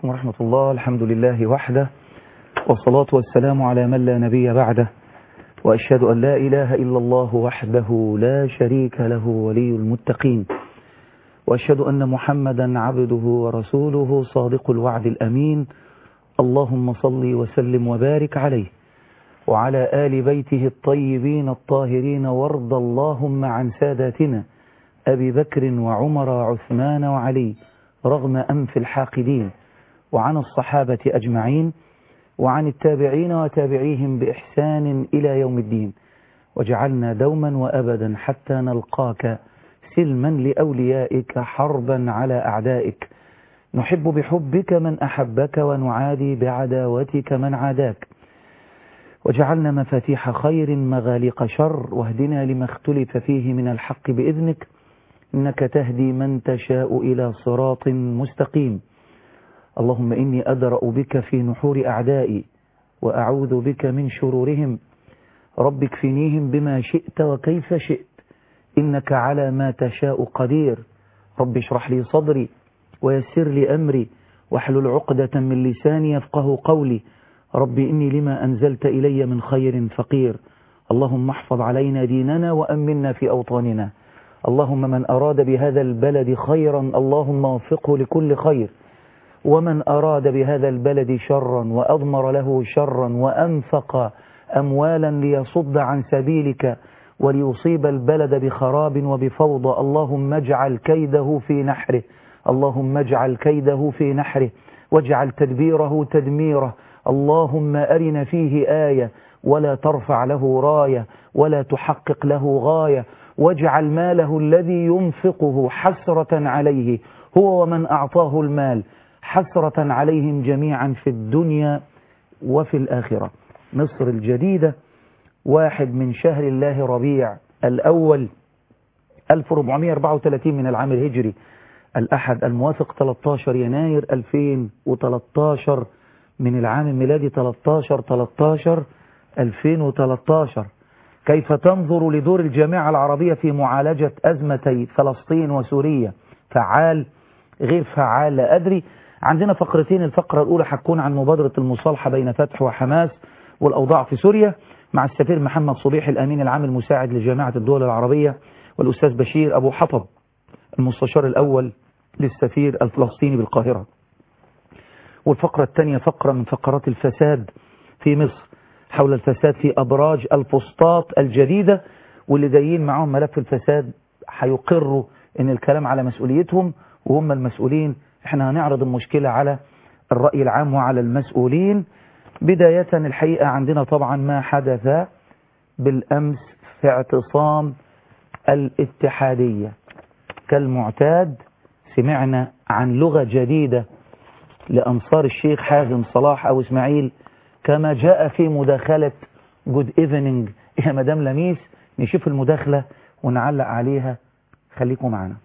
عليكم ورحمة الله الحمد لله وحده والصلاة والسلام على من لا نبي بعده وأشهد أن لا إله إلا الله وحده لا شريك له ولي المتقين وأشهد أن محمدا عبده ورسوله صادق الوعد الأمين اللهم صل وسلم وبارك عليه وعلى آل بيته الطيبين الطاهرين وارض اللهم عن ساداتنا أبي بكر وعمر وعثمان وعلي رغم أنف الحاقدين وعن الصحابة أجمعين وعن التابعين وتابعيهم بإحسان إلى يوم الدين وجعلنا دوما وأبدا حتى نلقاك سلما لأوليائك حربا على أعدائك نحب بحبك من أحبك ونعادي بعداوتك من عاداك وجعلنا مفاتيح خير مغاليق شر واهدنا لما اختلف فيه من الحق بإذنك إنك تهدي من تشاء إلى صراط مستقيم اللهم إني أدرأ بك في نحور أعدائي وأعوذ بك من شرورهم رب اكفنيهم بما شئت وكيف شئت إنك على ما تشاء قدير رب اشرح لي صدري ويسر لي أمري واحلل عقدة من لساني يفقه قولي رب إني لما أنزلت إلي من خير فقير اللهم احفظ علينا ديننا وأمنا في أوطاننا اللهم من أراد بهذا البلد خيرا اللهم وفقه لكل خير ومن أراد بهذا البلد شرا وأضمر له شرا وأنفق أموالا ليصد عن سبيلك وليصيب البلد بخراب وبفوضى اللهم اجعل كيده في نحره اللهم اجعل كيده في نحره واجعل تدبيره تدميره اللهم أرنا فيه آية ولا ترفع له راية ولا تحقق له غاية واجعل ماله الذي ينفقه حسرة عليه هو ومن أعطاه المال حسرة عليهم جميعا في الدنيا وفي الآخرة مصر الجديدة واحد من شهر الله ربيع الأول 1434 من العام الهجري الأحد الموافق 13 يناير 2013 من العام الميلادي 13 13 2013 كيف تنظر لدور الجامعة العربية في معالجة أزمتي فلسطين وسوريا فعال غير فعال لا أدري عندنا فقرتين الفقرة الأولى حتكون عن مبادرة المصالحة بين فتح وحماس والأوضاع في سوريا مع السفير محمد صبيح الأمين العام المساعد لجامعة الدول العربية والأستاذ بشير أبو حطب المستشار الأول للسفير الفلسطيني بالقاهرة والفقرة الثانية فقرة من فقرات الفساد في مصر حول الفساد في أبراج الفسطاط الجديدة واللي جايين معاهم ملف الفساد هيقروا ان الكلام على مسؤوليتهم وهم المسؤولين احنا هنعرض المشكلة على الرأي العام وعلى المسؤولين بداية الحقيقة عندنا طبعا ما حدث بالأمس في اعتصام الاتحادية كالمعتاد سمعنا عن لغة جديدة لأنصار الشيخ حازم صلاح أو إسماعيل كما جاء في مداخلة جود ايفنينج يا مدام لميس نشوف المداخلة ونعلق عليها خليكم معنا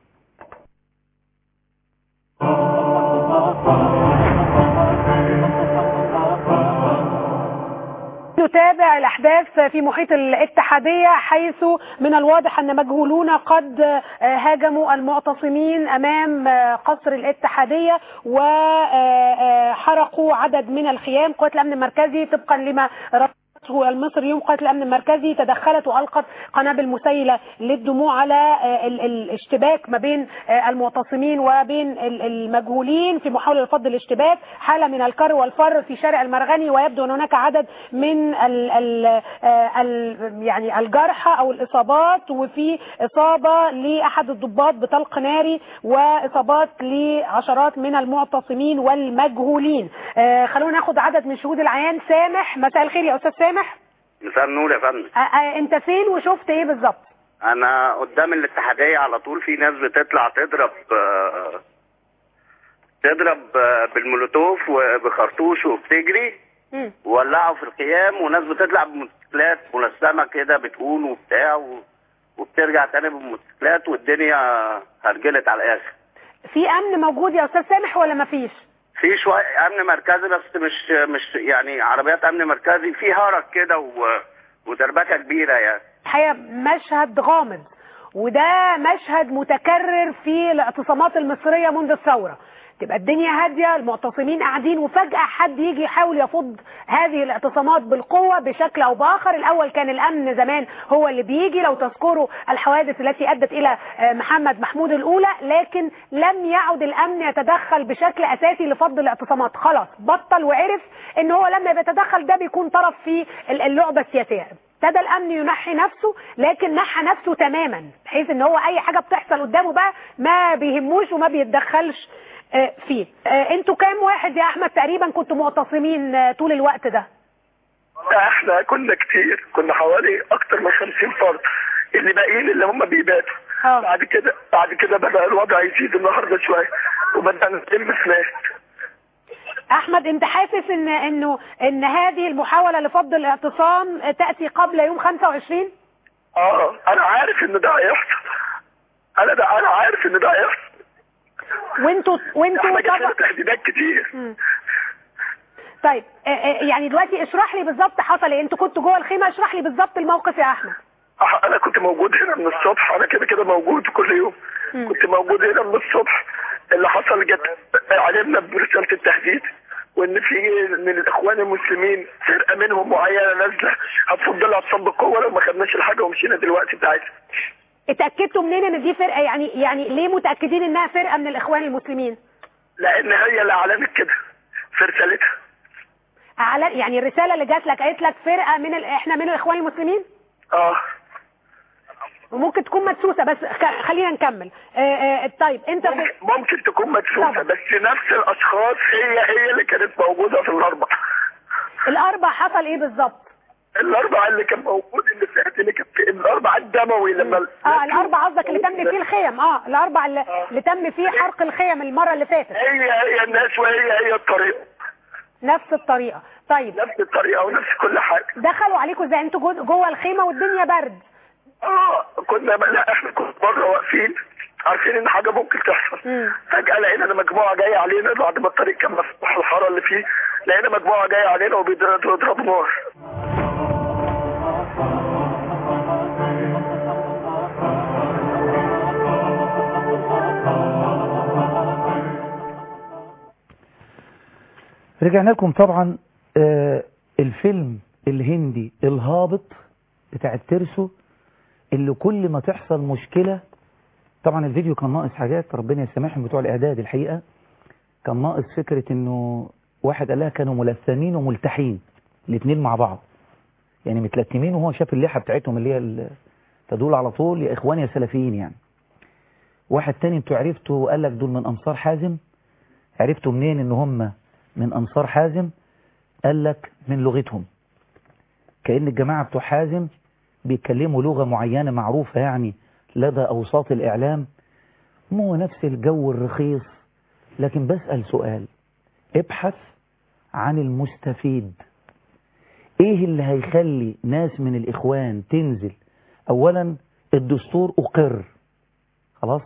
نتابع الأحداث في محيط الاتحادية حيث من الواضح أن مجهولون قد هاجموا المعتصمين أمام قصر الاتحادية وحرقوا عدد من الخيام قوات الأمن المركزي طبقا لما المصري يوم قوات الامن المركزي تدخلت والقت قنابل مسيله للدموع على الاشتباك ما بين المعتصمين وبين المجهولين في محاوله لفض الاشتباك حاله من الكر والفر في شارع المرغني ويبدو ان هناك عدد من ال ال ال يعني الجرحى او الاصابات وفي اصابه لاحد الضباط بطلق ناري واصابات لعشرات من المعتصمين والمجهولين خلونا ناخد عدد من شهود العيان سامح مساء الخير يا استاذ سامح مساء النور يا فندم انت فين وشفت ايه بالظبط انا قدام الاتحاديه على طول في ناس بتطلع تضرب آه، تضرب آه، بالمولوتوف وبخرطوش وبتجري مم. وولعوا في الخيام وناس بتطلع بموتوسيكلات ملثمه كده بتقول وبتاع و- وبترجع تاني بالموتوسيكلات والدنيا هرجلت على الاخر في امن موجود يا استاذ سامح ولا مفيش في شويه امن مركزي بس مش مش يعني عربيات امن مركزي في هرج كده و- ودربكه كبيره يعني الحقيقه مشهد غامض وده مشهد متكرر في الاعتصامات المصريه منذ الثوره تبقى الدنيا هاديه المعتصمين قاعدين وفجاه حد يجي يحاول يفض هذه الاعتصامات بالقوه بشكل او باخر الاول كان الامن زمان هو اللي بيجي لو تذكروا الحوادث التي ادت الى آه، محمد محمود الاولى لكن لم يعد الامن يتدخل بشكل اساسي لفض الاعتصامات خلاص بطل وعرف ان هو لما بيتدخل ده بيكون طرف في ال- اللعبه السياسيه ابتدى الامن ينحي نفسه لكن نحى نفسه تماما بحيث ان هو اي حاجه بتحصل قدامه بقى ما بيهموش وما بيتدخلش آه، فيه آه، انتوا كام واحد يا احمد تقريبا كنتوا معتصمين آه، طول الوقت ده احنا كنا كتير كنا حوالي اكتر من 50 فرد اللي باقيين اللي هم بيباتوا اه بعد كده بعد كده بدا الوضع يزيد النهارده شويه وبدانا نلم فلات احمد انت حاسس ان انه ان هذه المحاوله لفض الاعتصام آه، تاتي قبل يوم 25 اه انا عارف ان ده هيحصل انا ده انا عارف ان ده هيحصل وانتوا وانتوا احنا جات لنا طبعا تهديدات كتير مم. طيب آه، آه، يعني دلوقتي اشرح لي بالظبط حصل ايه انتوا كنتوا جوه الخيمه اشرح لي بالظبط الموقف يا احمد أح- انا كنت موجود هنا من الصبح انا كده كده موجود كل يوم مم. كنت موجود هنا من الصبح اللي حصل جت علمنا برساله التهديد وان في من الاخوان المسلمين فرقه منهم معينه نازله هتفضل الاعتصام بالقوه لو ما خدناش الحاجه ومشينا دلوقتي بتاعتها اتاكدتوا منين ان دي فرقه يعني يعني ليه متاكدين انها فرقه من الاخوان المسلمين لان هي اللي اعلنت كده في رسالتها على يعني الرساله اللي جات لك قالت لك فرقه من ال... احنا من الاخوان المسلمين اه وممكن تكون مدسوسه بس خ- خلينا نكمل آه آه طيب انت في... ممكن, ممكن تكون مدسوسه طبعا. بس نفس الاشخاص هي هي اللي كانت موجوده في الاربع الاربع حصل ايه بالظبط الاربع اللي كان موجود اللي فات اللي كان في الاربع الدموي لما اه الاربع قصدك اللي تم فيه الخيم اه الاربع اللي, آه. اللي تم فيه حرق الخيم المره اللي فاتت هي هي الناس وهي هي الطريقه نفس الطريقه طيب نفس الطريقه ونفس كل حاجه دخلوا عليكم ازاي انتوا جو- جوه الخيمه والدنيا برد اه كنا لا احنا كنا بره واقفين عارفين ان حاجه ممكن تحصل مم. فجاه لقينا ان مجموعه جايه علينا بعد ما الطريق كان مفتوح الحاره اللي فيه لقينا مجموعه جايه علينا وبيضربوا نار رجعنا لكم طبعا آه، الفيلم الهندي الهابط بتاع الترسو اللي كل ما تحصل مشكلة طبعا الفيديو كان ناقص حاجات ربنا يسامحهم بتوع الإعداد الحقيقة كان ناقص فكرة إنه واحد قال لها كانوا ملثمين وملتحين الاثنين مع بعض يعني متلتمين وهو شاف اللحى بتاعتهم اللي هي ال- تدل على طول يا إخوان يا سلفيين يعني واحد تاني انتوا عرفتوا قال لك دول من أنصار حازم عرفتوا منين إن هم من أنصار حازم قال لك من لغتهم كأن الجماعة بتوع حازم بيتكلموا لغة معينة معروفة يعني لدى أوساط الإعلام مو نفس الجو الرخيص لكن بسأل سؤال ابحث عن المستفيد ايه اللي هيخلي ناس من الإخوان تنزل أولا الدستور أقر خلاص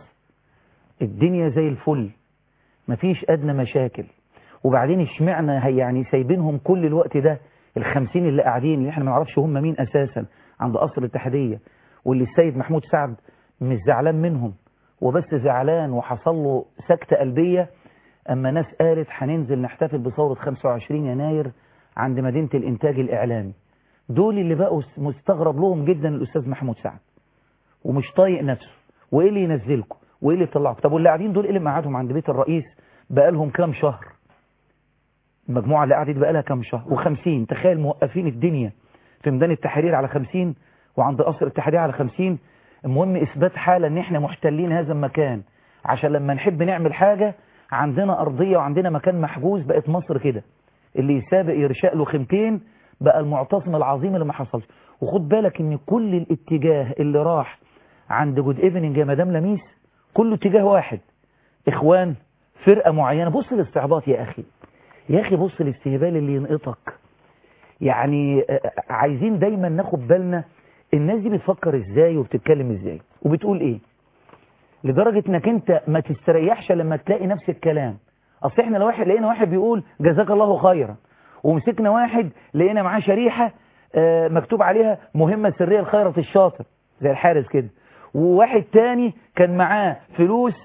الدنيا زي الفل مفيش أدنى مشاكل وبعدين اشمعنا هي يعني سايبينهم كل الوقت ده الخمسين اللي قاعدين اللي احنا ما نعرفش هم مين اساسا عند قصر الاتحادية واللي السيد محمود سعد مش زعلان منهم وبس زعلان وحصل له سكتة قلبية اما ناس قالت هننزل نحتفل بثورة 25 يناير عند مدينة الانتاج الاعلامي دول اللي بقوا مستغرب لهم جدا الاستاذ محمود سعد ومش طايق نفسه وايه اللي ينزلكم وايه اللي يطلعكم طب واللي قاعدين دول ايه اللي مقعدهم عند بيت الرئيس بقالهم كام شهر المجموعة اللي قعدت بقالها كام شهر و50 تخيل موقفين الدنيا في ميدان التحرير على 50 وعند قصر الاتحادية على 50 المهم إثبات حالة إن إحنا محتلين هذا المكان عشان لما نحب نعمل حاجة عندنا أرضية وعندنا مكان محجوز بقت مصر كده اللي يسابق يرشق له خيمتين بقى المعتصم العظيم اللي ما حصلش وخد بالك إن كل الاتجاه اللي راح عند جود ايفنينج يا مدام لميس كله اتجاه واحد إخوان فرقة معينة بص الاستعباط يا أخي يا أخي بص الاستهبال اللي ينقطك يعني آه، عايزين دايما ناخد بالنا الناس دي بتفكر ازاي وبتتكلم ازاي وبتقول ايه لدرجة انك انت ما تستريحش لما تلاقي نفس الكلام اصل احنا لو واحد لقينا واحد بيقول جزاك الله خيرا ومسكنا واحد لقينا معاه شريحة آه، مكتوب عليها مهمة سرية لخيرة الشاطر زي الحارس كده وواحد تاني كان معاه فلوس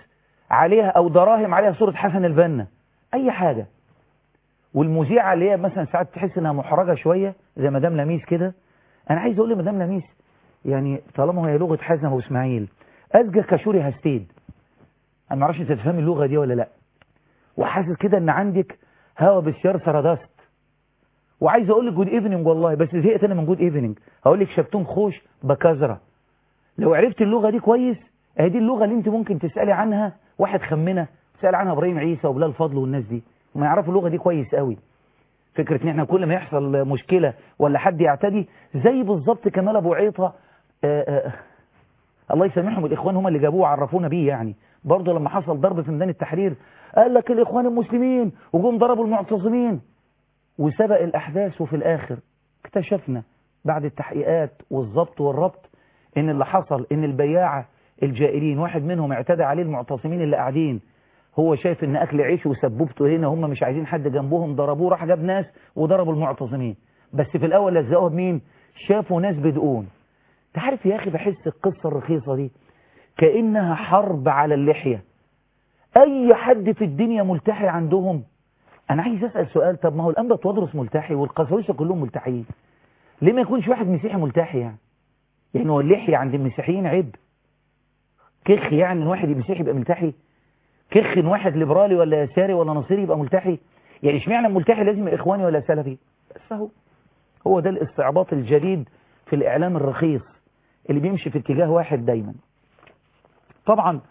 عليها او دراهم عليها صورة حسن البنا اي حاجة والمذيعة اللي هي مثلا ساعات تحس انها محرجة شوية زي مدام لميس كده انا عايز اقول لمدام لميس يعني طالما هي لغة حسن ابو اسماعيل ازجى كشوري هستيد انا ما اعرفش انت تفهمي اللغة دي ولا لا وحاسس كده ان عندك هوا بالسيار سرادست وعايز اقول لك جود ايفنينج والله بس زهقت انا من جود ايفنينج هقول لك شبتون خوش بكزره لو عرفت اللغه دي كويس اهي دي اللغه اللي انت ممكن تسالي عنها واحد خمنه تسال عنها ابراهيم عيسى وبلال فضل والناس دي ما يعرفوا اللغه دي كويس قوي فكره ان احنا كل ما يحصل مشكله ولا حد يعتدي زي بالظبط كمال ابو عيطه آآ آآ الله يسامحهم الاخوان هم اللي جابوه وعرفونا بيه يعني برضه لما حصل ضرب في ميدان التحرير قال لك الاخوان المسلمين وجم ضربوا المعتصمين وسبق الأحداث وفي الآخر اكتشفنا بعد التحقيقات والضبط والربط ان اللي حصل ان البياعة الجائرين واحد منهم اعتدى عليه المعتصمين اللي قاعدين هو شايف ان اكل عيش وسبوبته هنا هم مش عايزين حد جنبهم ضربوه راح جاب ناس وضربوا المعتصمين بس في الاول لزقوها بمين شافوا ناس بدقون تعرف يا اخي بحس القصة الرخيصة دي كأنها حرب على اللحية اي حد في الدنيا ملتحي عندهم انا عايز اسال سؤال طب ما هو الانبا تودرس ملتحي والقساوسه كلهم ملتحيين ليه ما يكونش واحد مسيحي ملتحي يعني يعني هو اللحيه عند المسيحيين عيب كخ يعني ان واحد مسيحي يبقى ملتحي كخ ان واحد ليبرالي ولا يساري ولا نصيري يبقى ملتحي يعني اشمعنى الملتحي لازم يبقى اخواني ولا سلفي بس اهو هو ده الاستعباط الجديد في الاعلام الرخيص اللي بيمشي في اتجاه واحد دايما طبعا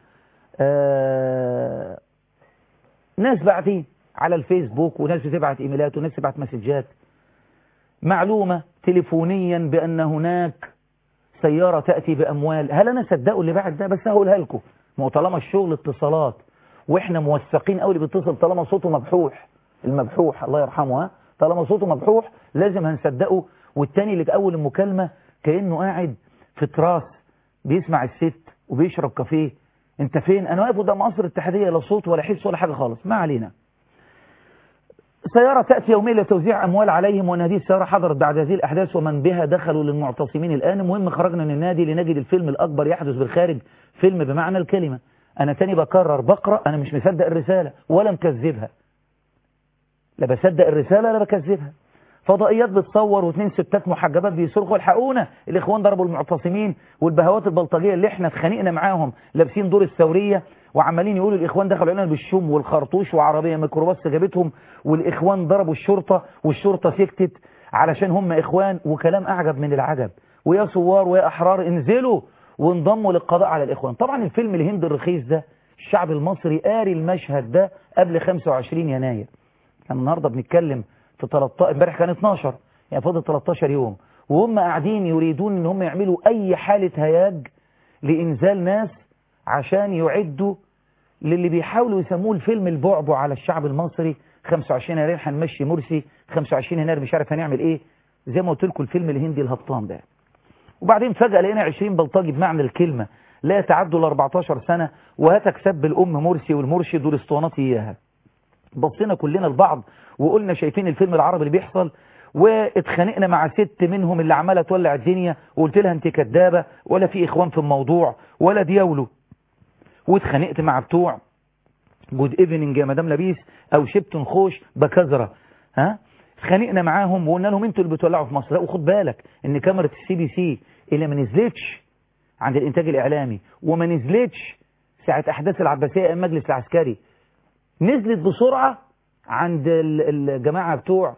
آه ناس بعتين على الفيسبوك وناس بتبعت ايميلات وناس بتبعت مسجات معلومة تليفونيا بأن هناك سيارة تأتي بأموال هل أنا صدقوا اللي بعد ده بس هقولها لكم ما هو طالما الشغل اتصالات وإحنا موثقين قوي اللي بيتصل طالما صوته مبحوح المبحوح الله يرحمه ها طالما صوته مبحوح لازم هنصدقه والتاني اللي في أول المكالمة كأنه قاعد في تراس بيسمع الست وبيشرب كافيه انت فين انا واقف قدام قصر الاتحادية لا صوت ولا حس ولا حاجة خالص ما علينا سيارة تأتي يوميا لتوزيع أموال عليهم وأن هذه السيارة حضرت بعد هذه الأحداث ومن بها دخلوا للمعتصمين الآن المهم خرجنا من النادي لنجد الفيلم الأكبر يحدث بالخارج فيلم بمعنى الكلمة أنا تاني بكرر بقرأ أنا مش مصدق الرسالة ولا مكذبها لا بصدق الرسالة لا بكذبها فضائيات بتصور واثنين ستات محجبات بيصرخوا الحقونا الاخوان ضربوا المعتصمين والبهوات البلطجيه اللي احنا اتخانقنا معاهم لابسين دور الثوريه وعمالين يقولوا الاخوان دخلوا علينا بالشوم والخرطوش وعربيه ميكروباص جابتهم والاخوان ضربوا الشرطه والشرطه سكتت علشان هم اخوان وكلام اعجب من العجب ويا ثوار ويا احرار انزلوا وانضموا للقضاء على الاخوان طبعا الفيلم الهند الرخيص ده الشعب المصري قاري المشهد ده قبل 25 يناير احنا النهارده بنتكلم في 13 امبارح كان 12 يعني فاضل 13 يوم وهم قاعدين يريدون ان هم يعملوا اي حالة هياج لانزال ناس عشان يعدوا للي بيحاولوا يسموه الفيلم البعبع على الشعب المصري 25 يناير هنمشي مرسي 25 يناير مش عارف هنعمل ايه زي ما قلت لكم الفيلم الهندي الهبطان ده وبعدين فجأة لقينا 20 بلطجي بمعنى الكلمة لا يتعدوا ال 14 سنة وهاتك سب الام مرسي والمرشد والاسطوانات اياها بصينا كلنا لبعض وقلنا شايفين الفيلم العربي اللي بيحصل واتخانقنا مع ست منهم اللي عماله تولع الدنيا وقلت لها انت كدابه ولا في اخوان في الموضوع ولا دياولو واتخانقت مع بتوع جود ايفنينج يا مدام لبيس او شبتن خوش بكزره ها اتخانقنا معاهم وقلنا لهم انتوا اللي بتولعوا في مصر لا وخد بالك ان كاميرا السي بي سي اللي ما نزلتش عند الانتاج الاعلامي وما نزلتش ساعه احداث العباسيه ايام المجلس العسكري نزلت بسرعه عند الجماعه بتوع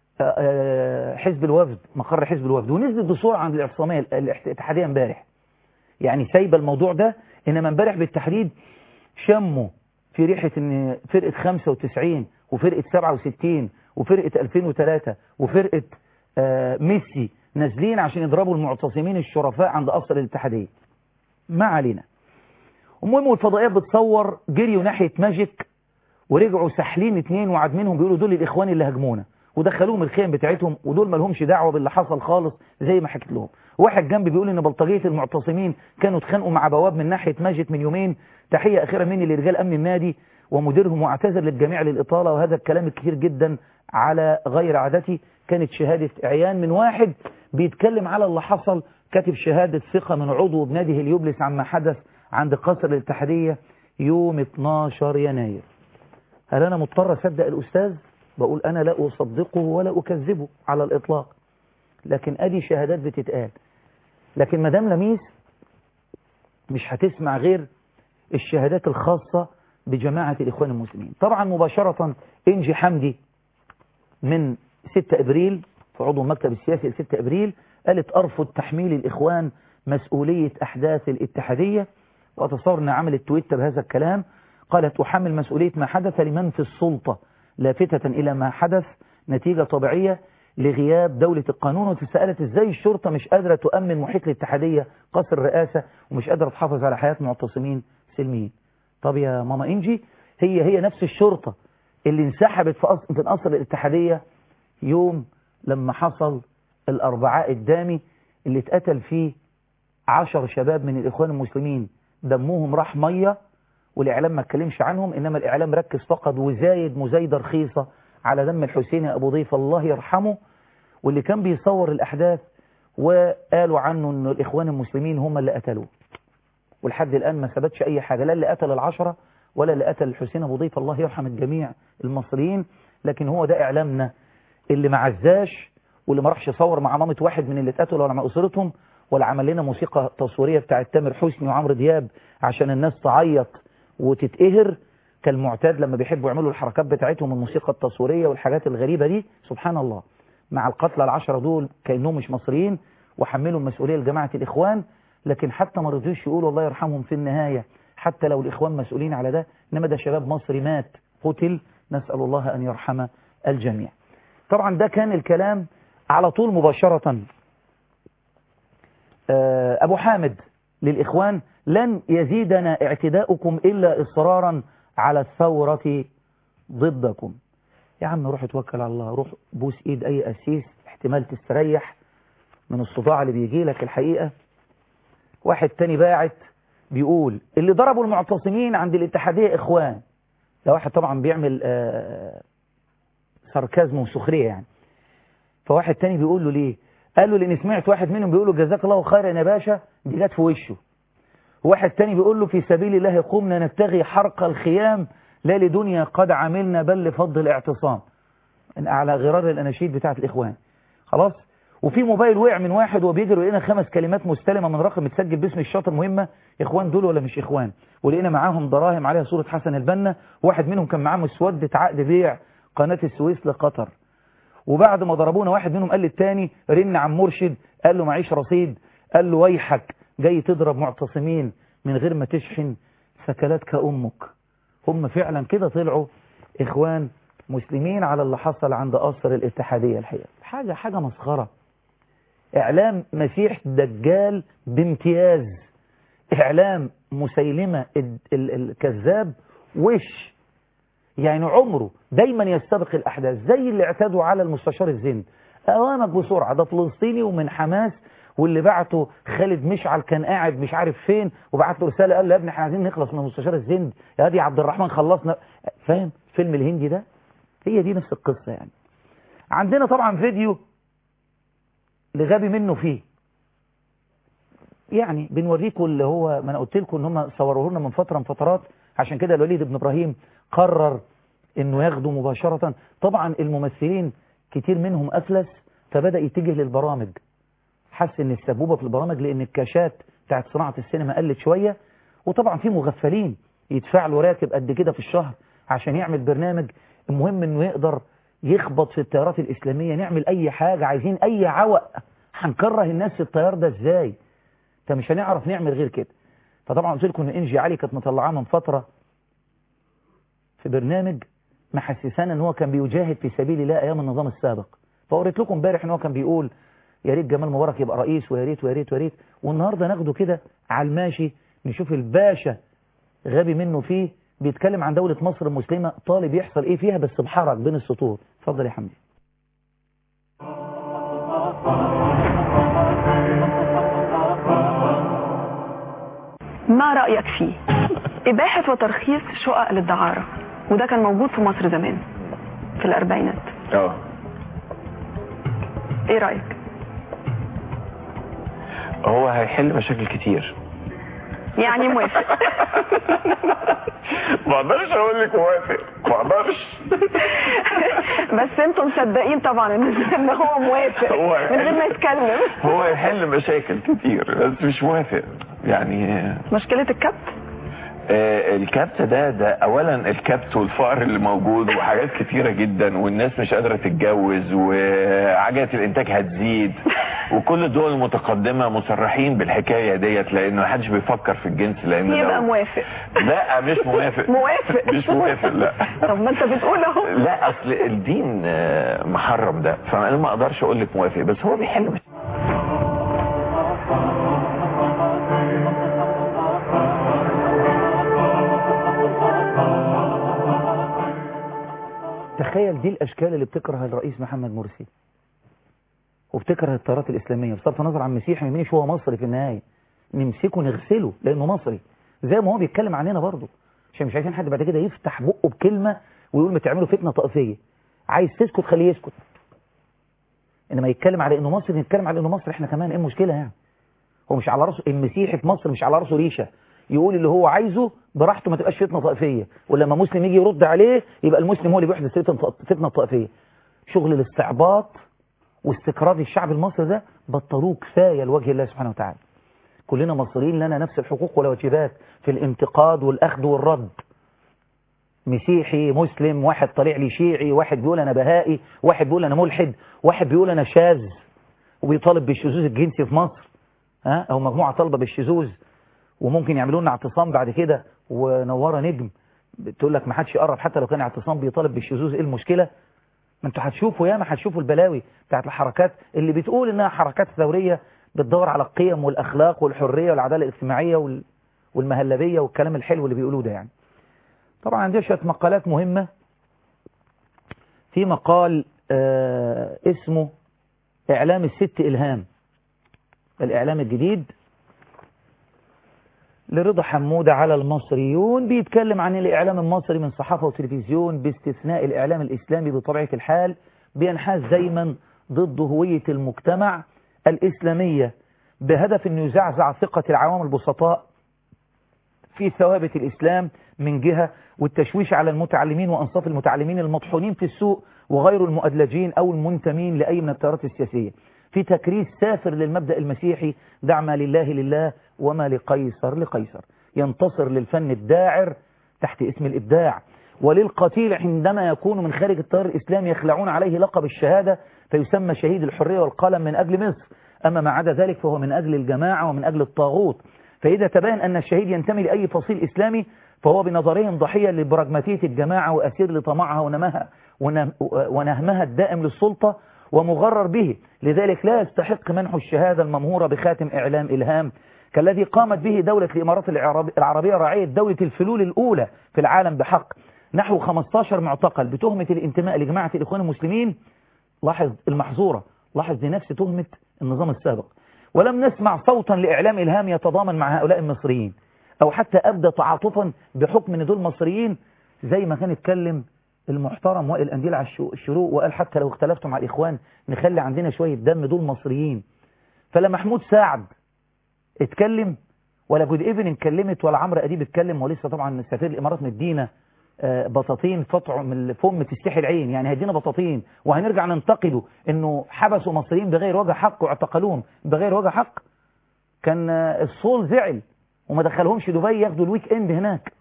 حزب الوفد مقر حزب الوفد ونزلت بسرعه عند الاعتصاميه الاتحاديه امبارح يعني سايبه الموضوع ده انما امبارح بالتحديد شموا في ريحه ان فرقه 95 وفرقه 67 وفرقه 2003 وفرقه ميسي نازلين عشان يضربوا المعتصمين الشرفاء عند قصر الاتحاديه ما علينا المهم والفضائيات بتصور جريوا ناحيه ماجيك ورجعوا ساحلين اتنين وعد منهم بيقولوا دول الاخوان اللي هاجمونا ودخلوهم الخيم بتاعتهم ودول ما لهمش دعوه باللي حصل خالص زي ما حكيت لهم واحد جنبي بيقول ان بلطجيه المعتصمين كانوا اتخانقوا مع بواب من ناحيه ماجد من يومين تحيه اخيره مني لرجال امن النادي ومديرهم واعتذر للجميع للاطاله وهذا الكلام الكثير جدا على غير عادتي كانت شهاده عيان من واحد بيتكلم على اللي حصل كاتب شهاده ثقه من عضو بنادي هليوبلس عما حدث عند قصر الاتحاديه يوم 12 يناير هل أنا مضطر أصدق الأستاذ بقول أنا لا أصدقه ولا أكذبه على الإطلاق لكن أدي شهادات بتتقال لكن مدام لميس مش هتسمع غير الشهادات الخاصة بجماعة الإخوان المسلمين طبعا مباشرة إنجي حمدي من 6 أبريل في عضو المكتب السياسي ل 6 أبريل قالت أرفض تحميل الإخوان مسؤولية أحداث الاتحادية وأتصور أنها عملت تويت بهذا الكلام قالت أحمل مسؤولية ما حدث لمن في السلطة لافتة إلى ما حدث نتيجة طبيعية لغياب دولة القانون وتسألت ازاي الشرطة مش قادرة تؤمن محيط الاتحادية قصر الرئاسة ومش قادرة تحافظ على حياة معتصمين سلميين طب يا ماما انجي هي هي نفس الشرطة اللي انسحبت في أصل في قصر الاتحادية يوم لما حصل الأربعاء الدامي اللي اتقتل فيه عشر شباب من الإخوان المسلمين دمهم راح مية والإعلام ما اتكلمش عنهم إنما الإعلام ركز فقط وزايد مزايدة رخيصة على دم الحسين أبو ضيف الله يرحمه واللي كان بيصور الأحداث وقالوا عنه أن الإخوان المسلمين هم اللي قتلوه ولحد الآن ما ثبتش أي حاجة لا اللي قتل العشرة ولا اللي قتل الحسين أبو ضيف الله يرحم الجميع المصريين لكن هو ده إعلامنا اللي ما عزاش واللي ما راحش يصور مع مامة واحد من اللي اتقتلوا ولا مع أسرتهم ولا عمل لنا موسيقى تصويرية بتاعت تامر حسني وعمرو دياب عشان الناس تعيط وتتقهر كالمعتاد لما بيحبوا يعملوا الحركات بتاعتهم الموسيقى التصويرية والحاجات الغريبة دي سبحان الله مع القتلى العشرة دول كأنهم مش مصريين وحملوا المسؤولية لجماعة الإخوان لكن حتى ما رضيوش يقولوا الله يرحمهم في النهاية حتى لو الإخوان مسؤولين على ده إنما ده شباب مصري مات قتل نسأل الله أن يرحم الجميع طبعا ده كان الكلام على طول مباشرة أبو حامد للإخوان لن يزيدنا اعتداؤكم إلا إصرارا على الثورة ضدكم يا عم روح اتوكل على الله روح بوس ايد اي اسيس احتمال تستريح من الصداع اللي بيجي لك الحقيقة واحد تاني باعت بيقول اللي ضربوا المعتصمين عند الاتحادية اخوان ده واحد طبعا بيعمل آه ساركازم وسخرية يعني فواحد تاني بيقول له ليه قال له لان سمعت واحد منهم بيقول له جزاك الله خيرا يا باشا دي جت في وشه واحد تاني بيقول له في سبيل الله قمنا نبتغي حرق الخيام لا لدنيا قد عملنا بل لفضل الاعتصام على غرار الاناشيد بتاعت الاخوان خلاص وفي موبايل وقع من واحد وبيجري ولقينا خمس كلمات مستلمه من رقم متسجل باسم الشاطر مهمه اخوان دول ولا مش اخوان ولقينا معاهم دراهم عليها صوره حسن البنا واحد منهم كان معاه مسوده عقد بيع قناه السويس لقطر وبعد ما ضربونا واحد منهم قال للتاني رن عن مرشد قال له معيش رصيد قال له ويحك جاي تضرب معتصمين من غير ما تشحن سكلات كأمك هم فعلا كده طلعوا إخوان مسلمين على اللي حصل عند قصر الاتحادية الحقيقة حاجة حاجة مسخرة إعلام مسيح دجال بامتياز إعلام مسيلمة الكذاب وش يعني عمره دايما يستبق الأحداث زي اللي اعتادوا على المستشار الزند أوامك بسرعة ده فلسطيني ومن حماس واللي بعته خالد مشعل كان قاعد مش عارف فين وبعت له رساله قال له يا ابني احنا عايزين نخلص من مستشار الزند يا دي عبد الرحمن خلصنا فاهم فيلم الهندي ده هي دي نفس القصه يعني عندنا طبعا فيديو لغبي منه فيه يعني بنوريكم اللي هو ما انا قلت لكم ان هم صوروه لنا من فتره من فترات عشان كده الوليد بن ابراهيم قرر انه ياخده مباشره طبعا الممثلين كتير منهم افلس فبدا يتجه للبرامج حس ان السبوبة في البرامج لان الكاشات بتاعت صناعة السينما قلت شوية وطبعا في مغفلين يدفع له راتب قد كده في الشهر عشان يعمل برنامج المهم انه يقدر يخبط في التيارات الاسلامية نعمل اي حاجة عايزين اي عوق هنكره الناس في التيار ده ازاي انت مش هنعرف نعمل غير كده فطبعا قلت لكم ان انجي علي كانت مطلعاه من فترة في برنامج محسسانا ان هو كان بيجاهد في سبيل الله ايام النظام السابق فوريت لكم امبارح ان هو كان بيقول يا ريت جمال مبارك يبقى رئيس ويا ريت ويا ريت ويا ريت والنهارده ناخده كده على الماشي نشوف الباشا غبي منه فيه بيتكلم عن دولة مصر المسلمة طالب يحصل ايه فيها بس بحرك بين السطور اتفضل يا حمدي ما رأيك فيه إباحة وترخيص شقق للدعارة وده كان موجود في مصر زمان في الأربعينات اه إيه رأيك؟ هو هيحل مشاكل كتير يعني موافق ما اقدرش اقول لك موافق ما اقدرش بس انتم مصدقين طبعا ان إن هو موافق هو من غير ما يتكلم هو يحل مشاكل كتير بس مش موافق يعني مشكله الكبت آه، الكبت ده ده اولا الكبت والفقر اللي موجود وحاجات كتيره جدا والناس مش قادره تتجوز وعجله الانتاج هتزيد وكل الدول المتقدمه مصرحين بالحكايه ديت لان محدش بيفكر في الجنس لان يبقى لو- موافق لا مش موافق موافق مش موافق لا طب ما انت بتقول اهو لا اصل الدين آه، محرم ده فانا ما اقدرش اقول لك موافق بس هو بيحل مش تخيل دي الاشكال اللي بتكره الرئيس محمد مرسي وبتكره التيارات الاسلاميه بصرف النظر عن مسيحي مش هو مصري في النهايه نمسكه نغسله لانه مصري زي ما هو بيتكلم عننا برضه عشان مش عايزين حد بعد كده يفتح بقه بكلمه ويقول ما تعملوا فتنه طائفيه عايز تسكت خليه يسكت انما يتكلم على انه مصري نتكلم على انه مصري احنا كمان ايه المشكله يعني هو مش على راسه المسيحي في مصر مش على راسه ريشه يقول اللي هو عايزه براحته ما تبقاش فتنه طائفيه ولما مسلم يجي يرد عليه يبقى المسلم هو اللي بيحدث فتنه فتنة طائفيه شغل الاستعباط واستكرار الشعب المصري ده بطلوه كفايه لوجه الله سبحانه وتعالى كلنا مصريين لنا نفس الحقوق والواجبات في الانتقاد والاخذ والرد مسيحي مسلم واحد طالع لي شيعي واحد بيقول انا بهائي واحد بيقول انا ملحد واحد بيقول انا شاذ وبيطالب بالشذوذ الجنسي في مصر ها او مجموعه طالبه بالشذوذ وممكن يعملوا لنا اعتصام بعد كده ونوره نجم بتقول لك ما حدش يقرب حتى لو كان اعتصام بيطالب بالشذوذ ايه المشكله ما انتوا هتشوفوا ياما هتشوفوا البلاوي بتاعت الحركات اللي بتقول انها حركات ثوريه بتدور على القيم والاخلاق والحريه والعداله الاجتماعيه وال... والمهلبيه والكلام الحلو اللي بيقولوه ده يعني طبعا عندي شويه مقالات مهمه في مقال آه اسمه اعلام الست الهام الاعلام الجديد لرضا حمودة على المصريون بيتكلم عن الإعلام المصري من صحافة وتلفزيون باستثناء الإعلام الإسلامي بطبيعة الحال بينحاز دايما ضد هوية المجتمع الإسلامية بهدف أن يزعزع ثقة العوام البسطاء في ثوابت الإسلام من جهة والتشويش على المتعلمين وأنصاف المتعلمين المطحونين في السوق وغير المؤدلجين أو المنتمين لأي من التيارات السياسية في تكريس سافر للمبدأ المسيحي دع ما لله لله وما لقيصر لقيصر ينتصر للفن الداعر تحت اسم الإبداع وللقتيل عندما يكون من خارج التيار الإسلامي يخلعون عليه لقب الشهادة فيسمى شهيد الحرية والقلم من أجل مصر أما ما عدا ذلك فهو من أجل الجماعة ومن أجل الطاغوت فإذا تبين أن الشهيد ينتمي لأي فصيل إسلامي فهو بنظرهم ضحية لبراجماتية الجماعة وأسير لطمعها ونمها ونهمها الدائم للسلطة ومغرر به لذلك لا يستحق منح الشهادة الممهورة بخاتم إعلام إلهام كالذي قامت به دولة الإمارات العربية راعية دولة الفلول الأولى في العالم بحق نحو 15 معتقل بتهمة الانتماء لجماعة الإخوان المسلمين لاحظ المحظورة لاحظ دي نفس تهمة النظام السابق ولم نسمع صوتا لإعلام إلهام يتضامن مع هؤلاء المصريين أو حتى أبدى تعاطفا بحكم أن دول مصريين زي ما كان يتكلم المحترم وائل أنديل على الشروق وقال حتى لو اختلفتم مع الإخوان نخلي عندنا شوية دم دول مصريين فلا محمود سعد اتكلم ولا جود ايفن اتكلمت ولا عمرو اديب اتكلم ولسه طبعا سفير الامارات مدينا بطاطين فطع من فم تستحي العين يعني هيدينا بطاطين وهنرجع ننتقده انه حبسوا مصريين بغير وجه حق واعتقلوهم بغير وجه حق كان الصول زعل وما دخلهمش دبي ياخدوا الويك اند هناك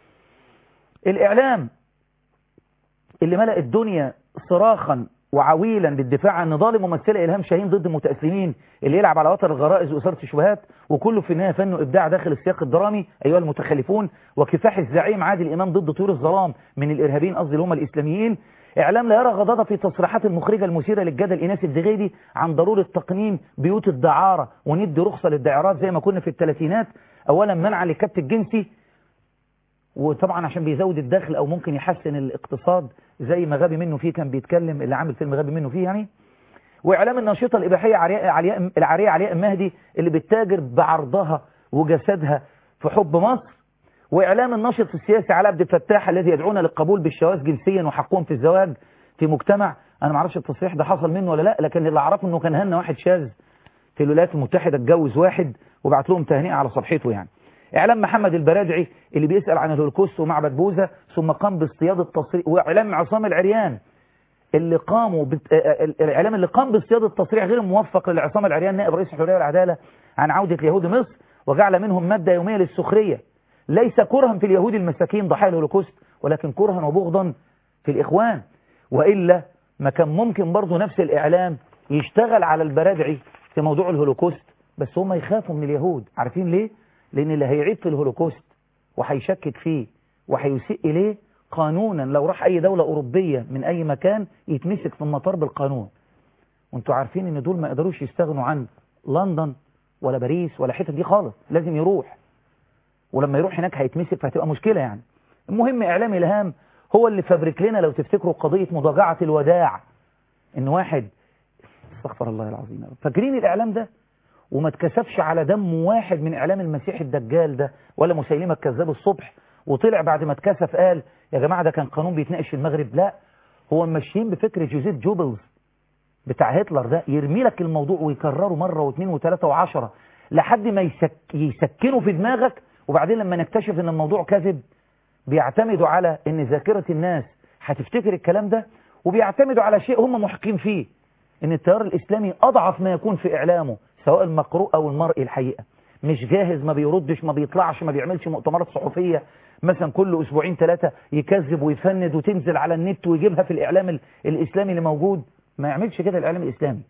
الاعلام اللي ملأ الدنيا صراخا وعويلا بالدفاع عن نضال الممثلة إلهام شاهين ضد المتأثرين اللي يلعب على وتر الغرائز وإثارة الشبهات وكله في النهاية فن وإبداع داخل السياق الدرامي أيها المتخلفون وكفاح الزعيم عادل إمام ضد طيور الظلام من الإرهابيين قصدي اللي هم الإسلاميين إعلام لا يرى غضاضة في تصريحات المخرجة المثيرة للجدل إناس الدغيدي عن ضرورة تقنين بيوت الدعارة وندي رخصة للدعارات زي ما كنا في الثلاثينات أولا منع للكبت الجنسي وطبعا عشان بيزود الدخل او ممكن يحسن الاقتصاد زي ما غبي منه فيه كان بيتكلم اللي عامل فيلم غبي منه فيه يعني واعلام الناشطه الاباحيه علياء العاريه علياء مهدي اللي بتتاجر بعرضها وجسدها في حب مصر واعلام الناشط السياسي علاء عبد الفتاح الذي يدعونا للقبول بالشواذ جنسيا وحقهم في الزواج في مجتمع انا ما اعرفش التصريح ده حصل منه ولا لا لكن اللي اعرفه انه كان هنا واحد شاذ في الولايات المتحده اتجوز واحد وبعت لهم تهنئه على صفحته يعني اعلام محمد البرادعي اللي بيسال عن الهولوكوست ومعبد بوذا ثم قام باصطياد التصريح واعلام عصام العريان اللي قاموا بت... آه، الاعلام اللي قام باصطياد التصريح غير الموفق لعصام العريان نائب رئيس الحريه والعداله عن عوده اليهود مصر وجعل منهم ماده يوميه للسخريه ليس كرها في اليهود المساكين ضحايا الهولوكوست ولكن كرها وبغضا في الاخوان والا ما كان ممكن برضه نفس الاعلام يشتغل على البرادعي في موضوع الهولوكوست بس هم يخافوا من اليهود عارفين ليه لان اللي هيعيب في الهولوكوست وهيشكك فيه وهيسيء اليه قانونا لو راح اي دولة اوروبية من اي مكان يتمسك في المطار بالقانون وانتوا عارفين ان دول ما يقدروش يستغنوا عن لندن ولا باريس ولا حتة دي خالص لازم يروح ولما يروح هناك هيتمسك فهتبقى مشكلة يعني المهم اعلام الهام هو اللي فبرك لنا لو تفتكروا قضية مضاجعة الوداع ان واحد استغفر الله العظيم يا رب. فاكرين الاعلام ده وما اتكسفش على دم واحد من اعلام المسيح الدجال ده ولا مسيلمة الكذاب الصبح وطلع بعد ما اتكسف قال يا جماعة ده كان قانون بيتناقش في المغرب لا هو ماشيين بفكر جوزيف جوبلز بتاع هتلر ده يرمي لك الموضوع ويكرره مرة واثنين وثلاثة وعشرة لحد ما يسك يسكنه في دماغك وبعدين لما نكتشف ان الموضوع كذب بيعتمدوا على ان ذاكرة الناس هتفتكر الكلام ده وبيعتمدوا على شيء هم محقين فيه ان التيار الاسلامي اضعف ما يكون في اعلامه سواء المقروء او المرئي الحقيقة مش جاهز ما بيردش ما بيطلعش ما بيعملش مؤتمرات صحفية مثلا كل اسبوعين ثلاثة يكذب ويفند وتنزل على النت ويجيبها في الاعلام ال- الاسلامي اللي موجود ما يعملش كده الاعلام الاسلامي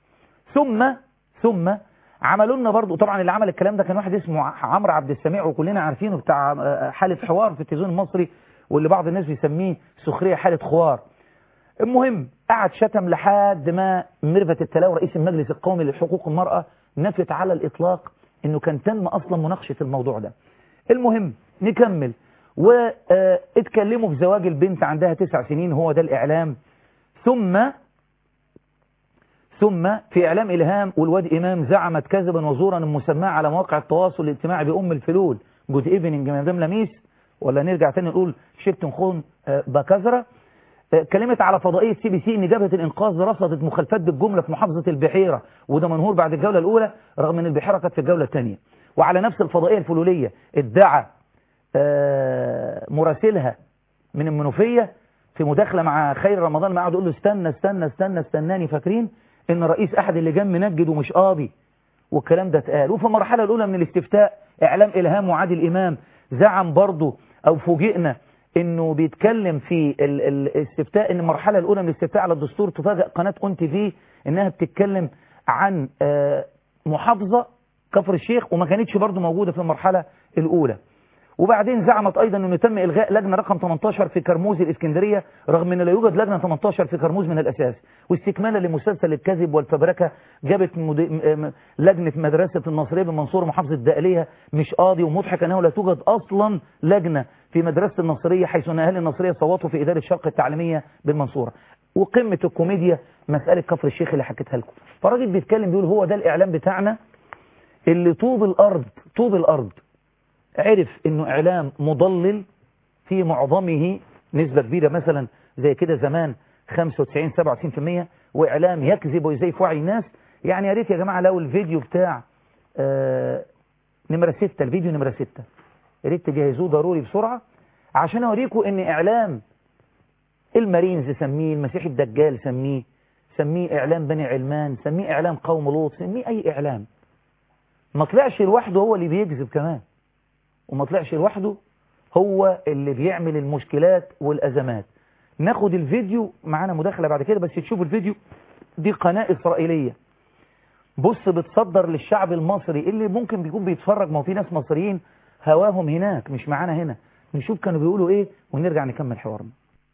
ثم ثم عملوا لنا برضه طبعا اللي عمل الكلام ده كان واحد اسمه عمرو عبد السميع وكلنا عارفينه بتاع آه، حالة حوار في التلفزيون المصري واللي بعض الناس بيسميه سخرية حالة خوار المهم قعد شتم لحد ما ميرفت التلاوي رئيس المجلس القومي لحقوق المرأة نفت على الإطلاق إنه كان تم أصلا مناقشة الموضوع ده المهم نكمل واتكلموا في زواج البنت عندها تسع سنين هو ده الإعلام ثم ثم في إعلام إلهام والواد إمام زعمت كذبا وزورا المسماه على مواقع التواصل الاجتماعي بأم الفلول جود ايفنينج مدام لميس ولا نرجع تاني نقول شيرتون خون آه، باكازرة آه، كلمت على فضائية سي بي سي ان جبهة الانقاذ رصدت مخالفات بالجملة في محافظة البحيرة وده منهور بعد الجولة الاولى رغم ان البحيرة كانت في الجولة الثانية وعلى نفس الفضائية الفلولية ادعى آه، مراسلها من المنوفية في مداخلة مع خير رمضان ما قعد يقول له استنى استنى استنى استناني فاكرين ان رئيس احد اللجان منجد ومش قاضي والكلام ده اتقال وفي المرحلة الأولى من الاستفتاء إعلام إلهام وعادل إمام زعم برضه أو فوجئنا إنه بيتكلم في ال- ال- الاستفتاء إن المرحلة الأولى من الاستفتاء على الدستور تفاجأ قناة أون تي في إنها بتتكلم عن آه، محافظة كفر الشيخ وما كانتش برضه موجودة في المرحلة الأولى وبعدين زعمت ايضا انه تم الغاء لجنه رقم 18 في كرموز الاسكندريه رغم ان لا يوجد لجنه 18 في كرموز من الاساس واستكمالا لمسلسل الكذب والفبركه جابت مد... م- م- لجنه مدرسه النصريه بالمنصوره محافظه الدقليه مش قاضي ومضحك انه لا توجد اصلا لجنه في مدرسه النصريه حيث ان اهل النصريه صوتوا في اداره الشرق التعليميه بالمنصوره وقمه الكوميديا مساله كفر الشيخ اللي حكيتها لكم فالراجل بيتكلم بيقول هو ده الاعلام بتاعنا اللي طوب الارض طوب الارض عرف انه اعلام مضلل في معظمه نسبة كبيرة مثلا زي كده زمان 95 97% واعلام يكذب ويزيف وعي الناس يعني يا ريت يا جماعة لو الفيديو بتاع آه نمرة 6 الفيديو نمرة 6 يا ريت تجهزوه ضروري بسرعة عشان اوريكم ان اعلام المارينز سميه المسيح الدجال سميه سميه اعلام بني علمان سميه اعلام قوم لوط سميه اي اعلام ما طلعش لوحده هو اللي بيكذب كمان وما طلعش لوحده هو اللي بيعمل المشكلات والأزمات ناخد الفيديو معانا مداخلة بعد كده بس تشوفوا الفيديو دي قناة إسرائيلية بص بتصدر للشعب المصري اللي ممكن بيكون بيتفرج ما هو في ناس مصريين هواهم هناك مش معانا هنا نشوف كانوا بيقولوا ايه ونرجع نكمل حوارنا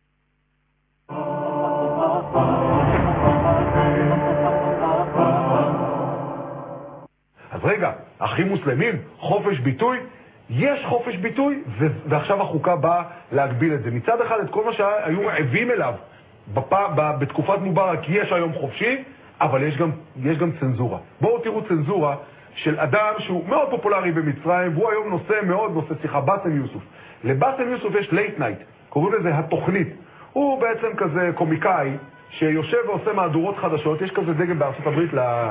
אז רגע, אחים מוסלמים, חופש ביטוי, יש חופש ביטוי, ו- ועכשיו החוקה באה להגביל את זה. מצד אחד, את כל מה שהיו רעבים אליו בפ- ב- בתקופת מובארק יש היום חופשי, אבל יש גם, יש גם צנזורה. בואו תראו צנזורה של אדם שהוא מאוד פופולרי במצרים, והוא היום נושא מאוד נושא שיחה, באסם יוסוף. לבאסם יוסוף יש לייט נייט, קוראים לזה התוכנית. הוא בעצם כזה קומיקאי שיושב ועושה מהדורות חדשות, יש כזה דגם בארצות הברית ל...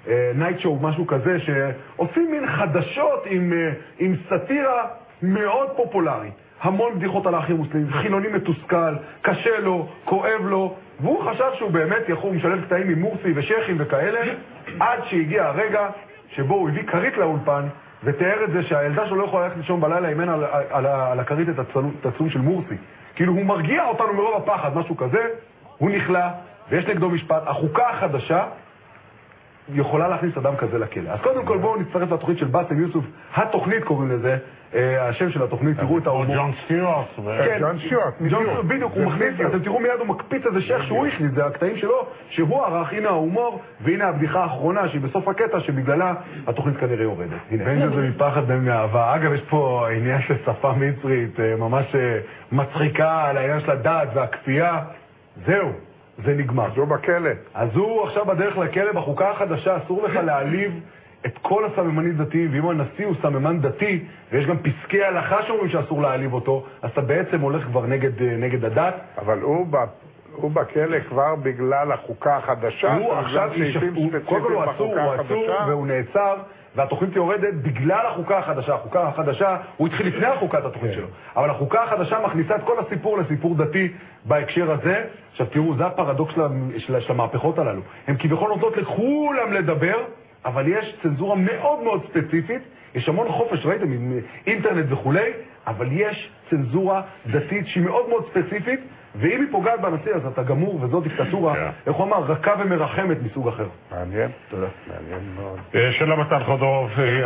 נייט שואו, משהו כזה, שעושים מין חדשות עם, אה, עם סאטירה מאוד פופולרית. המון בדיחות על האחים מוסלמים, חילוני מתוסכל, קשה לו, כואב לו, והוא חשב שהוא באמת יכול, הוא משלב קטעים עם מורסי ושייחים וכאלה, עד שהגיע הרגע שבו הוא הביא כרית לאולפן, ותיאר את זה שהילדה שלו לא יכולה ללכת לישון בלילה אם אין על, על, על, על הכרית את הצלום, את הצלום של מורסי. כאילו הוא מרגיע אותנו מרוב הפחד, משהו כזה, הוא נכלא, ויש נגדו משפט. החוקה החדשה יכולה להכניס אדם כזה לכלא. אז קודם כל בואו נצטרף לתוכנית של באסם יוסוף, התוכנית קוראים לזה, אה, השם של התוכנית, תראו את ההומור. ג'ון סטיוארט. כן, ג'ון סטיוארט, ג'ון סטיוארט, בדיוק, הוא מכניס, אתם תראו מיד הוא מקפיץ איזה שייח שהוא הכניס, זה הקטעים שלו, שהוא ערך, הנה ההומור, והנה הבדיחה האחרונה, שהיא בסוף הקטע, שבגללה התוכנית כנראה יורדת. הנה. בין שזה מפחד בין מאהבה. אגב, יש פה עניין של שפה מצרית, אה, ממש אה, מצחיקה על העניין של הדת והכפייה. זהו, זה נגמר. אז הוא בכלא. אז הוא עכשיו בדרך לכלא, בחוקה החדשה אסור לך להעליב את כל הסממנים דתיים, ואם הנשיא הוא סממן דתי, ויש גם פסקי הלכה שאומרים שאסור להעליב אותו, אז אתה בעצם הולך כבר נגד, אה, נגד הדת. אבל הוא, ב... הוא בכלא כבר בגלל החוקה החדשה. הוא בגלל עכשיו, סעיפים הוא- ספציפיים קודם כל הוא עצור, בחוקה הוא עצור החדשה. והוא נעצר, והתוכנית יורדת בגלל החוקה החדשה. החוקה החדשה, הוא התחיל לפני החוקה את התוכנית כן. שלו, אבל החוקה החדשה מכניסה את כל הסיפור לסיפור דתי בהקשר הזה. עכשיו תראו, זה הפרדוקס של, ה- של, ה- של המהפכות הללו. הן כביכול נותנות לכולם לדבר, אבל יש צנזורה מאוד מאוד ספציפית, יש המון חופש, ראיתם, עם אינטרנט וכולי, אבל יש צנזורה דתית שהיא מאוד מאוד ספציפית, ואם היא פוגעת בנשיא אז אתה גמור, וזו דיקטטורה, כן. איך הוא אמר, רכה ומרחמת מסוג אחר. מעניין. תודה. מעניין מאוד. אה, שלום מתן חודרוב. אה,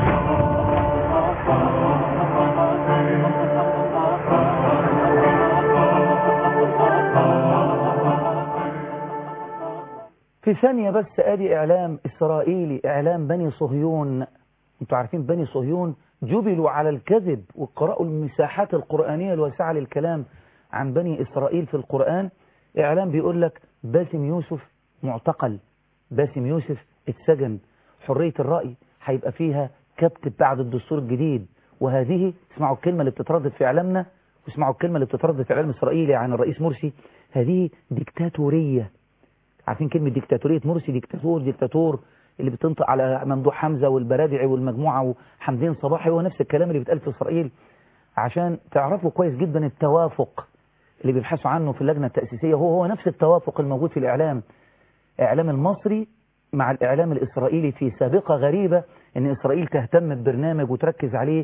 في ثانية بس ادي اعلام اسرائيلي اعلام بني صهيون انتوا عارفين بني صهيون جبلوا على الكذب وقرأوا المساحات القرآنية الواسعة للكلام عن بني اسرائيل في القرآن اعلام بيقول لك باسم يوسف معتقل باسم يوسف اتسجن حرية الرأي هيبقى فيها كبت بعد الدستور الجديد وهذه اسمعوا الكلمة اللي بتتردد في اعلامنا واسمعوا الكلمة اللي بتتردد في اعلام اسرائيلي عن الرئيس مرسي هذه ديكتاتورية عارفين كلمة ديكتاتورية مرسي ديكتاتور ديكتاتور اللي بتنطق على ممدوح حمزة والبرادعي والمجموعة وحمدين صباحي هو نفس الكلام اللي بيتقال في إسرائيل عشان تعرفوا كويس جدا التوافق اللي بيبحثوا عنه في اللجنة التأسيسية هو هو نفس التوافق الموجود في الإعلام إعلام المصري مع الإعلام الإسرائيلي في سابقة غريبة إن إسرائيل تهتم ببرنامج وتركز عليه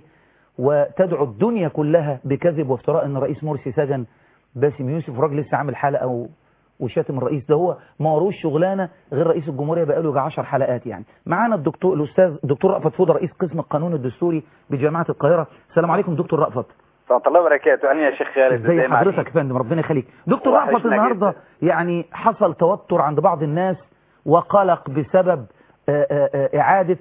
وتدعو الدنيا كلها بكذب وافتراء إن رئيس مرسي سجن باسم يوسف راجل لسه عامل حلقة و... وشاتم الرئيس ده هو ما وروش شغلانه غير رئيس الجمهوريه بقاله يجي 10 حلقات يعني معانا الدكتور الاستاذ دكتور رأفت فوضى رئيس قسم القانون الدستوري بجامعه القاهره السلام عليكم دكتور رأفت ورحمة الله وبركاته أهلا يا شيخ خالد ازي ازاي حضرتك معك؟ يا فندم ربنا يخليك دكتور وحشنا رأفت النهارده جدا. يعني حصل توتر عند بعض الناس وقلق بسبب آه، آه، آه، اعاده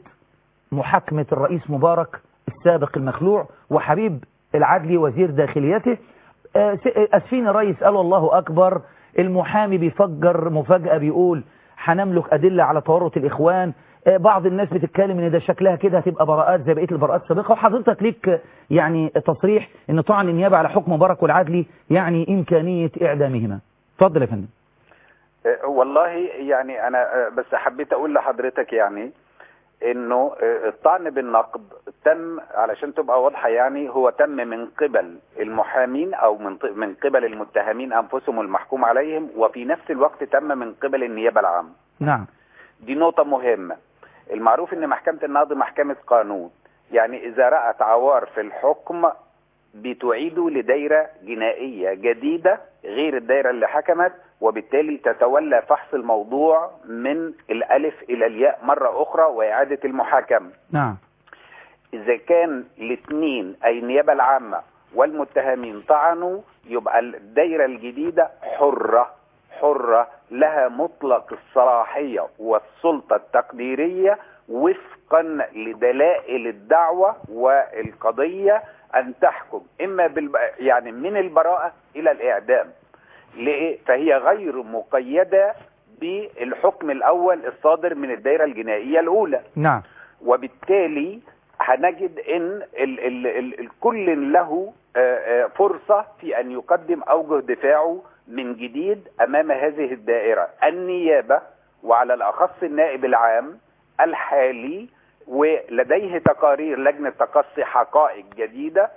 محاكمه الرئيس مبارك السابق المخلوع وحبيب العدلي وزير داخليته آه، س- آه، اسفين الرئيس قالوا الله اكبر المحامي بيفجر مفاجاه بيقول هنملك ادله على تورط الاخوان آه، بعض الناس بتتكلم ان ده شكلها كده هتبقى براءات زي بقيه البراءات السابقه وحضرتك ليك آه، يعني تصريح ان طعن النيابه على حكم مبارك والعدلي يعني امكانيه اعدامهما اتفضل يا فندم آه، والله يعني أنا آه، بس حبيت أقول لحضرتك يعني إنه آه، الطعن بالنقد تم علشان تبقى واضحة يعني هو تم من قبل المحامين أو من ط- من قبل المتهمين أنفسهم المحكوم عليهم وفي نفس الوقت تم من قبل النيابة العامة نعم دي نقطة مهمة المعروف ان محكمة النقض محكمة قانون يعني اذا رأت عوار في الحكم بتعيده لدايرة جنائية جديدة غير الدايرة اللي حكمت وبالتالي تتولى فحص الموضوع من الألف إلى الياء مرة أخرى وإعادة المحاكمة نعم إذا كان الاثنين أي النيابة العامة والمتهمين طعنوا يبقى الدايرة الجديدة حرة حرة لها مطلق الصلاحية والسلطة التقديرية وفقا لدلائل الدعوة والقضية أن تحكم إما بالب... يعني من البراءة إلى الإعدام ليه؟ فهي غير مقيدة بالحكم الأول الصادر من الدائرة الجنائية الأولى نعم وبالتالي هنجد ان ال ال ال الكل له آه، آه، فرصة في ان يقدم اوجه دفاعه من جديد امام هذه الدائرة النيابة وعلى الاخص النائب العام الحالي ولديه تقارير لجنة تقصي حقائق جديدة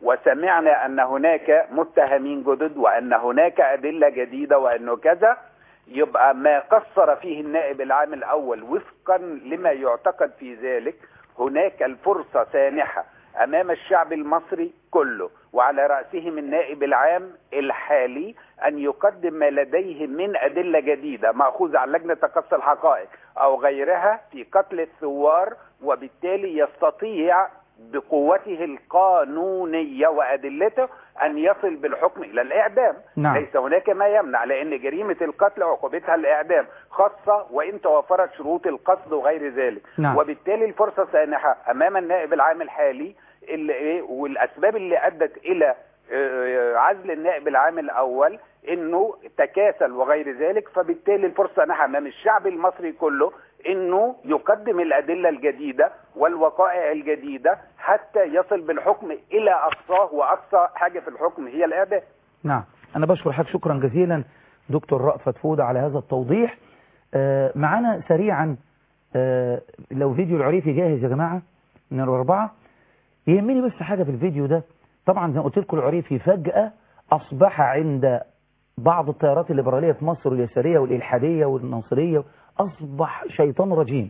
وسمعنا أن هناك متهمين جدد وأن هناك أدلة جديدة وأنه كذا يبقى ما قصر فيه النائب العام الأول وفقا لما يعتقد في ذلك هناك الفرصة سانحة أمام الشعب المصري كله وعلى رأسهم النائب العام الحالي أن يقدم ما لديه من أدلة جديدة مأخوذة عن لجنة تقصي الحقائق أو غيرها في قتل الثوار وبالتالي يستطيع بقوته القانونية وأدلته أن يصل بالحكم إلى الإعدام نعم. ليس هناك ما يمنع لأن جريمة القتل عقوبتها الإعدام خاصة وإن توفرت شروط القصد وغير ذلك نعم. وبالتالي الفرصة سانحة أمام النائب العام الحالي اللي إيه والأسباب اللي أدت إلى آه، عزل النائب العام الأول انه تكاسل وغير ذلك فبالتالي الفرصه سانحه امام الشعب المصري كله انه يقدم الادله الجديده والوقائع الجديده حتى يصل بالحكم الى اقصاه واقصى حاجه في الحكم هي الاعدام نعم أنا بشكر حضرتك شكرا جزيلا دكتور رأفت فودة على هذا التوضيح آه، معانا سريعا آه، لو فيديو العريفي جاهز يا جماعة من الأربعة يهمني بس حاجة في الفيديو ده طبعا زي ما قلت لكم العريفي فجأة أصبح عند بعض التيارات الليبرالية في مصر اليسارية والإلحادية والناصرية أصبح شيطان رجيم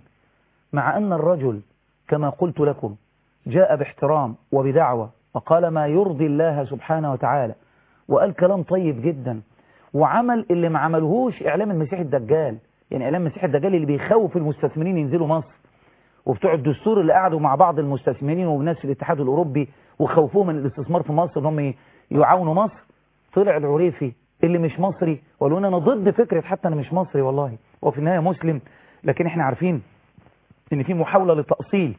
مع أن الرجل كما قلت لكم جاء باحترام وبدعوة وقال ما يرضي الله سبحانه وتعالى وقال كلام طيب جدا وعمل اللي ما عملهوش إعلام المسيح الدجال يعني إعلام المسيح الدجال اللي بيخوف المستثمرين ينزلوا مصر وبتوع الدستور اللي قعدوا مع بعض المستثمرين وناس في الاتحاد الأوروبي وخوفوهم من الاستثمار في مصر ان هم يعاونوا مصر طلع العريفي اللي مش مصري وقالوا لنا انا ضد فكرة حتى انا مش مصري والله وفي النهاية مسلم لكن احنا عارفين ان في محاولة لتأصيل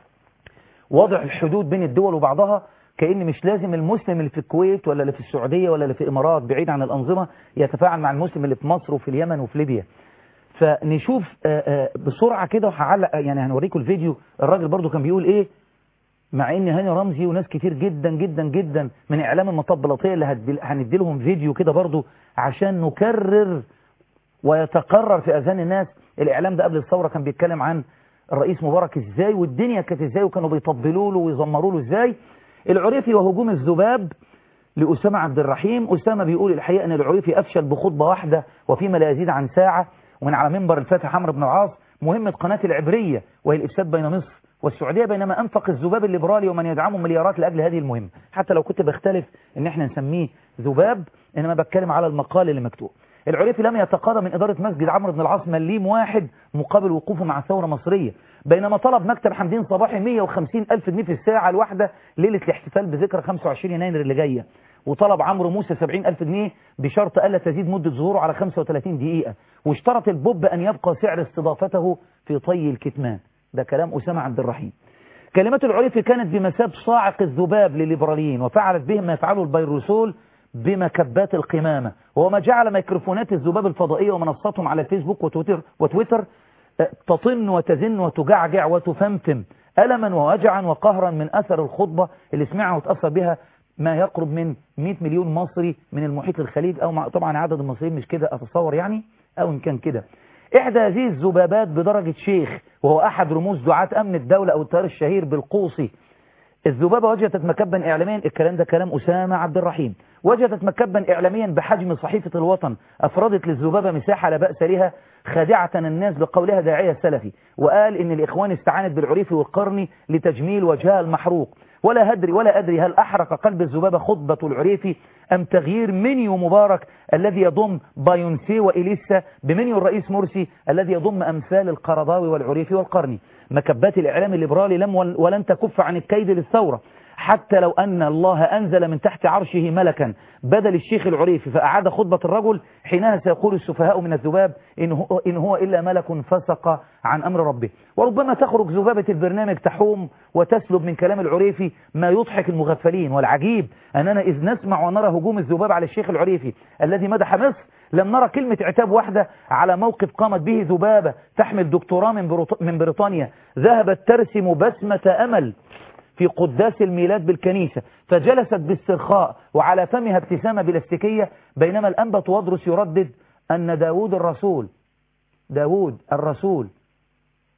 وضع الحدود بين الدول وبعضها كأن مش لازم المسلم اللي في الكويت ولا اللي في السعودية ولا اللي في الإمارات بعيد عن الأنظمة يتفاعل مع المسلم اللي في مصر وفي اليمن وفي ليبيا فنشوف آه، آه، بسرعة كده وهعلق يعني هنوريكم الفيديو الراجل برضو كان بيقول ايه مع ان هاني رمزي وناس كتير جدا جدا جدا من اعلام المطبلاتيه اللي هتدي- هندي لهم فيديو كده برضو عشان نكرر ويتقرر في اذهان الناس الاعلام ده قبل الثوره كان بيتكلم عن الرئيس مبارك ازاي والدنيا كانت ازاي وكانوا بيطبلوا له ويزمروا له ازاي العريفي وهجوم الذباب لأسامة عبد الرحيم أسامة بيقول الحقيقة أن العريفي أفشل بخطبة واحدة وفيما لا يزيد عن ساعة ومن على منبر الفاتح عمرو بن العاص مهمة قناة العبرية وهي الإفساد بين مصر والسعودية بينما أنفق الذباب الليبرالي ومن يدعمه مليارات لأجل هذه المهمة حتى لو كنت بختلف إن إحنا نسميه ذباب إنما بتكلم على المقال اللي مكتوب العريفي لم يتقاضى من إدارة مسجد عمرو بن العاص مليم واحد مقابل وقوفه مع ثورة مصرية بينما طلب مكتب حمدين صباحي 150 ألف جنيه في الساعة الواحدة ليلة الاحتفال بذكرى 25 يناير اللي جاية وطلب عمرو موسى 70 ألف جنيه بشرط ألا تزيد مدة ظهوره على 35 دقيقة واشترط البوب أن يبقى سعر استضافته في طي الكتمان ده كلام أسامة عبد الرحيم كلمات العريفي كانت بمثاب صاعق الذباب لليبراليين وفعلت بهم ما يفعله البيروسول بمكبات القمامة وهو ما جعل ميكروفونات الذباب الفضائية ومنصاتهم على الفيسبوك وتويتر, وتويتر آه، تطن وتزن وتجعجع وتفمفم ألما ووجعا وقهرا من أثر الخطبة اللي سمعها وتأثر بها ما يقرب من 100 مليون مصري من المحيط الخليج أو مع طبعا عدد المصريين مش كده أتصور يعني أو إن كان كده إحدى هذه الذبابات بدرجة شيخ وهو أحد رموز دعاة أمن الدولة أو التيار الشهير بالقوصي الذبابة وجدت مكبا إعلاميا الكلام ده كلام أسامة عبد الرحيم وجدت مكبا إعلاميا بحجم صحيفة الوطن أفردت للذبابة مساحة لا بأس لها خادعة الناس بقولها داعية السلفي وقال إن الإخوان استعانت بالعريفي والقرني لتجميل وجهها المحروق ولا أدري ولا أدري هل أحرق قلب الذبابة خطبة العريفي أم تغيير منيو مبارك الذي يضم بايونسي وإليسا بمنيو الرئيس مرسي الذي يضم أمثال القرضاوي والعريفي والقرني مكبات الإعلام الليبرالي لم ول- ولن تكف عن الكيد للثورة حتى لو أن الله أنزل من تحت عرشه ملكا بدل الشيخ العريفي فأعاد خطبة الرجل حينها سيقول السفهاء من الذباب إن هو, إن هو إلا ملك فسق عن أمر ربه وربما تخرج ذبابة البرنامج تحوم وتسلب من كلام العريفي ما يضحك المغفلين والعجيب أننا إذ نسمع ونرى هجوم الذباب على الشيخ العريفي الذي مدح مصر لم نرى كلمة عتاب واحدة على موقف قامت به ذبابة تحمل دكتوراه من, بروط... من بريطانيا ذهبت ترسم بسمة أمل في قداس الميلاد بالكنيسة فجلست باسترخاء وعلى فمها ابتسامة بلاستيكية بينما الأنبا وادرس يردد أن داود الرسول داود الرسول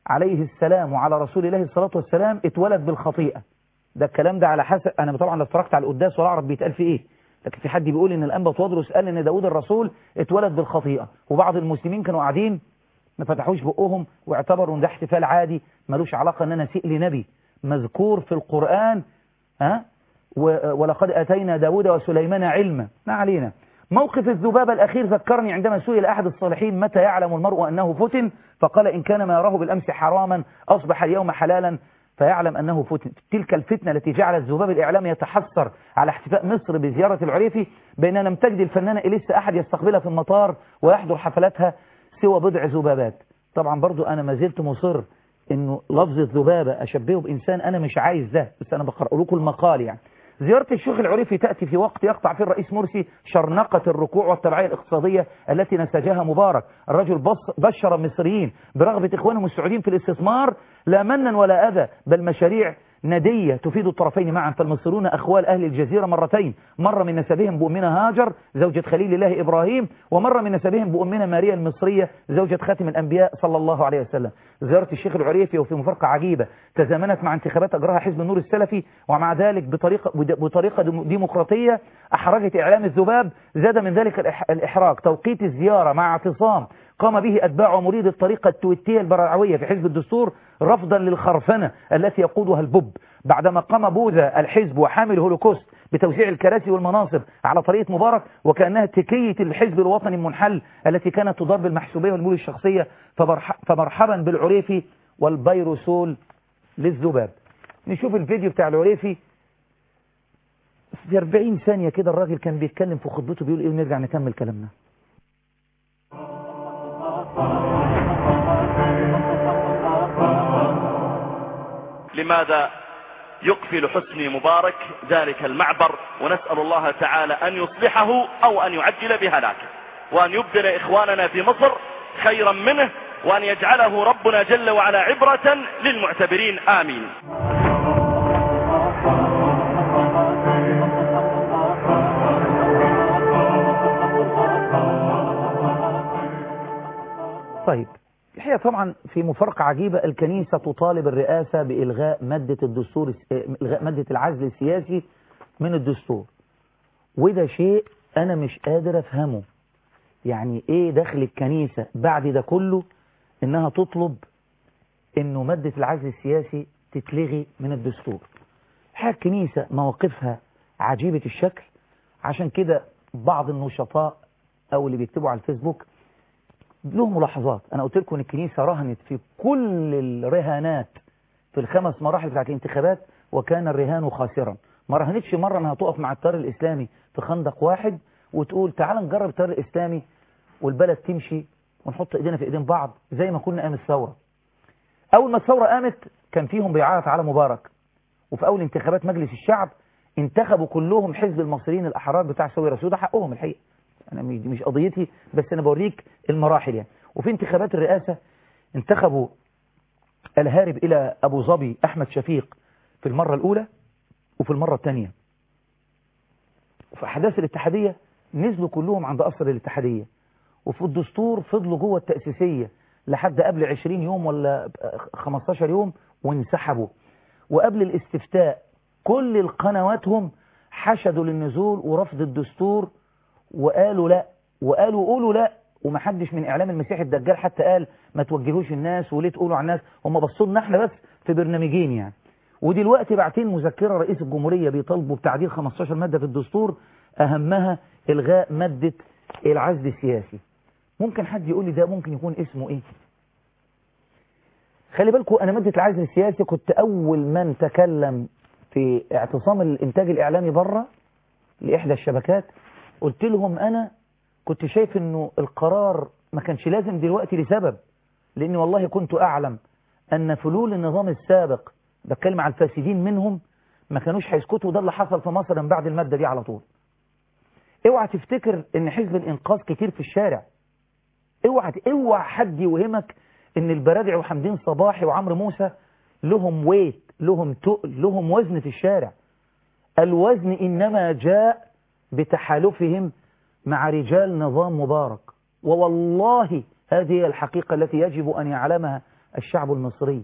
عليه السلام وعلى رسول الله الصلاة والسلام اتولد بالخطيئة ده الكلام ده على حسب أنا طبعا لا اتفرجت على القداس ولا أعرف بيتقال في إيه لكن في حد بيقول إن الأنبا تودرس قال إن داود الرسول اتولد بالخطيئة وبعض المسلمين كانوا قاعدين ما فتحوش بقهم واعتبروا ان ده احتفال عادي ملوش علاقة ان انا اسيء لنبي مذكور في القرآن ها و- ولقد اتينا داود وسليمان علما ما علينا موقف الذبابة الأخير ذكرني عندما سئل أحد الصالحين متى يعلم المرء أنه فتن فقال إن كان ما يراه بالأمس حراما أصبح اليوم حلالا فيعلم أنه فتن تلك الفتنة التي جعلت ذباب الإعلام يتحسر على احتفاء مصر بزيارة العريفي بأننا لم تجد الفنانة إليسا أحد يستقبلها في المطار ويحضر حفلاتها سوى بضع ذبابات طبعا برضو أنا ما زلت مصر إنه لفظ الذبابة أشبهه بإنسان أنا مش عايز ده بس أنا بقرأ لكم المقال يعني زيارة الشيخ العريفي تأتي في وقت يقطع فيه الرئيس مرسي شرنقة الركوع والتبعية الاقتصادية التي نسجها مبارك الرجل بص- بشر المصريين برغبة إخوانهم السعوديين في الاستثمار لا منا ولا أذى بل مشاريع ندية تفيد الطرفين معا فالمصريون أخوال أهل الجزيرة مرتين مرة من نسبهم بأمنا هاجر زوجة خليل الله إبراهيم ومرة من نسبهم بأمنا ماريا المصرية زوجة خاتم الأنبياء صلى الله عليه وسلم زيارة الشيخ العريفي وفي مفارقة عجيبة تزامنت مع انتخابات أجراها حزب النور السلفي ومع ذلك بطريقة, بطريقة ديمو- ديمقراطية أحرجت إعلام الذباب زاد من ذلك الإح- الإحراج توقيت الزيارة مع اعتصام قام به أتباع مريد الطريقة التويتية البرعوية في حزب الدستور رفضا للخرفنة التي يقودها البب بعدما قام بوذا الحزب وحامل هولوكوست بتوزيع الكراسي والمناصب على طريقة مبارك وكأنها تكية الحزب الوطني المنحل التي كانت تضار بالمحسوبية والمول الشخصية فمرح- فمرحبا بالعريفي والبيروسول للذباب نشوف الفيديو بتاع العريفي في 40 ثانية كده الراجل كان بيتكلم في خطبته بيقول ايه ونرجع نكمل كلامنا لماذا يقفل حسني مبارك ذلك المعبر ونسأل الله تعالى أن يصلحه أو أن يعجل بهلاكه وأن يبدل إخواننا في مصر خيرا منه وأن يجعله ربنا جل وعلا عبرة للمعتبرين آمين طيب الحقيقة طبعا في مفارقة عجيبة الكنيسة تطالب الرئاسة بإلغاء مادة الدستور إلغاء مادة العزل السياسي من الدستور وده شيء أنا مش قادر أفهمه يعني إيه دخل الكنيسة بعد ده كله إنها تطلب إنه مادة العزل السياسي تتلغي من الدستور الحقيقة الكنيسة مواقفها عجيبة الشكل عشان كده بعض النشطاء أو اللي بيكتبوا على الفيسبوك له ملاحظات انا قلت لكم ان الكنيسه رهنت في كل الرهانات في الخمس مراحل بتاعت الانتخابات وكان الرهان خاسرا ما رهنتش مره انها تقف مع التيار الاسلامي في خندق واحد وتقول تعال نجرب التيار الاسلامي والبلد تمشي ونحط ايدينا في ايدين بعض زي ما كنا ايام الثوره اول ما الثوره قامت كان فيهم بيعيط على مبارك وفي اول انتخابات مجلس الشعب انتخبوا كلهم حزب المصريين الاحرار بتاع سويرة وده حقهم الحقيقه انا مش- دي مش قضيتي بس انا بوريك المراحل يعني وفي انتخابات الرئاسة انتخبوا الهارب الى ابو ظبي احمد شفيق في المرة الاولى وفي المرة الثانية وفي احداث الاتحادية نزلوا كلهم عند قصر الاتحادية وفي الدستور فضلوا جوه التأسيسية لحد قبل 20 يوم ولا 15 يوم وانسحبوا وقبل الاستفتاء كل القنواتهم حشدوا للنزول ورفض الدستور وقالوا لا وقالوا قولوا لا ومحدش من اعلام المسيح الدجال حتى قال ما توجهوش الناس وليه تقولوا على الناس هم بصوا لنا احنا بس في برنامجين يعني ودلوقتي باعتين مذكره رئيس الجمهوريه بيطالبوا بتعديل 15 ماده في الدستور اهمها الغاء ماده العزل السياسي ممكن حد يقول لي ده ممكن يكون اسمه ايه خلي بالكم انا ماده العزل السياسي كنت اول من تكلم في اعتصام الانتاج الاعلامي بره لاحدى الشبكات قلت لهم انا كنت شايف انه القرار ما كانش لازم دلوقتي لسبب لاني والله كنت اعلم ان فلول النظام السابق بتكلم على الفاسدين منهم ما كانوش هيسكتوا ده اللي حصل في مصر من بعد المادة دي على طول اوعى تفتكر ان حزب الانقاذ كتير في الشارع اوعى اوعى حد يوهمك ان البرادع وحمدين صباحي وعمرو موسى لهم ويت لهم تقل لهم وزن في الشارع الوزن انما جاء بتحالفهم مع رجال نظام مبارك ووالله هذه هي الحقيقة التي يجب أن يعلمها الشعب المصري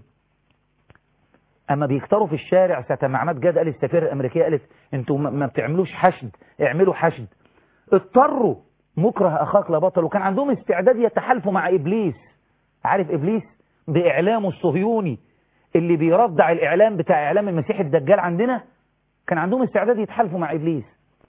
اما بيكتروا في الشارع ساعه ما عماد جاد قال السفيره الامريكيه قالت انتوا ما ما بتعملوش حشد اعملوا حشد اضطروا مكره اخاك لا بطل وكان عندهم استعداد يتحالفوا مع ابليس عارف ابليس باعلامه الصهيوني اللي بيردع الاعلام بتاع اعلام المسيح الدجال عندنا كان عندهم استعداد يتحالفوا مع ابليس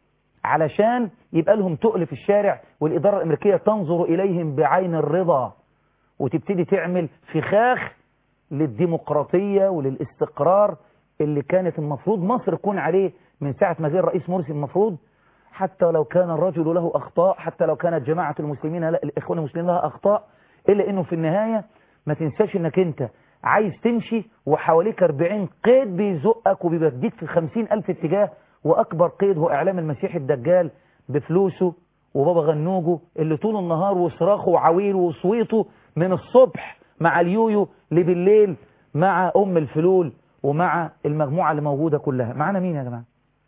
علشان يبقى لهم تقل في الشارع والاداره الامريكيه تنظر اليهم بعين الرضا وتبتدي تعمل فخاخ للديمقراطيه وللاستقرار اللي كانت المفروض مصر تكون عليه من ساعه ما جه الرئيس مرسي المفروض حتى لو كان الرجل له اخطاء حتى لو كانت جماعه المسلمين لا الاخوان المسلمين لها اخطاء الا انه في النهايه ما تنساش انك انت عايز تمشي وحواليك 40 قيد بيزقك وبيوديك في 50 ألف اتجاه وأكبر قيد هو إعلام المسيح الدجال بفلوسه وبابا غنوجه اللي طول النهار وصراخه وعويله وصويته من الصبح مع اليويو لبالليل مع أم الفلول ومع المجموعة اللي موجودة كلها معانا مين يا جماعة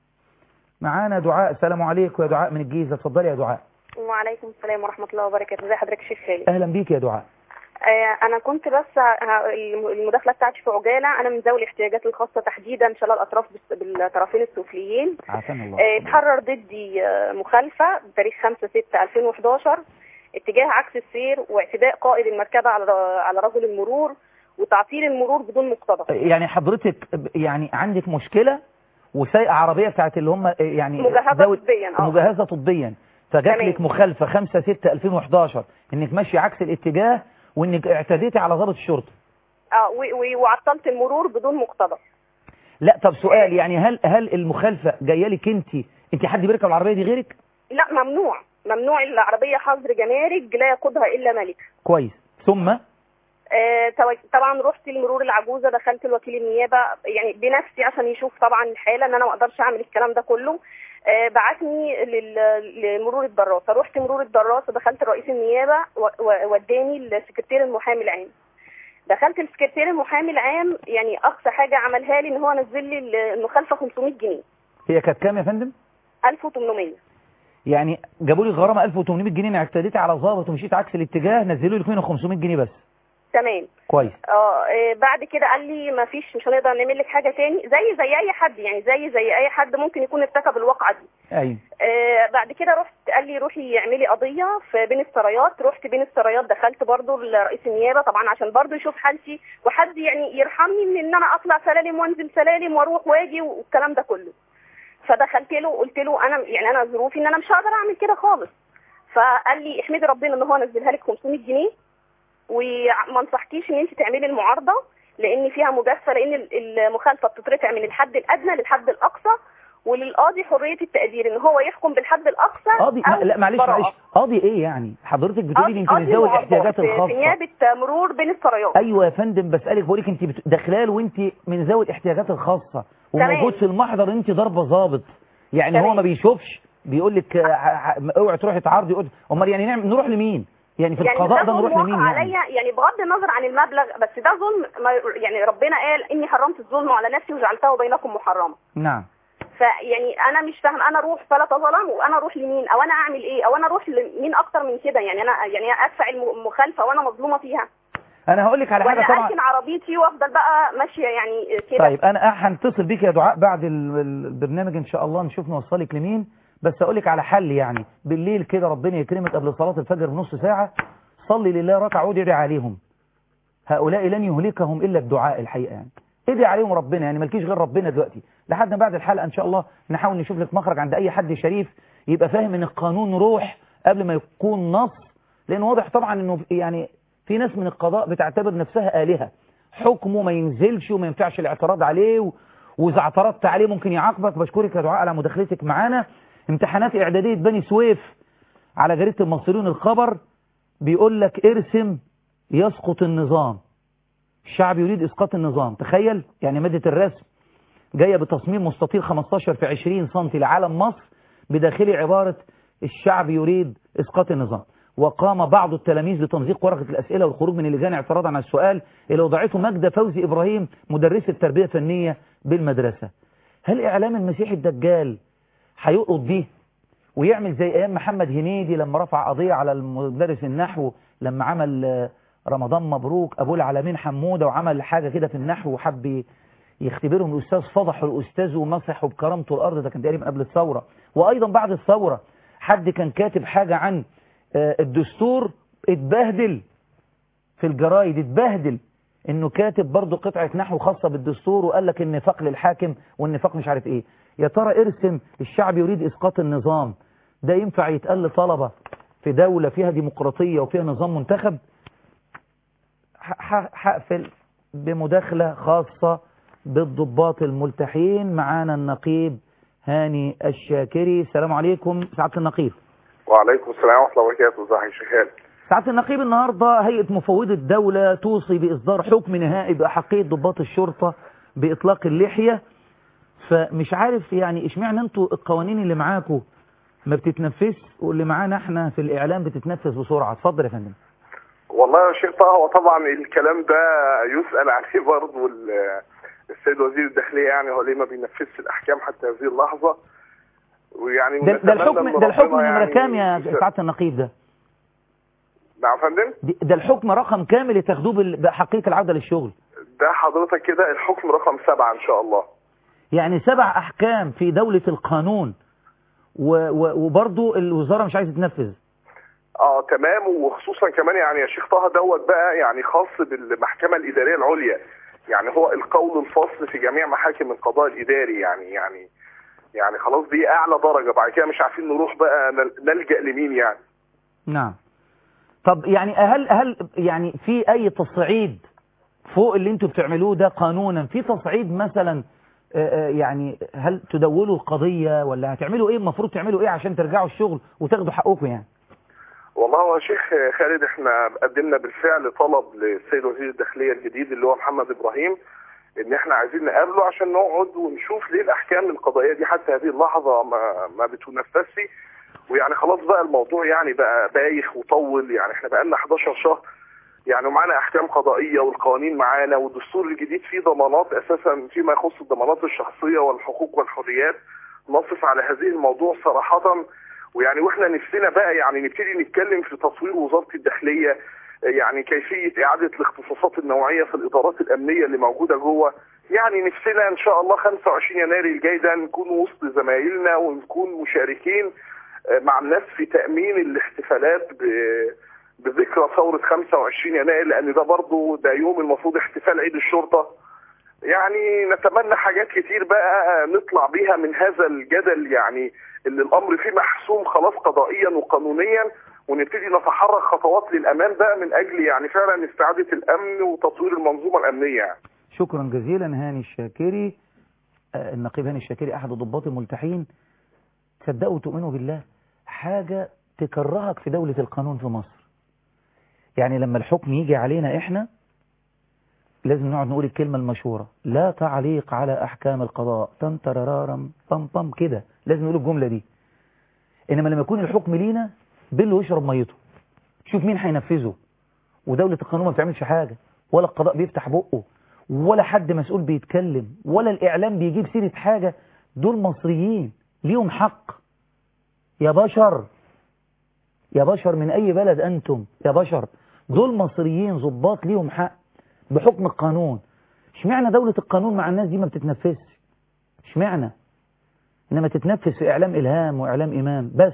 معانا دعاء السلام عليكم يا دعاء من الجيزة اتفضلي يا دعاء وعليكم السلام ورحمة الله وبركاته ازي حضرتك يا شيخ خالد أهلا بيك يا دعاء آه أنا كنت بس ه- الم- المداخلة بتاعتي في عجالة أنا من ذوي الاحتياجات الخاصة تحديدا شلال الأطراف بس- بالطرفين السفليين عافانا الله آه، اتحرر ضدي آه، مخالفة بتاريخ 5 6 2011 اتجاه عكس السير واعتداء قائد المركبة على على رجل المرور وتعطيل المرور بدون مقتضى يعني حضرتك يعني عندك مشكلة وسايقة عربية بتاعت اللي هم يعني مجهزة ذوي- طبيا اه مجهزة طبيا فجات تمام. لك مخالفة 5 6 2011 انك ماشي عكس الاتجاه وانك اعتديتي على ضابط الشرطة اه و- و- وعطلت المرور بدون مقتضى لا طب سؤال يعني هل هل المخالفة جايه لك انت انت حد بيركب العربية دي غيرك لا ممنوع ممنوع العربية حظر جمارك لا يقودها إلا ملك كويس ثم آه، تو- طبعا رحت لمرور العجوزه دخلت الوكيل النيابه يعني بنفسي عشان يشوف طبعا الحاله ان انا ما اقدرش اعمل الكلام ده كله آه، بعتني لل- لمرور الدراسه رحت مرور الدراسه دخلت رئيس النيابه و- و- وداني لسكرتير المحامي العام دخلت السكرتير المحامي العام يعني اقصى حاجه عملها لي ان هو نزل لي المخالفه 500 جنيه هي كانت كام يا فندم 1800 يعني جابوا لي غرامة 1800 جنيه انك اعتديتي على ضابط ومشيت عكس الاتجاه نزلوا لك منه 500 جنيه بس تمام كويس اه آه، بعد كده قال لي ما فيش مش هنقدر نعمل لك حاجه تاني زي زي اي حد يعني زي زي اي حد ممكن يكون ارتكب الواقعه دي ايوه آه بعد كده رحت قال لي روحي اعملي قضيه في بين السرايات رحت بين السرايات دخلت برضو لرئيس النيابه طبعا عشان برضو يشوف حالتي وحد يعني يرحمني من ان انا اطلع سلالم وانزل سلالم واروح واجي والكلام ده كله فدخلت له قلت له انا يعني انا ظروفي ان انا مش هقدر اعمل كده خالص فقال لي احمدي ربنا ان هو نزلها لك 500 جنيه وما انصحكيش ان انت تعملي المعارضه لان فيها مجازفه لان ال- المخالفه بتترفع من الحد الادنى للحد الاقصى وللقاضي حريه التقدير ان هو يحكم بالحد الاقصى قاضي أو لا معلش براءة. معلش قاضي ايه يعني حضرتك بتقولي لي انت من قاضي ذوي معارضات الاحتياجات في- في الخاصة نيابه مرور بين السرايات ايوه يا فندم بسالك بقول لك انت بت- داخلال وانت من ذوي الاحتياجات الخاصه وموجود تمام. في المحضر انت ضربه ضابط يعني هو تمام. ما بيشوفش بيقول لك آه، ع- ع- اوعي تروحي تعارضي يقول امال يعني نعمل نروح لمين يعني في يعني القضاء ده ده نروح ظلم لمين وقع يعني عليا يعني بغض النظر عن المبلغ بس ده ظلم ما يعني ربنا قال اني حرمت الظلم على نفسي وجعلته بينكم محرما نعم فيعني انا مش فاهم انا اروح فلا تظلم وانا اروح لمين او انا اعمل ايه او انا اروح لمين اكتر من كده يعني انا يعني ادفع الم- المخالفه وانا مظلومه فيها انا هقول لك على حاجه ولا طبعا اركن عربيتي وافضل بقى ماشيه يعني كده طيب انا هنتصل بيك يا دعاء بعد ال- ال- البرنامج ان شاء الله نشوف نوصلك لمين بس اقول لك على حل يعني بالليل كده ربنا يكرمك قبل صلاه الفجر بنص ساعه صلي لله ركعه وادعي عليهم هؤلاء لن يهلكهم الا الدعاء الحقيقه يعني ادعي عليهم ربنا يعني مالكيش غير ربنا دلوقتي لحد ما بعد الحلقه ان شاء الله نحاول نشوف لك مخرج عند اي حد شريف يبقى فاهم ان القانون روح قبل ما يكون نص لان واضح طبعا انه يعني في ناس من القضاء بتعتبر نفسها آلهة حكمه ما ينزلش وما ينفعش الاعتراض عليه و... واذا اعترضت عليه ممكن يعاقبك بشكرك يا دعاء على مداخلتك معانا امتحانات اعداديه بني سويف على جريده المصريون الخبر بيقول لك ارسم يسقط النظام الشعب يريد اسقاط النظام تخيل يعني ماده الرسم جايه بتصميم مستطيل 15 في 20 سم لعالم مصر بداخله عباره الشعب يريد اسقاط النظام وقام بعض التلاميذ بتمزيق ورقة الأسئلة والخروج من اللجان اعتراضا على السؤال اللي وضعته ماجدة فوزي إبراهيم مدرسة تربية فنية بالمدرسة هل إعلام المسيح الدجال هيقض بيه ويعمل زي أيام محمد هنيدي لما رفع قضية على مدرس النحو لما عمل رمضان مبروك ابو العالمين حموده وعمل حاجه كده في النحو وحب ي- يختبرهم الاستاذ فضحوا الاستاذ ومسحوا بكرامته الارض ده كان تقريبا قبل الثوره وايضا بعد الثوره حد كان كاتب حاجه عن آه، الدستور اتبهدل في الجرايد اتبهدل انه كاتب برضه قطعه نحو خاصه بالدستور وقال لك النفاق للحاكم والنفاق مش عارف ايه يا ترى ارسم الشعب يريد اسقاط النظام ده ينفع يتقال لطلبه في دوله فيها ديمقراطيه وفيها نظام منتخب ح- ح- هقفل بمداخله خاصه بالضباط الملتحين معانا النقيب هاني الشاكري السلام عليكم سعاده النقيب وعليكم السلام ورحمة الله وبركاته ازي حضرتك شغال سعاده النقيب النهارده هيئه مفوضي الدوله توصي باصدار حكم نهائي باحقيه ضباط الشرطه باطلاق اللحيه فمش عارف يعني اشمعنى انتوا القوانين اللي معاكم ما بتتنفذش واللي معانا احنا في الاعلام بتتنفذ بسرعه اتفضل يا فندم والله يا شيخ طه هو طبعا الكلام ده يسأل عليه برضه ال- السيد وزير الداخلية يعني هو ليه ما بينفذش الأحكام حتى هذه اللحظة ويعني ده, ده ونتمنى الحكم إن ده الحكم ربنا نمره يعني كام يا يسهل. سعاده النقيب ده نعم يا فندم دي- ده الحكم رقم كامل لتاخدوه بال- بحقيه العوده للشغل ده حضرتك كده الحكم رقم سبعة إن شاء الله يعني سبع احكام في دوله القانون و و وبرضه الوزاره مش عايزه تنفذ اه تمام وخصوصا كمان يعني يا شيخ طه دوت بقى يعني خاص بالمحكمة الإدارية العليا يعني هو القول الفصل في جميع محاكم القضاء الإداري يعني يعني يعني خلاص دي أعلى درجة بعد كده مش عارفين نروح بقى نل- نلجأ لمين يعني نعم طب يعني هل هل يعني في اي تصعيد فوق اللي انتوا بتعملوه ده قانونا في تصعيد مثلا آه، آه، يعني هل تدولوا القضية ولا هتعملوا ايه المفروض تعملوا ايه عشان ترجعوا الشغل وتاخدوا حقكم يعني والله هو يا شيخ خالد احنا قدمنا بالفعل طلب للسيد وزير الداخلية الجديد اللي هو محمد إبراهيم ان احنا عايزين نقابله عشان نقعد ونشوف ليه الاحكام القضائيه دي حتى هذه اللحظه ما ما بتنفذش ويعني خلاص بقى الموضوع يعني بقى بايخ وطول يعني احنا بقى لنا 11 شهر يعني ومعانا احكام قضائيه والقوانين معانا والدستور الجديد فيه ضمانات اساسا فيما يخص الضمانات الشخصيه والحقوق والحريات نصف على هذه الموضوع صراحه ويعني واحنا نفسنا بقى يعني نبتدي نتكلم في تطوير وزاره الداخليه يعني كيفيه اعاده الاختصاصات النوعيه في الادارات الامنيه اللي موجوده جوه يعني نفسنا ان شاء الله 25 يناير الجاي ده نكون وسط زمايلنا ونكون مشاركين آه، مع الناس في تامين الاحتفالات ب- بذكرى ثوره 25 يناير لان ده برضه ده يوم المفروض احتفال عيد الشرطه يعني نتمنى حاجات كتير بقى نطلع بيها من هذا الجدل يعني اللي الامر فيه محسوم خلاص قضائيا وقانونيا ونبتدي نتحرك خطوات للأمان بقى من أجل يعني فعلا استعادة الأمن وتطوير المنظومة الأمنية يعني. شكرا جزيلا هاني الشاكري آه، النقيب هاني الشاكري أحد الضباط الملتحين تصدقوا وتؤمنوا بالله حاجة تكرهك في دولة القانون في مصر يعني لما الحكم يجي علينا إحنا لازم نقعد نقول الكلمة المشهورة لا تعليق على أحكام القضاء تم ترارارم بم بم كده لازم نقول الجملة دي إنما لما يكون الحكم لينا بله يشرب ميته شوف مين هينفذه ودولة القانون ما بتعملش حاجة ولا القضاء بيفتح بقه ولا حد مسؤول بيتكلم ولا الإعلام بيجيب سيرة حاجة دول مصريين ليهم حق يا بشر يا بشر من أي بلد أنتم يا بشر دول مصريين ضباط ليهم حق بحكم القانون اشمعنى دولة القانون مع الناس دي ما بتتنفذش اشمعنى انما تتنفذ في اعلام الهام واعلام امام بس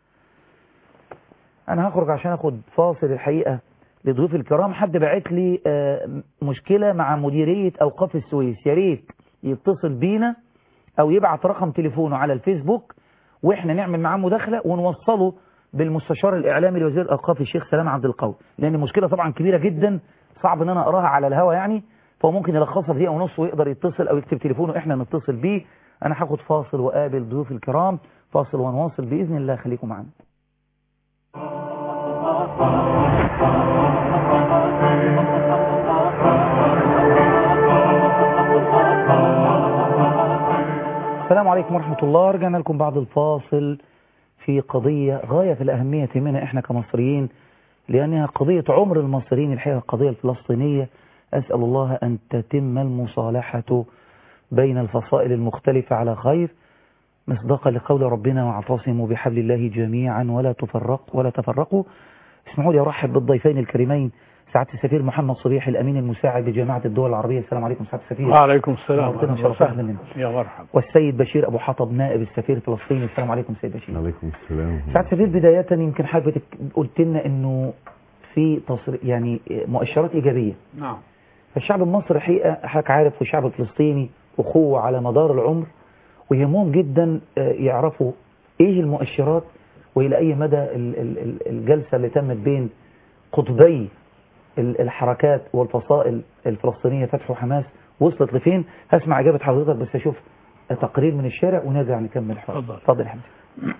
انا هخرج عشان اخد فاصل الحقيقة لضيوف الكرام حد بعت لي آه، مشكلة مع مديرية اوقاف السويس يا ريت يتصل بينا او يبعت رقم تليفونه على الفيسبوك واحنا نعمل معاه مداخلة ونوصله بالمستشار الاعلامي لوزير الاوقاف الشيخ سلام عبد القوي لان المشكلة طبعا كبيرة جدا صعب ان انا اقراها على الهوا يعني فهو ممكن يلخصها في دقيقة ونص ويقدر يتصل او يكتب تليفونه احنا نتصل بيه انا هاخد فاصل وقابل ضيوف الكرام فاصل ونواصل باذن الله خليكم معنا السلام عليكم ورحمة الله رجعنا لكم بعد الفاصل في قضية غاية في الأهمية منا إحنا كمصريين لأنها قضية عمر المصريين الحقيقة القضية الفلسطينية أسأل الله أن تتم المصالحة بين الفصائل المختلفة على خير مصداقا لقول ربنا واعتصموا بحبل الله جميعا ولا تفرق ولا تفرقوا اسمحوا لي أرحب بالضيفين الكريمين سعادة السفير محمد صبيح الأمين المساعد بجامعة الدول العربية السلام عليكم سعادة السفير وعليكم السلام نورتنا أهلا وشرفتنا وسهلا. مننا. يا مرحبا والسيد بشير أبو حطب نائب السفير الفلسطيني السلام عليكم سيد بشير عليكم السلام سعادة السفير بداية يمكن حضرتك قلت لنا إنه في تصر... يعني مؤشرات إيجابية نعم فالشعب المصري حقيقة حضرتك عارف والشعب الفلسطيني أخوة على مدار العمر ويهمهم جدا آه، يعرفوا إيه المؤشرات وإلى أي مدى ال- ال- ال- الجلسة اللي تمت بين قطبي ال- الحركات والفصائل الفلسطينية فتح وحماس وصلت لفين هسمع إجابة حضرتك بس أشوف تقرير من الشارع ونرجع نكمل الحوار اتفضل. اتفضل يا حبيبي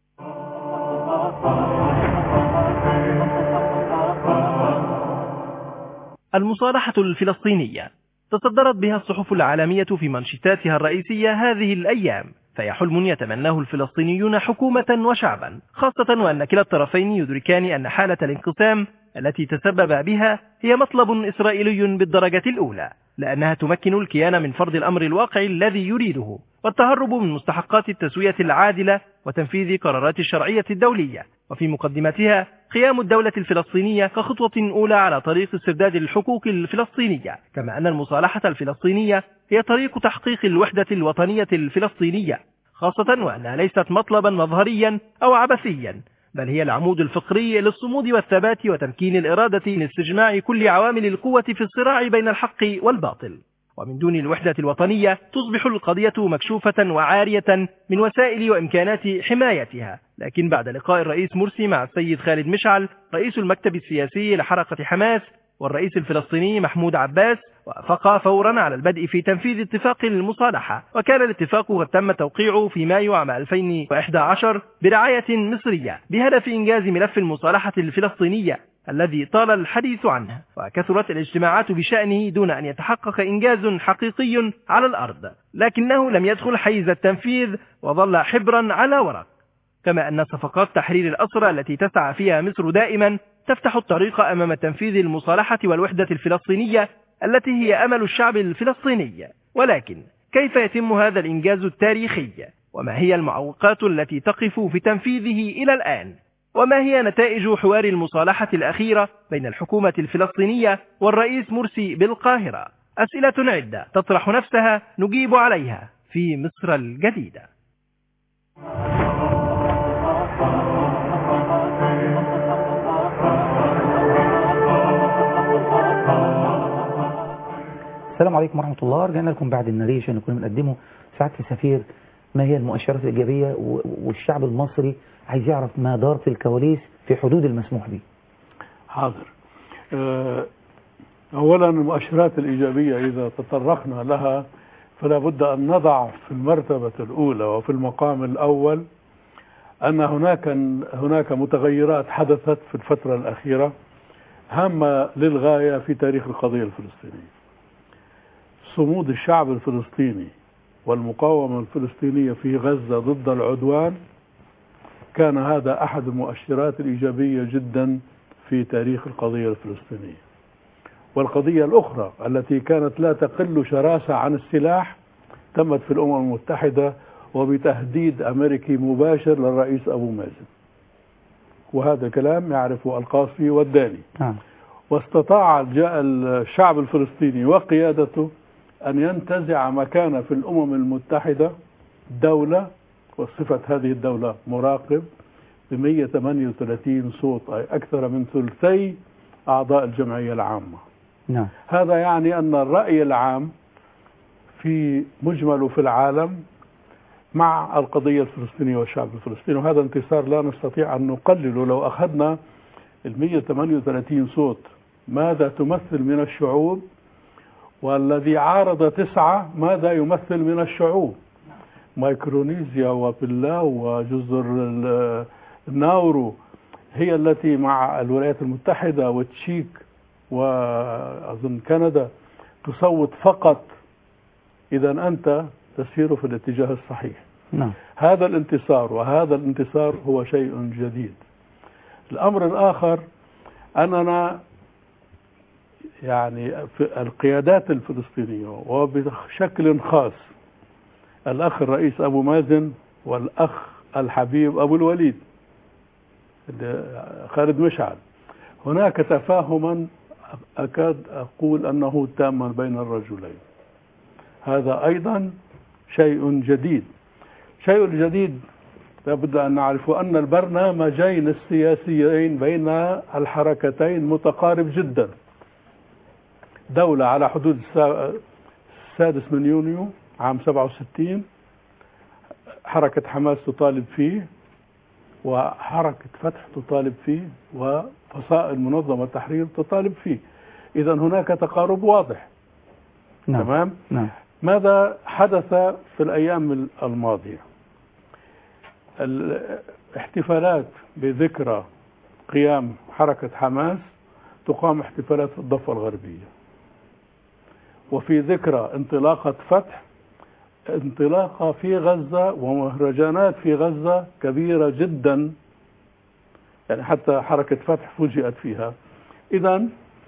المصالحة الفلسطينية تصدرت بها الصحف العالمية في منشطاتها الرئيسية هذه الأيام فهي حلم يتمناه الفلسطينيون حكومة وشعبا خاصة وأن كلا الطرفين يدركان أن حالة الانقسام التي تسبب بها هي مطلب إسرائيلي بالدرجة الأولى لأنها تمكن الكيان من فرض الأمر الواقع الذي يريده والتهرب من مستحقات التسوية العادلة وتنفيذ قرارات الشرعية الدولية وفي مقدمتها قيام الدولة الفلسطينية كخطوة أولى على طريق استرداد الحقوق الفلسطينية كما أن المصالحة الفلسطينية هي طريق تحقيق الوحدة الوطنية الفلسطينية خاصة وأنها ليست مطلبا مظهريا أو عبثيا بل هي العمود الفقري للصمود والثبات وتمكين الإرادة من استجماع كل عوامل القوة في الصراع بين الحق والباطل ومن دون الوحدة الوطنية تصبح القضية مكشوفة وعارية من وسائل وإمكانات حمايتها لكن بعد لقاء الرئيس مرسي مع السيد خالد مشعل رئيس المكتب السياسي لحركة حماس والرئيس الفلسطيني محمود عباس وافقا فورا على البدء في تنفيذ اتفاق المصالحة وكان الاتفاق قد تم توقيعه في مايو عام 2011 برعاية مصرية بهدف إنجاز ملف المصالحة الفلسطينية الذي طال الحديث عنه وكثرت الاجتماعات بشأنه دون أن يتحقق إنجاز حقيقي على الأرض لكنه لم يدخل حيز التنفيذ وظل حبرا على ورق كما أن صفقات تحرير الأسرى التي تسعى فيها مصر دائما تفتح الطريق أمام تنفيذ المصالحة والوحدة الفلسطينية التي هي أمل الشعب الفلسطيني ولكن كيف يتم هذا الإنجاز التاريخي وما هي المعوقات التي تقف في تنفيذه إلى الآن وما هي نتائج حوار المصالحة الأخيرة بين الحكومة الفلسطينية والرئيس مرسي بالقاهرة أسئلة عدة تطرح نفسها نجيب عليها في مصر الجديدة السلام عليكم ورحمة الله رجعنا لكم بعد النريشن اللي كنا بنقدمه سعادة السفير ما هي المؤشرات الإيجابية و- والشعب المصري عايز يعرف ما دار في الكواليس في حدود المسموح به حاضر آه، أولا المؤشرات الإيجابية إذا تطرقنا لها فلا بد أن نضع في المرتبة الأولى وفي المقام الأول أن هناك هناك متغيرات حدثت في الفترة الأخيرة هامة للغاية في تاريخ القضية الفلسطينية صمود الشعب الفلسطيني والمقاومة الفلسطينية في غزة ضد العدوان كان هذا أحد المؤشرات الإيجابية جدا في تاريخ القضية الفلسطينية والقضية الأخرى التي كانت لا تقل شراسة عن السلاح تمت في الأمم المتحدة وبتهديد أمريكي مباشر للرئيس أبو مازن وهذا كلام يعرفه القاصي والداني نعم واستطاع جاء الشعب الفلسطيني وقيادته أن ينتزع مكانه في الأمم المتحدة دولة وصفة هذه الدولة مراقب ب 138 صوت أي أكثر من ثلثي أعضاء الجمعية العامة نعم هذا يعني أن الرأي العام في مجمله في العالم مع القضية الفلسطينية والشعب الفلسطيني وهذا انتصار لا نستطيع أن نقلله لو أخذنا ال 138 صوت ماذا تمثل من الشعوب والذي عارض تسعة ماذا يمثل من الشعوب مايكرونيزيا وبلاو وجزر ال- الناورو هي التي مع الولايات المتحدة والتشيك وأظن كندا تصوت فقط إذا أنت تسير في الاتجاه الصحيح نعم هذا الانتصار وهذا الانتصار هو شيء جديد الأمر الآخر أننا يعني في القيادات الفلسطينية وبشكل خاص الأخ الرئيس أبو مازن والأخ الحبيب أبو الوليد اللي- خالد مشعل هناك تفاهما أكاد أقول أنه تاما بين الرجلين هذا أيضا شيء جديد شيء جديد لابد أن نعرف أن البرنامجين السياسيين بين الحركتين متقارب جدا دولة على حدود السا- السادس من يونيو عام 67 حركة حماس تطالب فيه وحركة فتح تطالب فيه وفصائل منظمة التحرير تطالب فيه إذا هناك تقارب واضح نعم تمام نعم ماذا حدث في الأيام الماضية الاحتفالات بذكرى قيام حركة حماس تقام احتفالات في الضفة الغربية وفي ذكرى انطلاقة فتح انطلاقة في غزة ومهرجانات في غزة كبيرة جدا يعني حتى حركة فتح فوجئت فيها إذا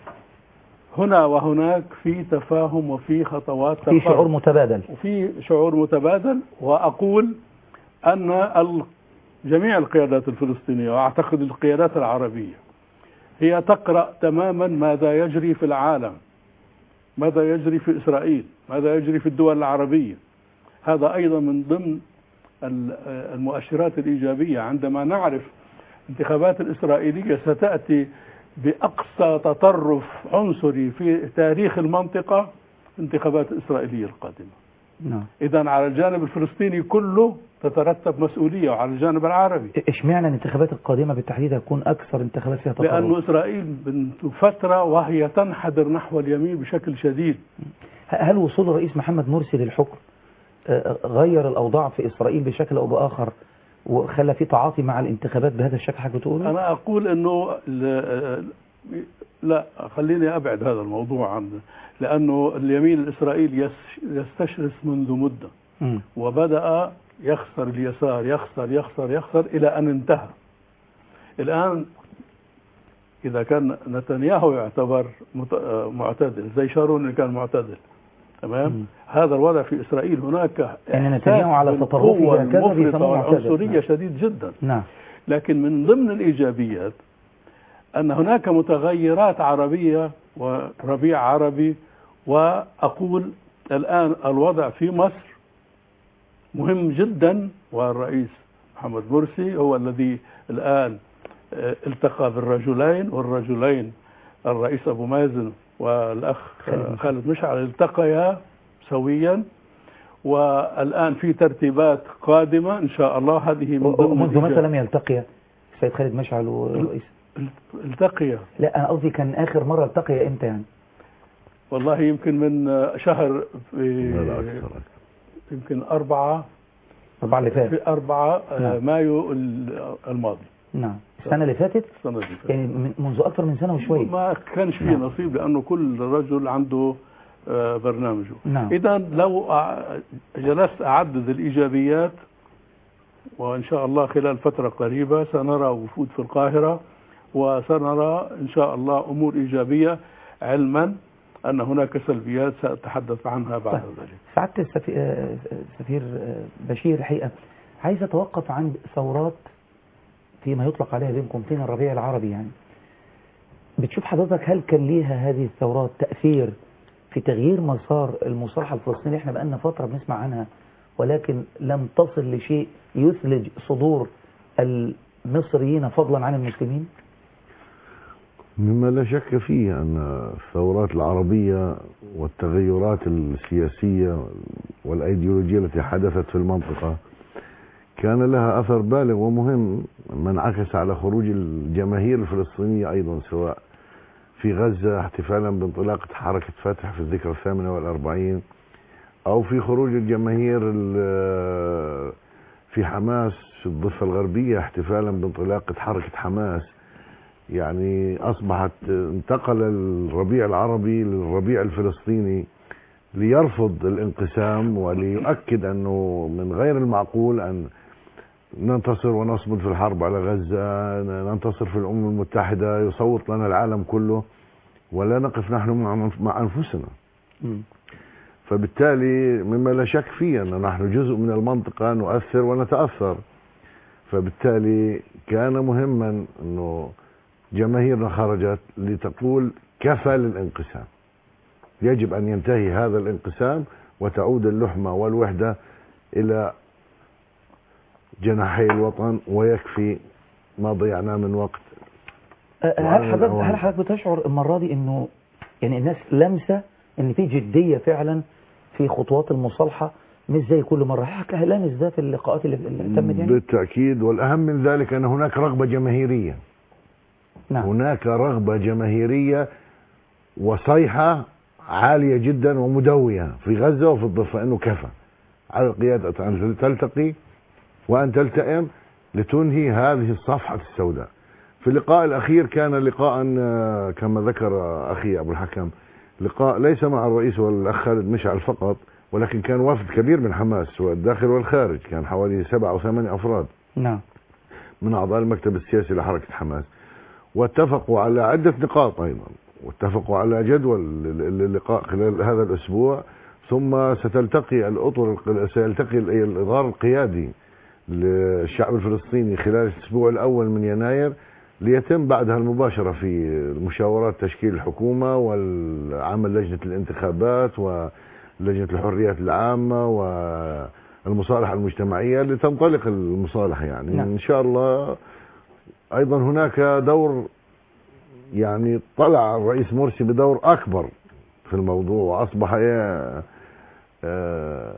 هنا وهناك في تفاهم وفي خطوات في تقارب. شعور متبادل وفي شعور متبادل وأقول أن ال- جميع القيادات الفلسطينية وأعتقد القيادات العربية هي تقرأ تماما ماذا يجري في العالم ماذا يجري في إسرائيل ماذا يجري في الدول العربية هذا أيضا من ضمن ال- المؤشرات الإيجابية عندما نعرف انتخابات الإسرائيلية ستأتي بأقصى تطرف عنصري في تاريخ المنطقة الانتخابات الإسرائيلية القادمة نعم إذا على الجانب الفلسطيني كله تترتب مسؤولية وعلى الجانب العربي اشمعنى الانتخابات القادمة بالتحديد هتكون أكثر انتخابات فيها تطرف لأن إسرائيل منذ فترة وهي تنحدر نحو اليمين بشكل شديد هل وصول الرئيس محمد مرسي للحكم آه، غير الأوضاع في إسرائيل بشكل أو بآخر وخلى في تعاطي مع الانتخابات بهذا الشكل حضرتك بتقوله؟ أنا أقول أنه ل- لا خليني أبعد هذا الموضوع عن لأنه اليمين الإسرائيلي يس- يستشرس منذ مدة مم. وبدأ يخسر اليسار يخسر يخسر يخسر إلى أن انتهى الآن إذا كان نتنياهو يعتبر مت- آه، معتدل زي شارون اللي كان معتدل تمام مم. هذا الوضع في إسرائيل هناك يعني إحساس نتنياهو على تطرفه بالقوة هكذا المفرطة بيسموه معتدل. والعنصرية نعم. شديد جدا نعم لكن من ضمن الإيجابيات أن هناك متغيرات عربية وربيع عربي وأقول الآن الوضع في مصر مهم جدا والرئيس محمد مرسي هو الذي الآن آه، التقى بالرجلين والرجلين الرئيس أبو مازن والأخ آه، خالد مشعل التقيا سويا والآن في ترتيبات قادمة إن شاء الله هذه من ضمن منذ متى الإيجاب. لم يلتقي السيد خالد مشعل والرئيس؟ التقيا لا أنا قصدي كان آخر مرة التقي إمتى يعني؟ والله يمكن من شهر في يمكن أربعة الأربعة اللي فات في أربعة آه، نعم. مايو ال- الماضي نعم السنة اللي فاتت السنة اللي فاتت يعني من- منذ أكثر من سنة وشوية ما كانش فيه نعم. نصيب لأنه كل رجل عنده آه، برنامجه نعم. إذا لو أع- جلست أعدد الإيجابيات وإن شاء الله خلال فترة قريبة سنرى وفود في القاهرة وسنرى إن شاء الله أمور إيجابية علما أن هناك سلبيات سأتحدث عنها بعد طيب. ذلك سعادة السفي- آه، السفير آه، بشير الحقيقة عايز أتوقف عند ثورات فيما يطلق عليها بين قومتين الربيع العربي يعني بتشوف حضرتك هل كان ليها هذه الثورات تأثير في تغيير مسار المصالحة الفلسطينية احنا بقالنا فترة بنسمع عنها ولكن لم تصل لشيء يثلج صدور المصريين فضلا عن المسلمين مما لا شك فيه أن الثورات العربية والتغيرات السياسية والأيديولوجية التي حدثت في المنطقة كان لها أثر بالغ ومهم ما انعكس على خروج الجماهير الفلسطينية أيضا سواء في غزة احتفالا بانطلاقة حركة فتح في الذكرى الثامنة والأربعين أو في خروج الجماهير ال- في حماس في الضفة الغربية احتفالا بانطلاقة حركة حماس يعني أصبحت انتقل الربيع العربي للربيع الفلسطيني ليرفض الانقسام وليؤكد أنه من غير المعقول أن ننتصر ونصمد في الحرب على غزة ننتصر في الأمم المتحدة يصوت لنا العالم كله ولا نقف نحن مع مع أنفسنا فبالتالي مما لا شك فيه أن نحن جزء من المنطقة نؤثر ونتأثر فبالتالي كان مهما أنه جماهيرنا خرجت لتقول كفى للانقسام يجب أن ينتهي هذا الانقسام وتعود اللحمة والوحدة إلى جناحي الوطن ويكفي ما ضيعناه من وقت أه، هل وعلى حضرتك الأوان. هل حضرتك بتشعر المره دي انه يعني الناس لامسه ان في جديه فعلا في خطوات المصالحه مش زي كل مره حضرتك لامس ده في اللقاءات اللي, اللي تمت يعني بالتأكيد والأهم من ذلك أن هناك رغبة جماهيرية نعم. هناك رغبة جماهيرية وصيحة عالية جدا ومدوية في غزة وفي الضفة أنه كفى على القيادة أن تلتقي وأن تلتئم لتنهي هذه الصفحة السوداء في اللقاء الأخير كان لقاء آه، كما ذكر أخي أبو الحكم لقاء ليس مع الرئيس والأخ خالد مشعل فقط ولكن كان وفد كبير من حماس والداخل والخارج كان حوالي سبع أو ثمان أفراد نعم من أعضاء المكتب السياسي لحركة حماس واتفقوا على عدة نقاط أيضا واتفقوا على جدول اللقاء خلال هذا الأسبوع ثم ستلتقي الأطر سيلتقي الإطار القيادي للشعب الفلسطيني خلال الأسبوع الأول من يناير ليتم بعدها المباشرة في مشاورات تشكيل الحكومة والعمل لجنة الانتخابات ولجنة الحريات العامة والمصالحة المجتمعية لتنطلق المصالحة يعني نعم. إن شاء الله أيضا هناك دور يعني طلع الرئيس مرسي بدور أكبر في الموضوع وأصبح إيه، آه،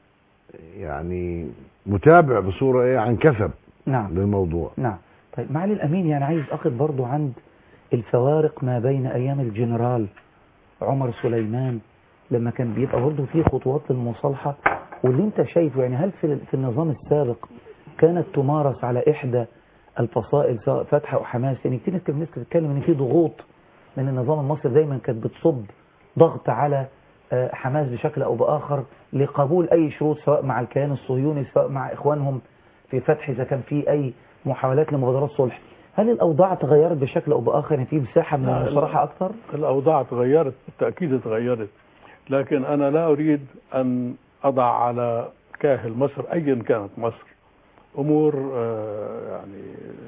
يعني متابع بصورة إيه عن كثب نعم للموضوع نعم طيب معالي الامين يعني عايز اخذ برضو عند الفوارق ما بين ايام الجنرال عمر سليمان لما كان بيبقى برضو في خطوات للمصالحه واللي انت شايفه يعني هل في في النظام السابق كانت تمارس على احدى الفصائل سواء فتح او حماس يعني كتير ناس كانت بتتكلم ان في ضغوط من النظام المصري دايما كانت بتصب ضغط على آه، حماس بشكل او باخر لقبول اي شروط سواء مع الكيان الصهيوني سواء مع اخوانهم في فتح اذا كان في اي محاولات لمبادرات صلح هل الاوضاع تغيرت بشكل او باخر يعني في مساحه من لا، المصالحه اكثر الأوضاع تغيرت بالتأكيد تغيرت لكن أنا لا أريد أن أضع على كاهل مصر أيا كانت مصر أمور آه، يعني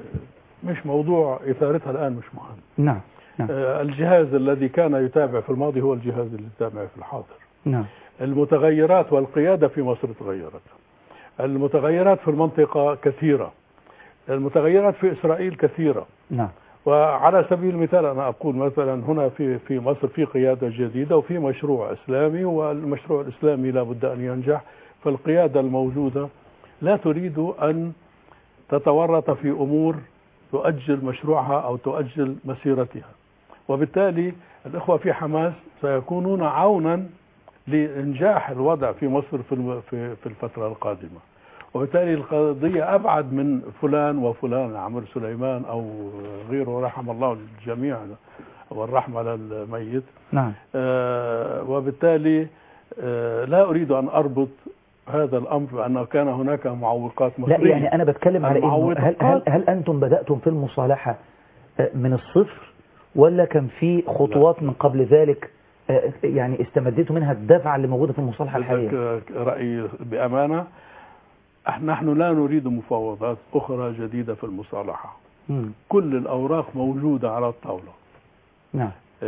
مش موضوع إثارتها الآن مش مهم نعم نعم آه، الجهاز الذي كان يتابع في الماضي هو الجهاز اللي يتابع في الحاضر نعم المتغيرات والقيادة في مصر تغيرت المتغيرات في المنطقة كثيرة المتغيرات في إسرائيل كثيرة نعم وعلى سبيل المثال أنا أقول مثلا هنا في في مصر في قيادة جديدة وفي مشروع إسلامي والمشروع الإسلامي لا بد أن ينجح فالقيادة الموجودة لا تريد أن تتورط في أمور تؤجل مشروعها أو تؤجل مسيرتها وبالتالي الإخوة في حماس سيكونون عونا لإنجاح الوضع في مصر في الم- في في الفترة القادمة وبالتالي القضية أبعد من فلان وفلان عمرو سليمان أو غيره رحم الله الجميع والرحمة للميت نعم آه، وبالتالي آه، لا أريد أن أربط هذا الأمر بأن كان هناك معوقات مصرية لا يعني انا بتكلم على انه هل, هل, المعوقات- هل انتم بداتم في المصالحه آه، من الصفر ولا كان في خطوات من قبل ذلك آه، يعني استمديتوا منها الدفعه اللي موجوده في المصالحه الحاليه بدك رأيي بأمانة إحنا- نحن لا نريد مفاوضات أخرى جديدة في المصالحة مم. كل الأوراق موجودة على الطاولة نعم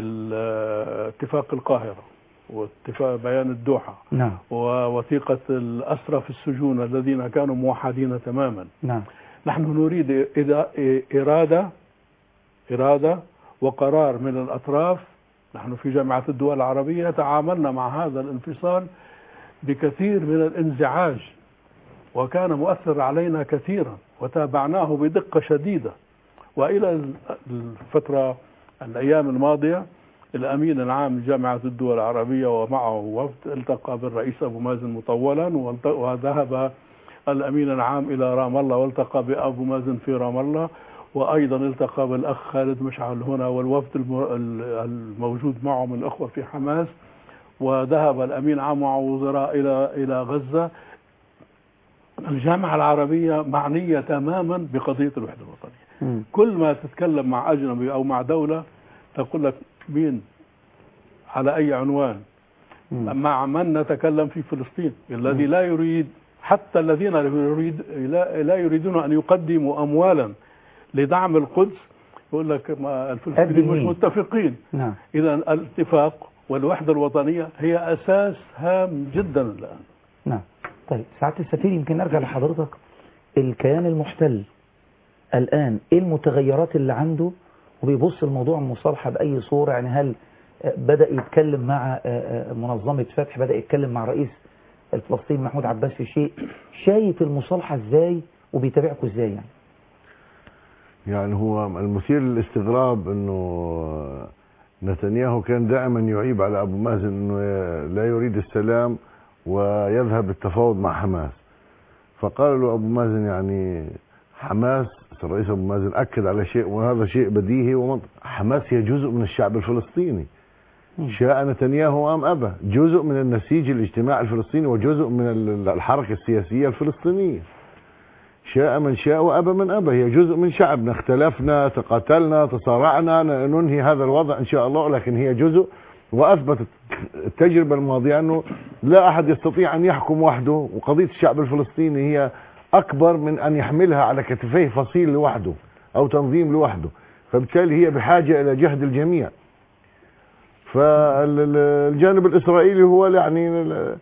ال- اتفاق القاهرة واتفاق بيان الدوحة نعم ووثيقة الأسرى في السجون الذين كانوا موحدين تماما نعم نحن نريد إذا- إرادة إرادة وقرار من الأطراف نحن في جامعة الدول العربية تعاملنا مع هذا الانفصال بكثير من الانزعاج وكان مؤثر علينا كثيرا وتابعناه بدقة شديدة وإلى الفترة الأيام الماضية الأمين العام لجامعة الدول العربية ومعه وفد التقى بالرئيس أبو مازن مطولا والت- وذهب الأمين العام إلى رام الله والتقى بأبو مازن في رام الله وأيضا التقى بالأخ خالد مشعل هنا والوفد الم- الموجود معه من الأخوة في حماس وذهب الأمين عام مع وزراء إلى إلى غزة الجامعة العربية معنية تماما بقضية الوحدة الوطنية مم. كل ما تتكلم مع أجنبي أو مع دولة تقول لك مين على أي عنوان مم. مع من نتكلم في فلسطين الذي لا يريد حتى الذين لا يريد لا, لا يريدون أن يقدموا أموالا لدعم القدس يقول لك ما قد الفلسطينيين مش مين؟ متفقين نعم اذا الاتفاق والوحده الوطنيه هي اساس هام جدا الان نعم طيب سعادة السفير يمكن نرجع لحضرتك الكيان المحتل الآن إيه المتغيرات اللي عنده وبيبص الموضوع المصالحة بأي صورة يعني هل آه، بدأ يتكلم مع آه، آه، منظمة فتح بدأ يتكلم مع رئيس الفلسطيني محمود عباس في شيء شايف المصالحة ازاي وبيتابعكم ازاي يعني يعني هو المثير للاستغراب انه نتنياهو كان دائما يعيب على ابو مازن انه لا يريد السلام ويذهب للتفاوض مع حماس فقال له ابو مازن يعني حماس الرئيس ابو مازن اكد على شيء وهذا شيء بديهي ومنطقي حماس هي جزء من الشعب الفلسطيني شاء نتنياهو ام ابى جزء من النسيج الاجتماعي الفلسطيني وجزء من الحركه السياسيه الفلسطينيه شاء من شاء وأبى من أبى هي جزء من شعبنا اختلفنا تقاتلنا تصارعنا ننهي هذا الوضع إن شاء الله لكن هي جزء وأثبتت التجربة الماضية أنه لا أحد يستطيع أن يحكم وحده وقضية الشعب الفلسطيني هي أكبر من أن يحملها على كتفيه فصيل لوحده أو تنظيم لوحده فبالتالي هي بحاجة إلى جهد الجميع فالجانب الإسرائيلي هو يعني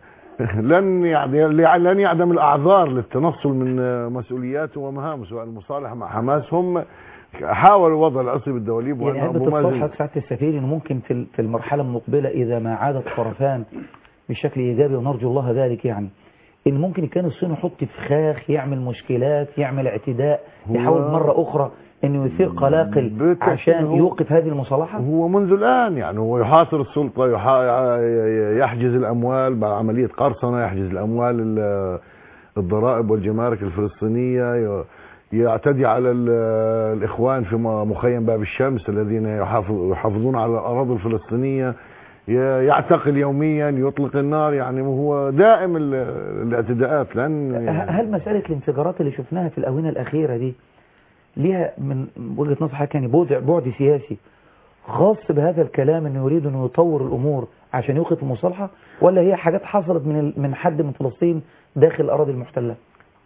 لن يعني لن يعدم الاعذار للتنصل من مسؤولياته ومهامه سواء المصالحه مع حماس هم حاولوا وضع العصي بالدواليب يعني هل بتتصور سعاده السفير انه ممكن في في المرحله المقبله اذا ما عاد الطرفان بشكل ايجابي ونرجو الله ذلك يعني ان ممكن كان الصين يحط فخاخ يعمل مشكلات يعمل اعتداء يحاول مره اخرى انه يثير قلاقل عشان يوقف هذه المصالحه هو منذ الان يعني هو يحاصر السلطه يحا يحجز الاموال مع عمليه قرصنه يحجز الاموال الضرائب والجمارك الفلسطينيه يعتدي على الاخوان في مخيم باب الشمس الذين يحافظون على الاراضي الفلسطينيه يعتقل يوميا يطلق النار يعني هو دائم الاعتداءات لان هل مساله الانفجارات اللي شفناها في الاونه الاخيره دي ليها من وجهه نظر حضرتك يعني بعد بعد سياسي خاص بهذا الكلام انه يريد انه يطور الامور عشان يوقف المصالحه ولا هي حاجات حصلت من من حد من فلسطين داخل الاراضي المحتله؟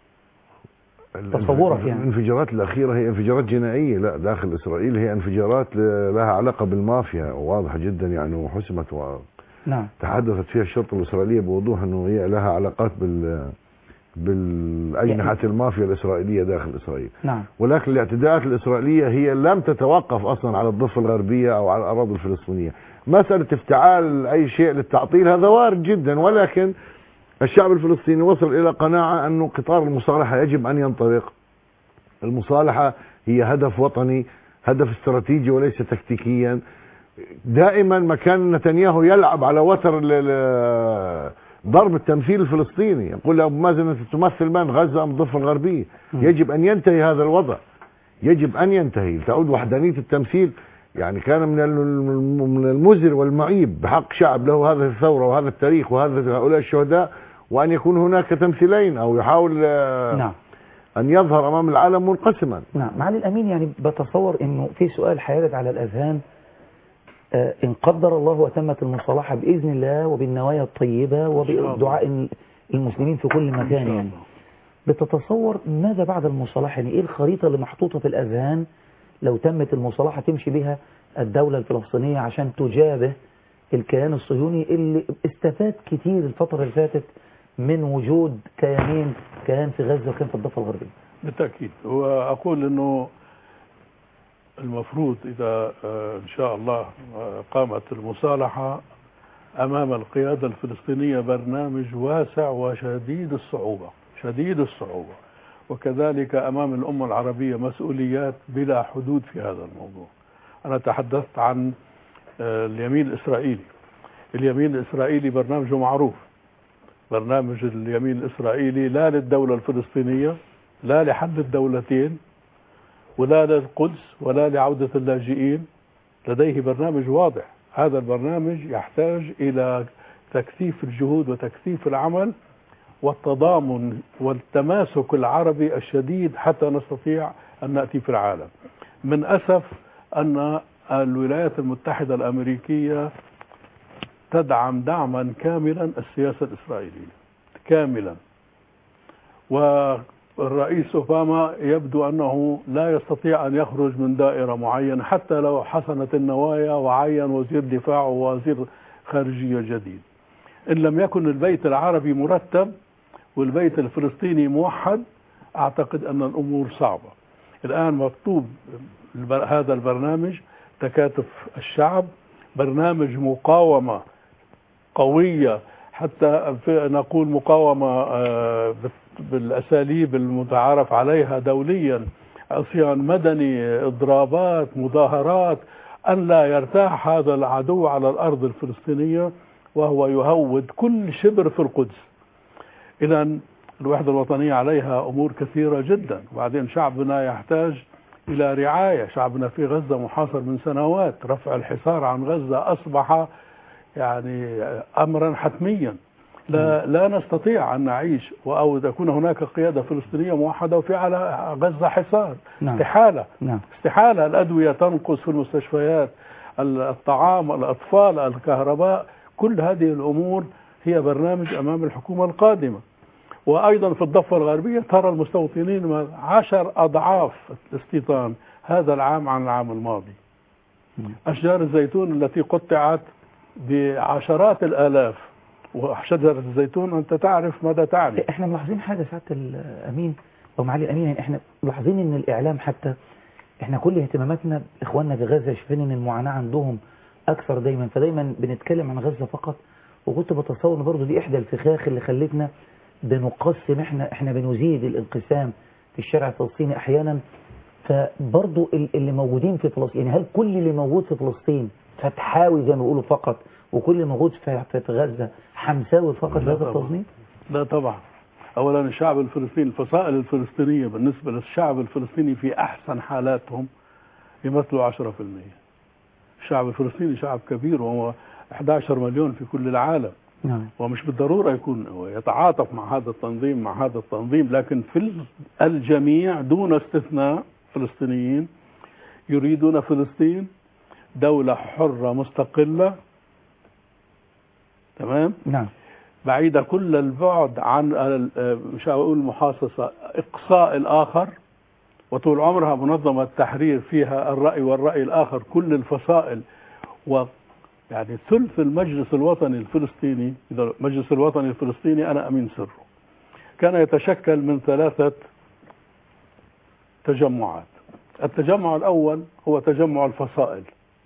تصورك يعني الانفجارات الاخيره هي انفجارات جنائيه لا داخل اسرائيل هي انفجارات لها علاقه بالمافيا واضحه جدا يعني وحسمت و... نعم تحدثت فيها الشرطه الاسرائيليه بوضوح انه هي لها علاقات بال بالاجنحه يعني المافيا الاسرائيليه داخل اسرائيل نعم ولكن الاعتداءات الاسرائيليه هي لم تتوقف اصلا على الضفه الغربيه او على الاراضي الفلسطينيه مساله افتعال اي شيء للتعطيل هذا وارد جدا ولكن الشعب الفلسطيني وصل الى قناعه انه قطار المصالحه يجب ان ينطلق المصالحه هي هدف وطني هدف استراتيجي وليس تكتيكيا دائما ما كان نتنياهو يلعب على وتر ضرب التمثيل الفلسطيني يقول لأبو مازن أنت تمثل من غزة أم الضفة الغربية يجب أن ينتهي هذا الوضع يجب أن ينتهي تعود وحدانية التمثيل يعني كان من من المزر والمعيب بحق شعب له هذه الثورة وهذا التاريخ وهذا هؤلاء الشهداء وأن يكون هناك تمثيلين أو يحاول نعم. أن يظهر أمام العالم منقسما نعم معالي الأمين يعني بتصور أنه في سؤال هيرد على الأذهان إن قدر الله وتمت المصالحة بإذن الله وبالنوايا الطيبة وبدعاء المسلمين في كل مكان يعني بتتصور ماذا بعد المصالحة يعني إيه الخريطة اللي محطوطة في الأذهان لو تمت المصالحة تمشي بها الدولة الفلسطينية عشان تجابه الكيان الصهيوني اللي استفاد كتير الفترة اللي فاتت من وجود كيانين كيان في غزة وكيان في الضفة الغربية بالتأكيد وأقول أنه المفروض إذا إن شاء الله قامت المصالحة أمام القيادة الفلسطينية برنامج واسع وشديد الصعوبة شديد الصعوبة وكذلك أمام الأمة العربية مسؤوليات بلا حدود في هذا الموضوع أنا تحدثت عن اليمين الإسرائيلي اليمين الإسرائيلي برنامجه معروف برنامج اليمين الإسرائيلي لا للدولة الفلسطينية لا لحل الدولتين ولا للقدس ولا لعودة اللاجئين لديه برنامج واضح هذا البرنامج يحتاج إلى تكثيف الجهود وتكثيف العمل والتضامن والتماسك العربي الشديد حتى نستطيع أن نأتي في العالم من أسف أن الولايات المتحدة الأمريكية تدعم دعما كاملا السياسة الإسرائيلية كاملا الرئيس أوباما يبدو أنه لا يستطيع أن يخرج من دائرة معينة حتى لو حسنت النوايا وعين وزير دفاع ووزير خارجية جديد إن لم يكن البيت العربي مرتب والبيت الفلسطيني موحد أعتقد أن الأمور صعبة الآن مطلوب البر- هذا البرنامج تكاتف الشعب برنامج مقاومة قوية حتى في- نقول مقاومة آه، بال- بالأساليب المتعارف عليها دوليا عصيان مدني إضرابات مظاهرات أن لا يرتاح هذا العدو على الأرض الفلسطينية وهو يهود كل شبر في القدس إذا الوحدة الوطنية عليها أمور كثيرة جدا وبعدين شعبنا يحتاج إلى رعاية شعبنا في غزة محاصر من سنوات رفع الحصار عن غزة أصبح يعني أمرا حتميا لا لا نستطيع أن نعيش أو تكون هناك قيادة فلسطينية موحدة وفي على غزة حصار نعم. استحالة نعم استحالة الأدوية تنقص في المستشفيات الطعام الأطفال الكهرباء كل هذه الأمور هي برنامج أمام الحكومة القادمة وأيضا في الضفة الغربية ترى المستوطنين عشر أضعاف الاستيطان هذا العام عن العام الماضي أشجار الزيتون التي قطعت بعشرات الآلاف وشجرة الزيتون أنت تعرف ماذا تعني احنا ملاحظين حاجة سعادة الأمين أو معالي الأمين يعني احنا ملاحظين إن الإعلام حتى احنا كل اهتماماتنا إخواننا في غزة شايفين إن المعاناة عندهم أكثر دايما فدايما بنتكلم عن غزة فقط وكنت بتصور إن برضه دي إحدى الفخاخ اللي خلتنا بنقسم احنا احنا بنزيد الانقسام في الشارع الفلسطيني أحيانا فبرضه ال- اللي موجودين في فلسطين يعني هل كل اللي موجود في فلسطين فتحاوي زي ما بيقولوا فقط وكل اللي موجود في في غزة حمساوي فقط لا بهذا طبعا. التصنيف؟ لا طبعا اولا الشعب الفلسطيني الفصائل الفلسطينيه بالنسبه للشعب الفلسطيني في احسن حالاتهم يمثلوا 10% الشعب الفلسطيني شعب كبير وهو 11 مليون في كل العالم نعم ومش بالضرورة يكون هو يتعاطف مع هذا التنظيم مع هذا التنظيم لكن في الجميع دون استثناء فلسطينيين يريدون فلسطين دولة حرة مستقلة تمام نعم بعيدة كل البعد عن ال- مش هقول محاصصة إقصاء الآخر وطول عمرها منظمة التحرير فيها الرأي والرأي الآخر كل الفصائل و يعني ثلث المجلس الوطني الفلسطيني إذا المجلس الوطني الفلسطيني أنا أمين سره كان يتشكل من ثلاثة تجمعات التجمع الأول هو تجمع الفصائل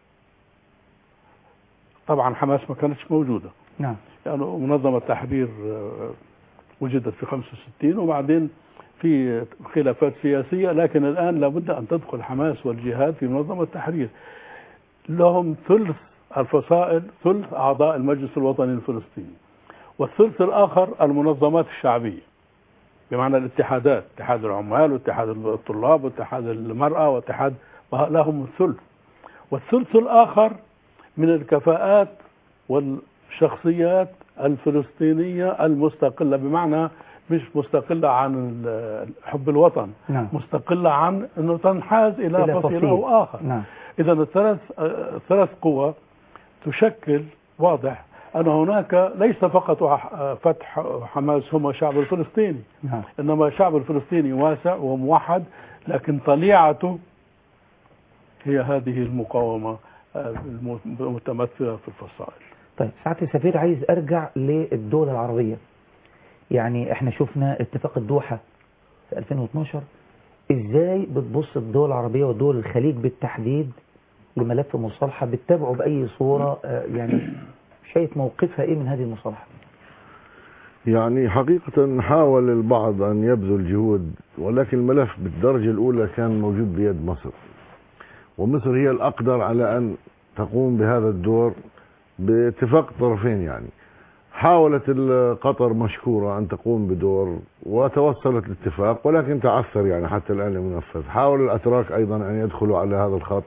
طبعا حماس ما كانتش موجودة نعم يعني منظمة تحرير آه، وجدت في 65 وبعدين في خلافات سياسية لكن الآن لابد أن تدخل حماس والجهاد في منظمة التحرير لهم ثلث الفصائل ثلث أعضاء المجلس الوطني الفلسطيني والثلث الآخر المنظمات الشعبية بمعنى الاتحادات اتحاد العمال واتحاد الطلاب واتحاد المرأة واتحاد لهم الثلث والثلث الآخر من الكفاءات والشخصيات الفلسطينية المستقلة بمعنى مش مستقلة عن ال- حب الوطن نعم مستقلة عن أنه تنحاز إلى, إلى فصيل فصيل. أو آخر نعم إذا الثلاث آه، ثلاث قوى تشكل واضح أن هناك ليس فقط ح- فتح حماس هم الشعب الفلسطيني نعم إنما الشعب الفلسطيني واسع وموحد لكن طليعته هي هذه المقاومة آه، الم- المتمثلة في الفصائل طيب سعادة السفير عايز ارجع للدول العربية يعني احنا شفنا اتفاق الدوحة في 2012 ازاي بتبص الدول العربية ودول الخليج بالتحديد لملف مصالحة بتتابعه بأي صورة آه، يعني شايف موقفها ايه من هذه المصالحة يعني حقيقة حاول البعض أن يبذل جهود ولكن الملف بالدرجة الأولى كان موجود بيد مصر ومصر هي الأقدر على أن تقوم بهذا الدور باتفاق الطرفين يعني حاولت ال- قطر مشكورة أن تقوم بدور وتوصلت لاتفاق ولكن تعثر يعني حتى الآن لم ينفذ حاول الأتراك أيضا أن يدخلوا على هذا الخط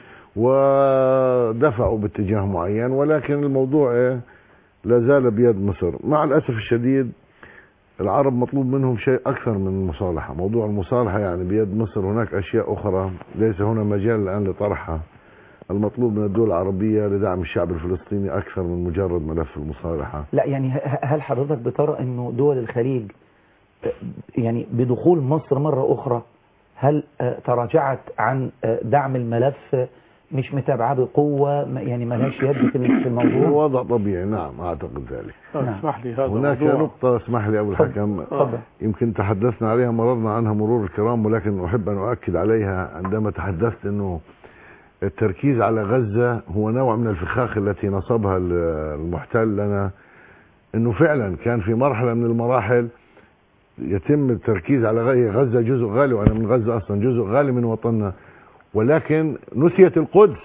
ودفعوا باتجاه معين ولكن الموضوع إيه لا زال بيد مصر مع الأسف الشديد العرب مطلوب منهم شيء أكثر من المصالحة موضوع المصالحة يعني بيد مصر هناك أشياء أخرى ليس هنا مجال الآن لطرحها المطلوب من الدول العربية لدعم الشعب الفلسطيني أكثر من مجرد ملف المصالحة لا يعني ه- هل حضرتك بترى انه دول الخليج آه، يعني بدخول مصر مرة أخرى هل آه، تراجعت عن آه، دعم الملف آه، مش متابعة بقوة ما- يعني ملهاش يد في ال- في هو الموضوع وضع طبيعي نعم أعتقد ذلك اسمح لي هذا هناك موضوع نقطة اسمح لي أبو الحكم تفضل. يمكن تحدثنا عليها مررنا عنها مرور الكرام ولكن أحب أن أؤكد عليها عندما تحدثت أنه التركيز على غزة هو نوع من الفخاخ التي نصبها ال- المحتل لنا أنه فعلا كان في مرحلة من المراحل يتم التركيز على غ- غزة جزء غالي وأنا من غزة أصلا جزء غالي من وطننا ولكن نسيت القدس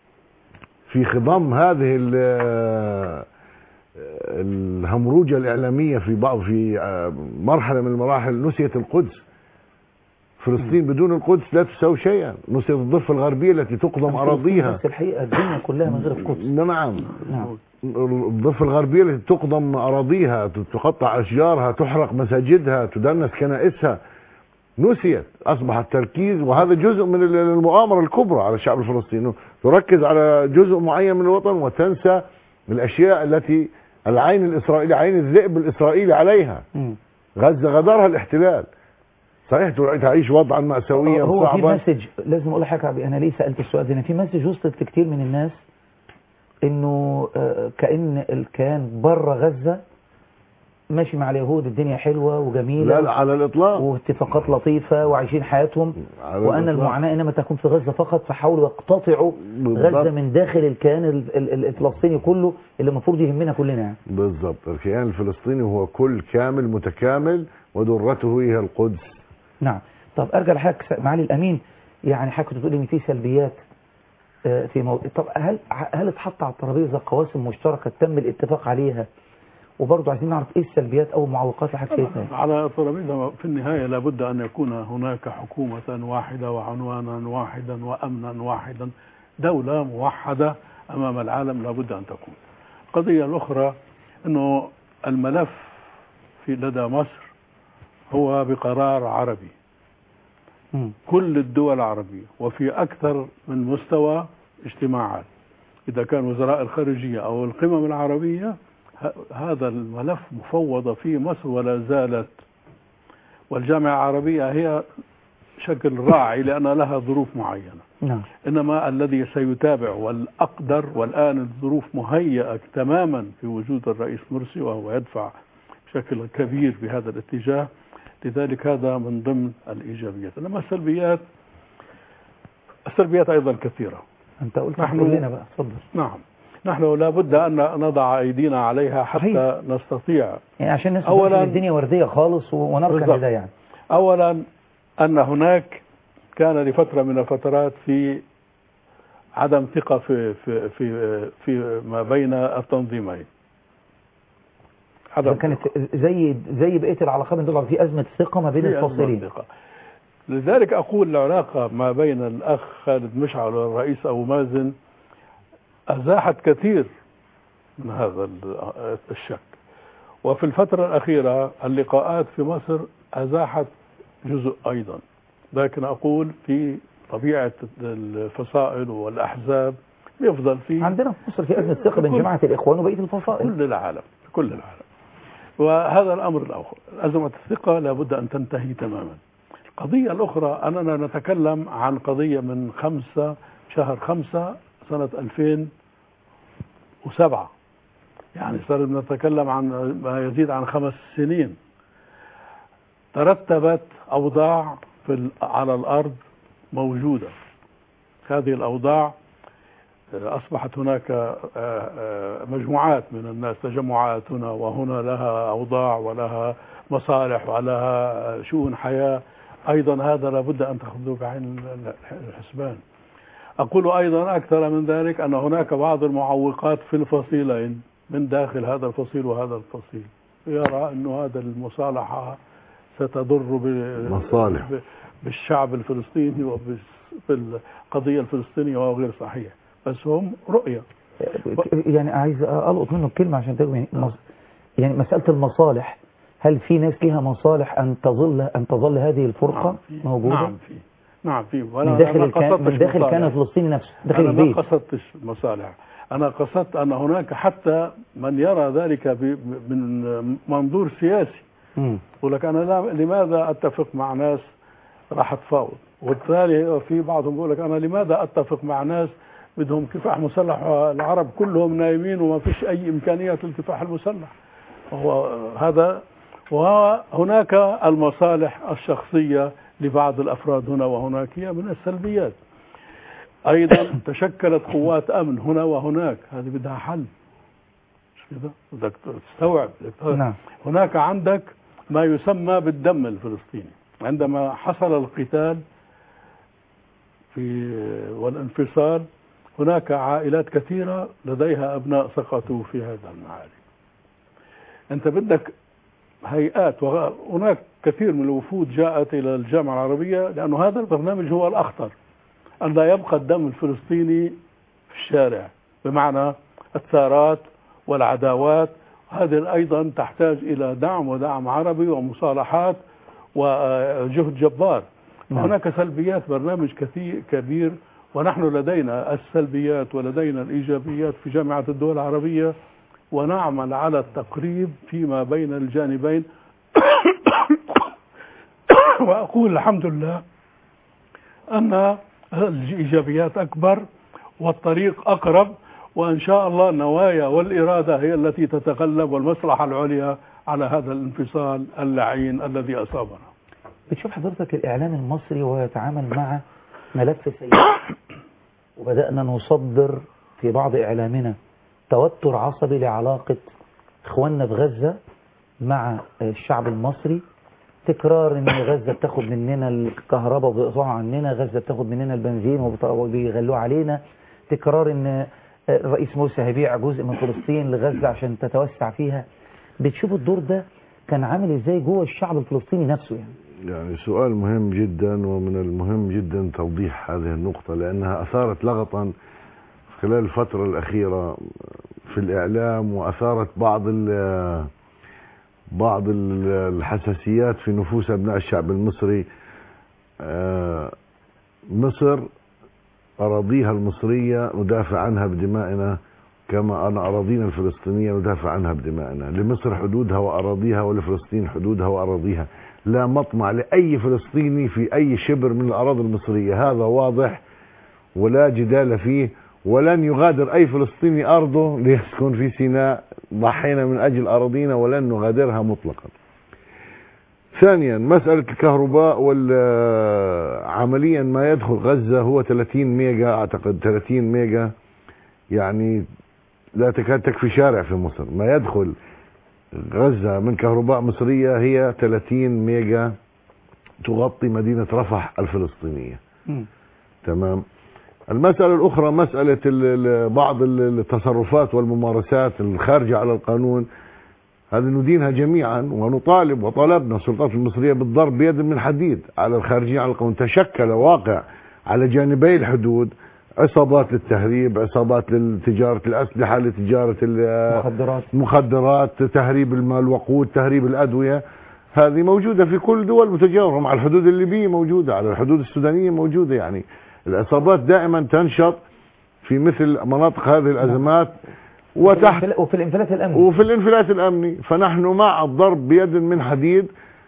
في خضم هذه ال- الهمروجة الإعلامية في بعض في آه، مرحلة من المراحل نسيت القدس فلسطين بدون القدس لا تساوي شيئا نسيت الضفة الغربية التي تقضم أراضيها بس الحقيقة الدنيا كلها من غير القدس نعم نعم الضفة الغربية التي تقضم أراضيها تقطع أشجارها تحرق مساجدها تدنس كنائسها نسيت أصبح التركيز وهذا جزء من المؤامرة الكبرى على الشعب الفلسطيني تركز على جزء معين من الوطن وتنسى الأشياء التي العين الإسرائيلي عين الذئب الإسرائيلي عليها مم. غزة غدرها الاحتلال صحيح تعيش وضعا مأساويا هو في صعبا مسج لازم اقول لحضرتك انا ليه سالت السؤال ده إن في مسج وصلت لكتير من الناس انه آه، كان الكيان بره غزه ماشي مع اليهود الدنيا حلوه وجميله لا لا على الإطلاق واتفاقات لطيفه وعايشين حياتهم على وان الإطلاق. المعاناه انما تكون في غزه فقط فحاولوا يقتطعوا بالضبط. غزه من داخل الكيان ال- ال- الفلسطيني كله اللي المفروض يهمنا كلنا يعني بالضبط الكيان الفلسطيني هو كل كامل متكامل ودرته هي القدس نعم طب ارجع لحضرتك معالي الامين يعني حضرتك كنت بتقول ان في سلبيات آه، في موضوع طب هل هل اتحط على الترابيزه قواسم مشتركه تم الاتفاق عليها وبرضه عايزين نعرف ايه السلبيات او المعوقات اللي حضرتك شايفها على الترابيزه في النهايه لابد ان يكون هناك حكومه واحده وعنوانا واحدا وامنا واحدا دوله موحده امام العالم لابد ان تكون. القضيه الاخرى انه الملف في لدى مصر هو بقرار عربي. مم. كل الدول العربية وفي أكثر من مستوى اجتماعات إذا كان وزراء الخارجية أو القمم العربية ه- هذا الملف مفوض في مصر ولا زالت والجامعة العربية هي شكل راعي لأن لها ظروف معينة نعم إنما الذي سيتابع والأقدر والآن الظروف مهيئة تماما في وجود الرئيس مرسي وهو يدفع بشكل كبير بهذا الاتجاه لذلك هذا من ضمن الإيجابيات إنما السلبيات السلبيات أيضا كثيرة انت قلت نحن- قول لنا بقى اتفضل نعم نحن لابد أن نضع أيدينا عليها حتى نستطيع يعني عشان الناس أولاً- أولا الدنيا ورديه خالص و- ونركن بالضبط. لده يعني أولا أن هناك كان لفترة من الفترات في عدم ثقة في في في في ما بين التنظيمين ده كانت زي زي بقيه العلاقات بين دول في ازمه ثقه ما بين في أزمة الفاصلين ثقة. لذلك أقول العلاقة ما بين الأخ خالد مشعل والرئيس أبو مازن أزاحت كثير من هذا ال- الشك وفي الفترة الأخيرة اللقاءات في مصر أزاحت جزء أيضا لكن أقول في طبيعة الفصائل والأحزاب يفضل في عندنا في مصر في ازمه ثقه بين كل- جماعه الاخوان وبقيه الفصائل كل العالم في كل العالم وهذا الأمر الآخر أزمة الثقة لابد أن تنتهي تماما القضية الأخرى أننا نتكلم عن قضية من خمسة شهر خمسة سنة 2007 يعني صار نتكلم عن ما يزيد عن خمس سنين ترتبت أوضاع في ال- على الأرض موجودة هذه الأوضاع أصبحت هناك آه، آه، مجموعات من الناس تجمعات هنا وهنا لها أوضاع ولها مصالح ولها شؤون حياة أيضا هذا لابد أن تأخذه بعين الحسبان أقول أيضا أكثر من ذلك أن هناك بعض المعوقات في الفصيلين من داخل هذا الفصيل وهذا الفصيل يرى أن هذا المصالحة ستضر ب- مصالح. ب- بالشعب الفلسطيني وبالقضية الفلسطينية وهو غير صحيح بس هم رؤية يعني عايز القط منه الكلمه عشان تجمع يعني مص- يعني مساله المصالح هل في ناس ليها مصالح ان تظل ان تظل هذه الفرقه موجوده نعم في نعم في من وأنا داخل ما الكيان قصدتش من داخل مصالح. الكيان الفلسطيني نفسه داخل أنا ما البيت قصدتش مصالح أنا قصدت أن هناك حتى من يرى ذلك ب- من منظور سياسي مم. يقول لك انا لا لماذا اتفق مع ناس راح تفاوض والثاني في بعضهم يقول لك انا لماذا اتفق مع ناس بدهم كفاح مسلح العرب كلهم نايمين وما فيش اي امكانيات للكفاح المسلح هو هذا وهناك المصالح الشخصيه لبعض الافراد هنا وهناك هي من السلبيات ايضا تشكلت قوات امن هنا وهناك هذه بدها حل مش كده بدك تستوعب بدك نعم. هناك عندك ما يسمى بالدم الفلسطيني عندما حصل القتال في والانفصال هناك عائلات كثيرة لديها أبناء سقطوا في هذا المعارك أنت بدك هيئات وهناك كثير من الوفود جاءت إلى الجامعة العربية لأنه هذا البرنامج هو الأخطر أن لا يبقى الدم الفلسطيني في الشارع بمعنى الثارات والعداوات هذه أيضا تحتاج إلى دعم ودعم عربي ومصالحات وجهد جبار نعم. هناك سلبيات برنامج كثير كبير ونحن لدينا السلبيات ولدينا الإيجابيات في جامعة الدول العربية ونعمل على التقريب فيما بين الجانبين وأقول الحمد لله أن الإيجابيات أكبر والطريق أقرب وإن شاء الله النوايا والإرادة هي التي تتغلب والمصلحة العليا على هذا الانفصال اللعين الذي أصابنا بتشوف حضرتك الإعلام المصري وهو يتعامل مع ملف سيء وبدأنا نصدر في بعض إعلامنا توتر عصبي لعلاقة إخواننا في غزة مع الشعب المصري تكرار ان غزة بتاخد مننا الكهرباء وبيقطعوا عننا غزة بتاخد مننا البنزين وبت- وبيغلوه علينا تكرار ان الرئيس مرسي هيبيع جزء من فلسطين لغزة عشان تتوسع فيها بتشوف الدور ده كان عامل ازاي جوه الشعب الفلسطيني نفسه يعني يعني سؤال مهم جدا ومن المهم جدا توضيح هذه النقطة لأنها أثارت لغطا خلال الفترة الأخيرة في الإعلام وأثارت بعض ال- بعض ال- الحساسيات في نفوس أبناء الشعب المصري آه، مصر أراضيها المصرية ندافع عنها بدمائنا كما أن أراضينا الفلسطينية ندافع عنها بدمائنا لمصر حدودها وأراضيها ولفلسطين حدودها وأراضيها لا مطمع لأي فلسطيني في أي شبر من الأراضي المصرية هذا واضح ولا جدال فيه ولن يغادر أي فلسطيني أرضه ليسكن في سيناء ضحينا من أجل أراضينا ولن نغادرها مطلقا ثانيا مسألة الكهرباء وال- عمليا ما يدخل غزة هو 30 ميجا أعتقد 30 ميجا يعني لا تكاد تكفي شارع في مصر ما يدخل غزة من كهرباء مصرية هي 30 ميجا تغطي مدينة رفح الفلسطينية تمام المسألة الأخرى مسألة ال- ال- بعض ال- التصرفات والممارسات الخارجة على القانون هذه ندينها جميعا ونطالب وطلبنا السلطات المصرية بالضرب بيد من حديد على الخارجين على القانون تشكل واقع على جانبي الحدود عصابات للتهريب عصابات لتجارة الأسلحة لتجارة المخدرات مخدرات تهريب المال الوقود تهريب الأدوية هذه موجودة في كل دول متجاورة مع الحدود الليبية موجودة على الحدود السودانية موجودة يعني العصابات دائما تنشط في مثل مناطق هذه الأزمات وتحت وفي الانفلات الامني وفي الانفلات الامني فنحن مع الضرب بيد من حديد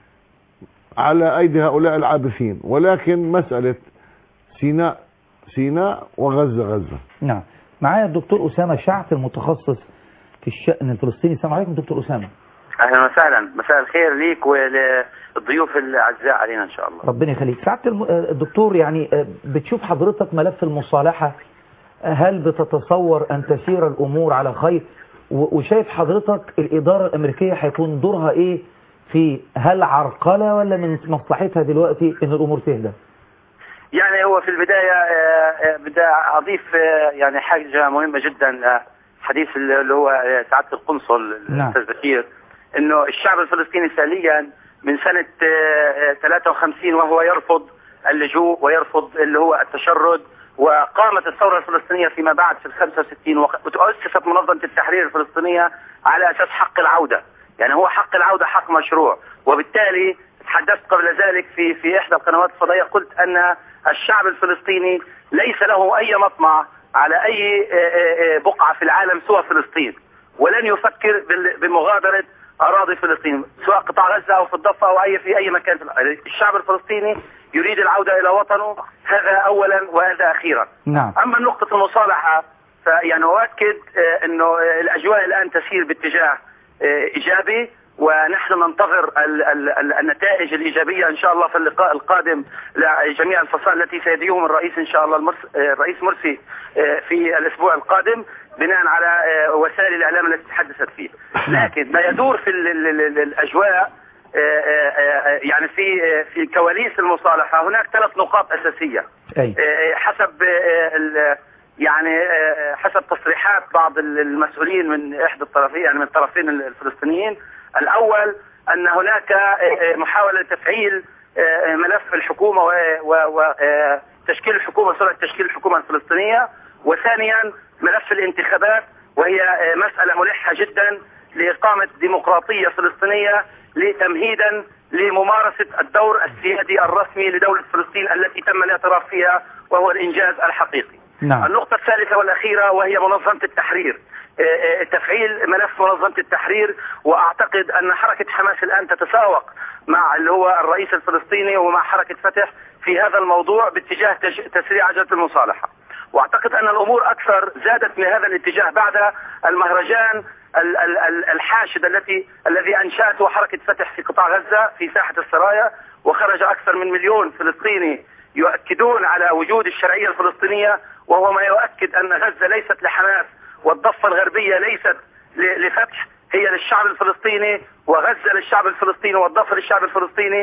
على ايدي هؤلاء العابثين ولكن مساله سيناء سيناء وغزه غزه نعم معايا الدكتور أسامة شعث المتخصص في الشأن الفلسطيني السلام عليكم دكتور أسامة اهلا وسهلا مساء الخير ليك وللضيوف الاعزاء علينا ان شاء الله ربنا يخليك سعادة الم- آه، الدكتور يعني آه، بتشوف حضرتك ملف المصالحة آه، هل بتتصور أن تسير الأمور على خير و- وشايف حضرتك الإدارة الأمريكية هيكون دورها إيه في هل عرقلة ولا من مصلحتها دلوقتي إن الأمور تهدى يعني هو في البدايه آه، آه، بدي اضيف آه، يعني حاجه مهمه جدا آه، حديث اللي هو آه، سعاده القنصل نعم. الاستاذ بشير انه الشعب الفلسطيني فعليا من سنه آه، آه، 53 وهو يرفض اللجوء ويرفض اللي هو التشرد وقامت الثوره الفلسطينيه فيما بعد في ال 65 وق- وتؤسست منظمه التحرير الفلسطينيه على اساس حق العوده يعني هو حق العوده حق مشروع وبالتالي تحدثت قبل ذلك في في احدى القنوات الفضائيه قلت ان الشعب الفلسطيني ليس له اي مطمع على اي آه، آه، آه، بقعه في العالم سوى فلسطين ولن يفكر بال- بمغادره اراضي فلسطين سواء قطاع غزه او في الضفه او اي في اي مكان في الأرض. الشعب الفلسطيني يريد العوده الى وطنه هذا اولا وهذا اخيرا نعم اما نقطه المصالحه فيعني اؤكد آه، انه آه، الاجواء الان تسير باتجاه آه، ايجابي ونحن ننتظر ال- ال- ال- النتائج الايجابيه ان شاء الله في اللقاء القادم لجميع الفصائل التي سيديهم الرئيس ان شاء الله المرس- آه، الرئيس مرسي آه، في الاسبوع القادم بناء على آه، وسائل الاعلام التي تحدثت فيه لكن ما يدور في ال- ال- ال- الاجواء آه، آه، آه، يعني في آه، في كواليس المصالحه هناك ثلاث نقاط اساسيه أي. آه، حسب آه، ال- يعني آه، حسب تصريحات بعض المسؤولين من احدى الطرفين يعني من الطرفين الفلسطينيين الاول ان هناك آه، محاوله لتفعيل آه، ملف الحكومه وتشكيل الحكومه سرعه تشكيل الحكومه الفلسطينيه وثانيا ملف الانتخابات وهي آه، مساله ملحه جدا لاقامه ديمقراطيه فلسطينيه لتمهيدا لممارسه الدور السيادي الرسمي لدوله فلسطين التي تم الاعتراف فيها وهو الانجاز الحقيقي. نعم. النقطة الثالثة والأخيرة وهي منظمة التحرير آه، آه، تفعيل ملف منظمة التحرير وأعتقد أن حركة حماس الآن تتساوق مع اللي هو الرئيس الفلسطيني ومع حركة فتح في هذا الموضوع باتجاه تج- تسريع عجلة المصالحة واعتقد ان الامور اكثر زادت من هذا الاتجاه بعد المهرجان ال- ال- ال- الحاشد التي الذي انشاته حركه فتح في قطاع غزه في ساحه السرايا وخرج اكثر من مليون فلسطيني يؤكدون على وجود الشرعيه الفلسطينيه وهو ما يؤكد ان غزه ليست لحماس والضفه الغربيه ليست ل- لفتح هي للشعب الفلسطيني وغزه للشعب الفلسطيني والضفه للشعب الفلسطيني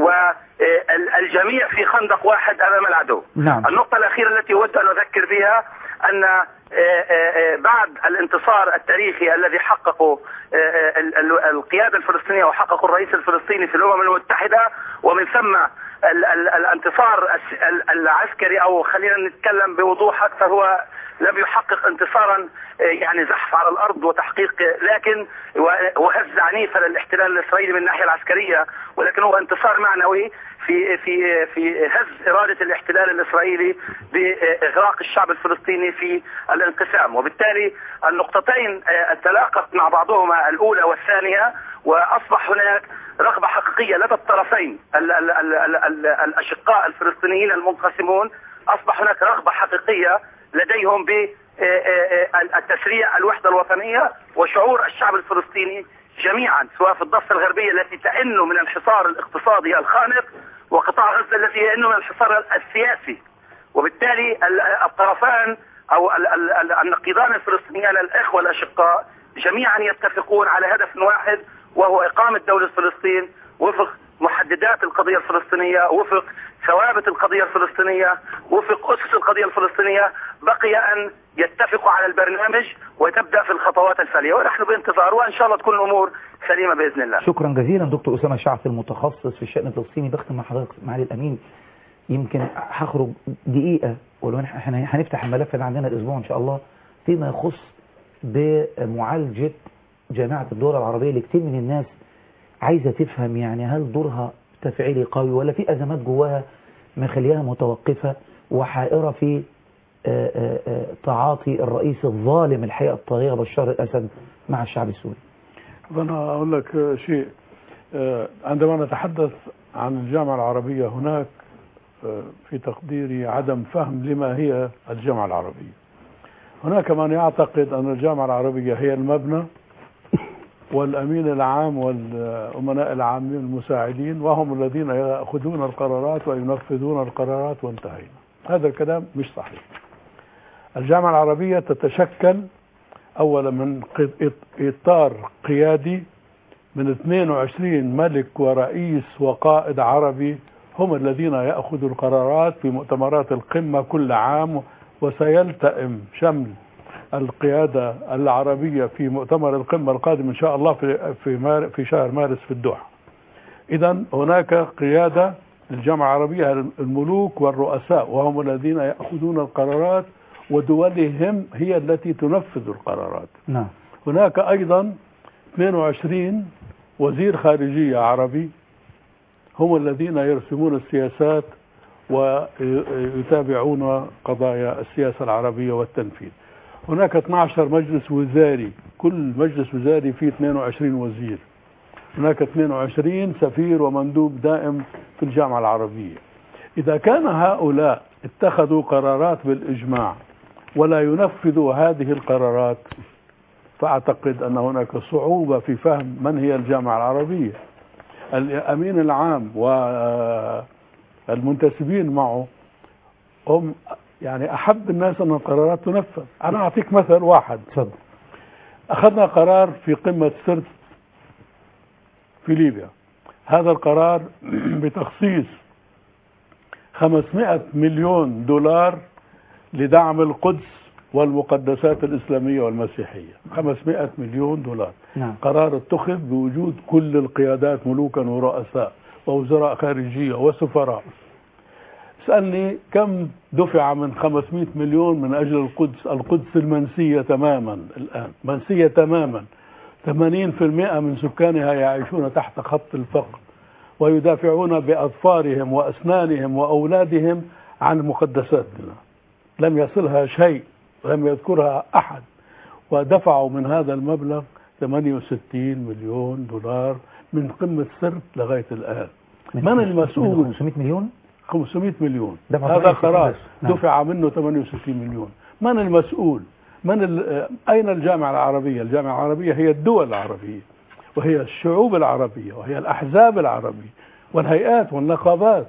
والجميع في خندق واحد امام العدو. نعم. النقطة الأخيرة التي أود أن أذكر بها أن آه، آه، آه، بعد الانتصار التاريخي الذي حققه آه، آه، ال- ال- القيادة الفلسطينية وحققه الرئيس الفلسطيني في الأمم المتحدة ومن ثم ال- ال- الانتصار الس- ال- العسكري أو خلينا نتكلم بوضوح أكثر هو لم يحقق انتصارا آه، يعني زحف على الارض وتحقيق لكن و- وهز عنيفا للاحتلال الاسرائيلي من الناحيه العسكريه ولكن هو انتصار معنوي في في في هز اراده الاحتلال الاسرائيلي باغراق الشعب الفلسطيني في الانقسام وبالتالي النقطتين آه، تلاقت مع بعضهما الاولى والثانيه واصبح هناك رغبه حقيقيه لدى الطرفين ال- ال- ال- ال- ال- الاشقاء الفلسطينيين المنقسمون اصبح هناك رغبه حقيقيه لديهم بالتسريع الوحده الوطنيه وشعور الشعب الفلسطيني جميعا سواء في الضفه الغربيه التي تئن من الحصار الاقتصادي الخانق وقطاع غزه الذي يئن من الحصار السياسي وبالتالي ال- الطرفان او ال- ال- ال- النقيضان الفلسطينيان الاخوه الاشقاء جميعا يتفقون على هدف واحد وهو اقامه دوله فلسطين وفق محددات القضيه الفلسطينيه وفق ثوابت القضيه الفلسطينيه وفق اسس القضيه الفلسطينيه بقي ان يتفقوا على البرنامج وتبدا في الخطوات التاليه ونحن بانتظار وان شاء الله تكون الامور سليمه باذن الله. شكرا جزيلا دكتور أسامة شعث المتخصص في الشأن الفلسطيني بختم مع حضرتك معالي الأمين يمكن هخرج دقيقة ولو إحنا- احنا هنفتح الملف اللي عندنا الأسبوع إن شاء الله فيما يخص بمعالجة جامعة الدول العربية اللي كتير من الناس عايزة تفهم يعني هل دورها تفعيلي قوي ولا في أزمات جواها مخليها متوقفة وحائرة في آه، آه، آه، تعاطي الرئيس الظالم الحقيقة الطاغية بشار الأسد مع الشعب السوري أنا أقول لك آه، شيء آه، عندما نتحدث عن الجامعة العربية هناك آه، في تقديري عدم فهم لما هي الجامعة العربية هناك من يعتقد أن الجامعة العربية هي المبنى والأمين العام والأمناء العامين المساعدين وهم الذين يأخذون القرارات وينفذون القرارات وانتهينا هذا الكلام مش صحيح الجامعة العربية تتشكل أولا من ق- إطار قيادي من 22 ملك ورئيس وقائد عربي هم الذين يأخذوا القرارات في مؤتمرات القمة كل عام وسيلتئم شمل القيادة العربية في مؤتمر القمة القادم إن شاء الله في في, مار في شهر مارس في الدوحة إذا هناك قيادة للجامعة العربية الملوك والرؤساء وهم الذين يأخذون القرارات ودولهم هي التي تنفذ القرارات نعم هناك أيضا 22 وزير خارجية عربي هم الذين يرسمون السياسات ويتابعون قضايا السياسة العربية والتنفيذ هناك 12 مجلس وزاري كل مجلس وزاري فيه 22 وزير هناك 22 سفير ومندوب دائم في الجامعة العربية إذا كان هؤلاء اتخذوا قرارات بالإجماع ولا ينفذوا هذه القرارات فأعتقد أن هناك صعوبة في فهم من هي الجامعة العربية الأمين العام والمنتسبين معه هم يعني أحب الناس أن القرارات تنفذ أنا أعطيك مثل واحد تفضل أخذنا قرار في قمة سرت في ليبيا هذا القرار بتخصيص 500 مليون دولار لدعم القدس والمقدسات الإسلامية والمسيحية 500 مليون دولار نعم قرار اتخذ بوجود كل القيادات ملوكا ورؤساء ووزراء خارجية وسفراء اسألني كم دفع من 500 مليون من أجل القدس القدس المنسية تماما الآن منسية تماما 80% من سكانها يعيشون تحت خط الفقر ويدافعون بأظفارهم وأسنانهم وأولادهم عن مقدساتنا لم يصلها شيء لم يذكرها أحد ودفعوا من هذا المبلغ 68 مليون دولار من قمة سرت لغاية الآن من المسؤول 500 مليون 500 مليون دفع هذا 68 قرار بس. نعم. دفع منه 68 مليون من المسؤول من ال... أين الجامعة العربية الجامعة العربية هي الدول العربية وهي الشعوب العربية وهي الأحزاب العربية والهيئات والنقابات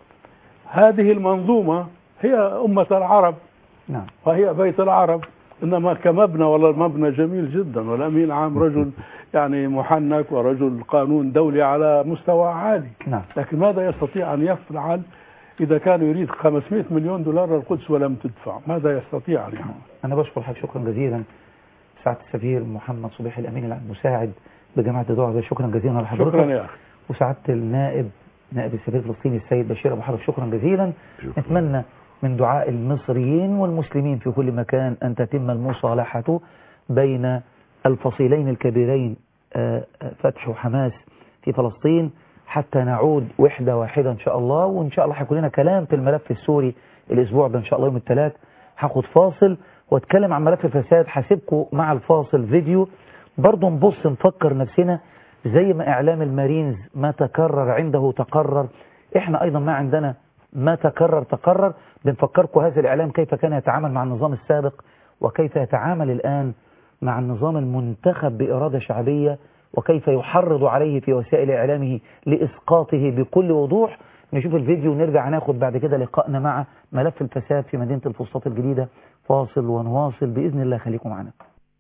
هذه المنظومة هي أمة العرب نعم وهي بيت العرب إنما كمبنى والله المبنى جميل جدا والأمين العام رجل يعني محنك ورجل قانون دولي على مستوى عالي نعم لكن ماذا يستطيع أن يفعل إذا كان يريد 500 مليون دولار للقدس ولم تدفع ماذا يستطيع أن يفعل أنا بشكر حضرتك شكرا جزيلا سعادة السفير محمد صبيح الأمين العام المساعد بجامعة الدول شكرا جزيلا لحضرتك شكرا يا أخي وسعادة النائب نائب السفير الفلسطيني السيد بشير أبو حرب شكرا جزيلا نتمنى من دعاء المصريين والمسلمين في كل مكان أن تتم المصالحة بين الفصيلين الكبيرين آه، آه، فتح وحماس في فلسطين حتى نعود وحدة واحدة إن شاء الله وإن شاء الله هيكون لنا كلام في الملف السوري الأسبوع ده إن شاء الله يوم الثلاث هاخد فاصل واتكلم عن ملف الفساد هسيبكم مع الفاصل فيديو برضه نبص نفكر نفسنا زي ما إعلام المارينز ما تكرر عنده تقرر إحنا أيضا ما عندنا ما تكرر تقرر بنفكركم هذا الإعلام كيف كان يتعامل مع النظام السابق وكيف يتعامل الآن مع النظام المنتخب بإرادة شعبية وكيف يحرض عليه في وسائل إعلامه لإسقاطه بكل وضوح نشوف الفيديو ونرجع ناخد بعد كده لقائنا مع ملف الفساد في مدينة الفسطاط الجديدة فاصل ونواصل بإذن الله خليكم معنا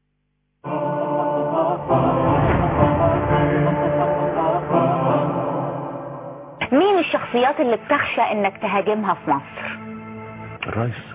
مين الشخصيات اللي بتخشى انك تهاجمها في مصر الرئيس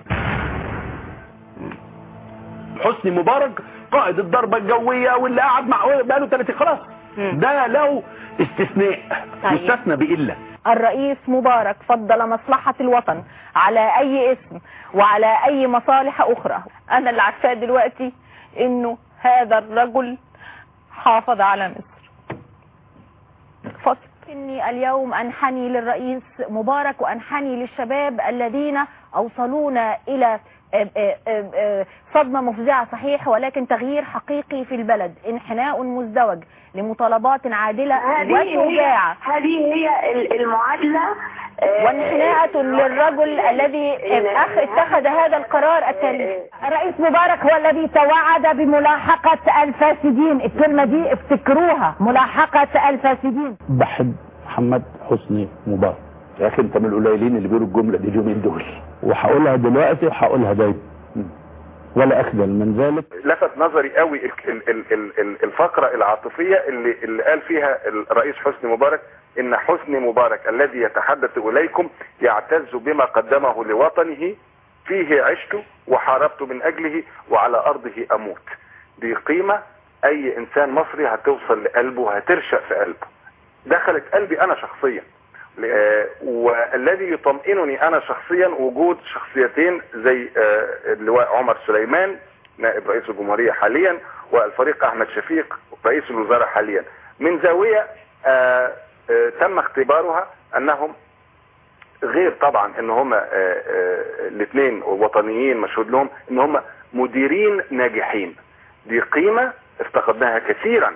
حسني مبارك قائد الضربة الجوية واللي قاعد مع بقاله 30 خلاص ده له استثناء طيب. يستثنى بإلا الرئيس مبارك فضل مصلحة الوطن على اي اسم وعلى اي مصالح اخرى انا اللي عارفاه دلوقتي انه هذا الرجل حافظ على مصر فصل اني اليوم انحني للرئيس مبارك وانحني للشباب الذين اوصلونا الى آه، آه، آه، آه، صدمة مفزعة صحيح ولكن تغيير حقيقي في البلد انحناء مزدوج لمطالبات عادلة هذه هي وشجاعة هذه هي ال- المعادلة آه، وانحناءة للرجل الذي أخ- اتخذ هذا القرار التاريخي الرئيس مبارك هو الذي توعد بملاحقة الفاسدين الكلمة دي افتكروها ملاحقة الفاسدين بحب محمد حسني مبارك يا اخي انت من القليلين اللي بيقولوا الجمله دي اليومين دول وهقولها دلوقتي وهقولها دايما ولا اخجل من ذلك لفت نظري قوي ال- ال- ال- ال- ال- الفقرة العاطفية اللي, اللي قال فيها الرئيس حسني مبارك ان حسني مبارك الذي يتحدث اليكم يعتز بما قدمه لوطنه فيه عشت وحاربت من اجله وعلى ارضه اموت دي قيمة اي انسان مصري هتوصل لقلبه هترشق في قلبه دخلت قلبي انا شخصيا آه، والذي يطمئنني انا شخصيا وجود شخصيتين زي آه، اللواء عمر سليمان نائب رئيس الجمهورية حاليا والفريق احمد شفيق رئيس الوزراء حاليا من زاوية آه، آه، تم اختبارها انهم غير طبعا ان هم الاثنين وطنيين مشهود لهم ان هم مديرين ناجحين دي قيمة افتقدناها كثيرا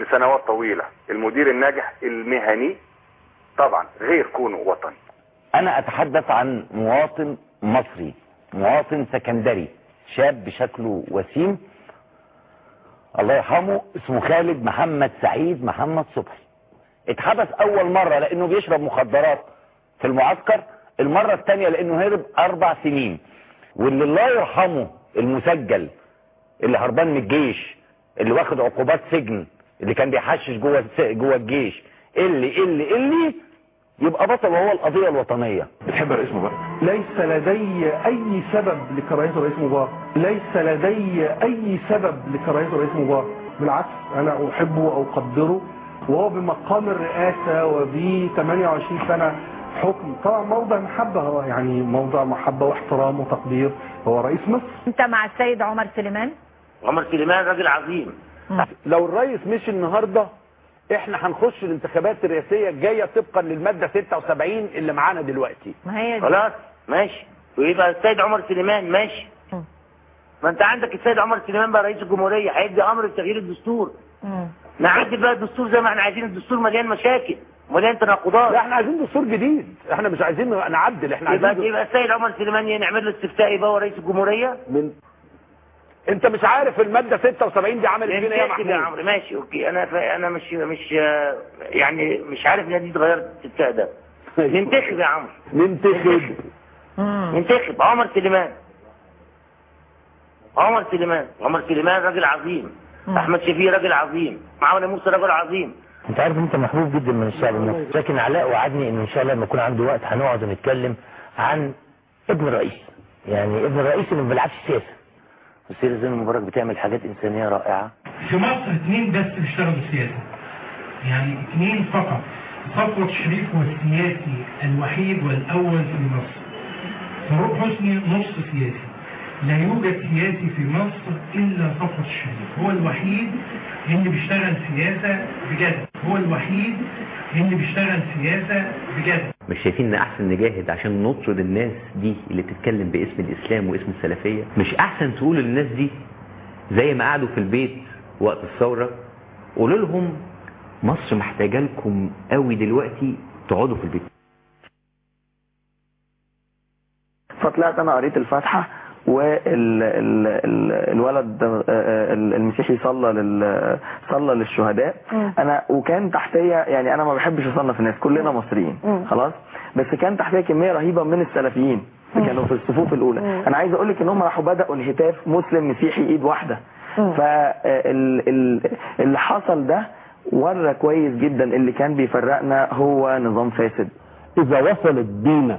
لسنوات طويلة المدير الناجح المهني طبعا غير كونه وطني انا اتحدث عن مواطن مصري مواطن سكندري شاب شكله وسيم الله يرحمه اسمه خالد محمد سعيد محمد صبحي اتحبس اول مرة لانه بيشرب مخدرات في المعسكر المرة الثانية لانه هرب اربع سنين واللي الله يرحمه المسجل اللي هربان من الجيش اللي واخد عقوبات سجن اللي كان بيحشش جوه الس- جوه الجيش اللي اللي اللي يبقى بطل وهو القضية الوطنية بتحب رئيس مبارك ليس لدي اي سبب لكراهيه الرئيس مبارك ليس لدي اي سبب لكراهيه الرئيس مبارك بالعكس انا احبه واقدره وهو بمقام الرئاسه وب 28 سنه حكم طبعا موضع محبه هو يعني موضع محبه واحترام وتقدير هو رئيس مصر انت مع السيد عمر سليمان عمر سليمان راجل عظيم لو الرئيس مشي النهارده احنا هنخش الانتخابات الرئاسيه الجايه طبقا للماده 76 اللي معانا دلوقتي ما هي دي خلاص ماشي ويبقى السيد عمر سليمان ماشي ما انت عندك السيد عمر سليمان بقى رئيس الجمهوريه هيدي امر بتغيير الدستور مم. نعدل بقى الدستور زي ما احنا عايزين الدستور مليان مشاكل مليان تناقضات لا احنا عايزين دستور جديد احنا مش عايزين نعدل احنا يبقى عايزين يبقى السيد عمر سليمان نعمل له استفتاء يبقى هو رئيس الجمهوريه من انت مش عارف الماده 76 دي عملت فينا ايه يا ننتخب يا محمود عمرو ماشي اوكي انا ف... انا مش مش آه، يعني مش عارف ان دي اتغيرت الاستفتاء ده ننتخب يا عمرو ننتخب ننتخب عمر سليمان عمر سليمان عمر سليمان راجل عظيم احمد شفيق راجل عظيم معاويه موسى راجل عظيم انت عارف انت محبوب جدا من الشعب المصري لكن علاء وعدني ان ان شاء الله لما يكون عنده وقت هنقعد ونتكلم عن ابن الرئيس يعني ابن الرئيس اللي ما بيلعبش سياسه السيد زين مبارك بتعمل حاجات انسانيه رائعه في مصر اثنين بس بيشتغلوا السياسة يعني اثنين فقط صفوت الشريف هو السياسي الوحيد والأول في مصر فاروق حسني نص سياسي لا يوجد سياسي في مصر إلا صفوت الشريف هو الوحيد اللي بيشتغل سياسة بجد هو الوحيد اللي بيشتغل سياسة بجد مش شايفين ان احسن نجاهد عشان نطرد الناس دي اللي بتتكلم باسم الاسلام واسم السلفيه مش احسن تقول للناس دي زي ما قعدوا في البيت وقت الثوره قولوا لهم مصر محتاجه لكم قوي دلوقتي تقعدوا في البيت فطلعت انا قريت الفاتحه والولد المسيحي صلى لل صلى للشهداء انا وكان تحتيه يعني انا ما بحبش اصنف الناس كلنا مصريين خلاص بس كان تحتيه كميه رهيبه من السلفيين اللي كانوا في الصفوف الاولى انا عايز اقول لك ان هم راحوا بداوا الهتاف مسلم مسيحي ايد واحده فاللي حصل ده ورى كويس جدا اللي كان بيفرقنا هو نظام فاسد اذا وصلت بينا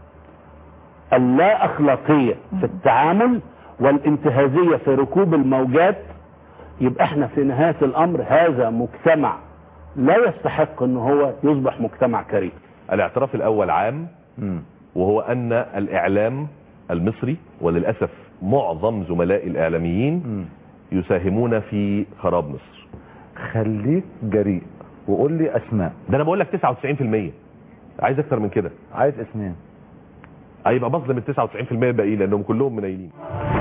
اللا اخلاقيه في التعامل والانتهازيه في ركوب الموجات يبقى احنا في نهايه الامر هذا مجتمع لا يستحق ان هو يصبح مجتمع كريم الاعتراف الاول عام وهو ان الاعلام المصري وللاسف معظم زملاء الاعلاميين يساهمون في خراب مصر خليك جريء وقول لي اسماء ده انا بقول لك 99% عايز اكتر من كده عايز اسمين هيبقى بظلم ال 99% الباقيين لانهم كلهم منيلين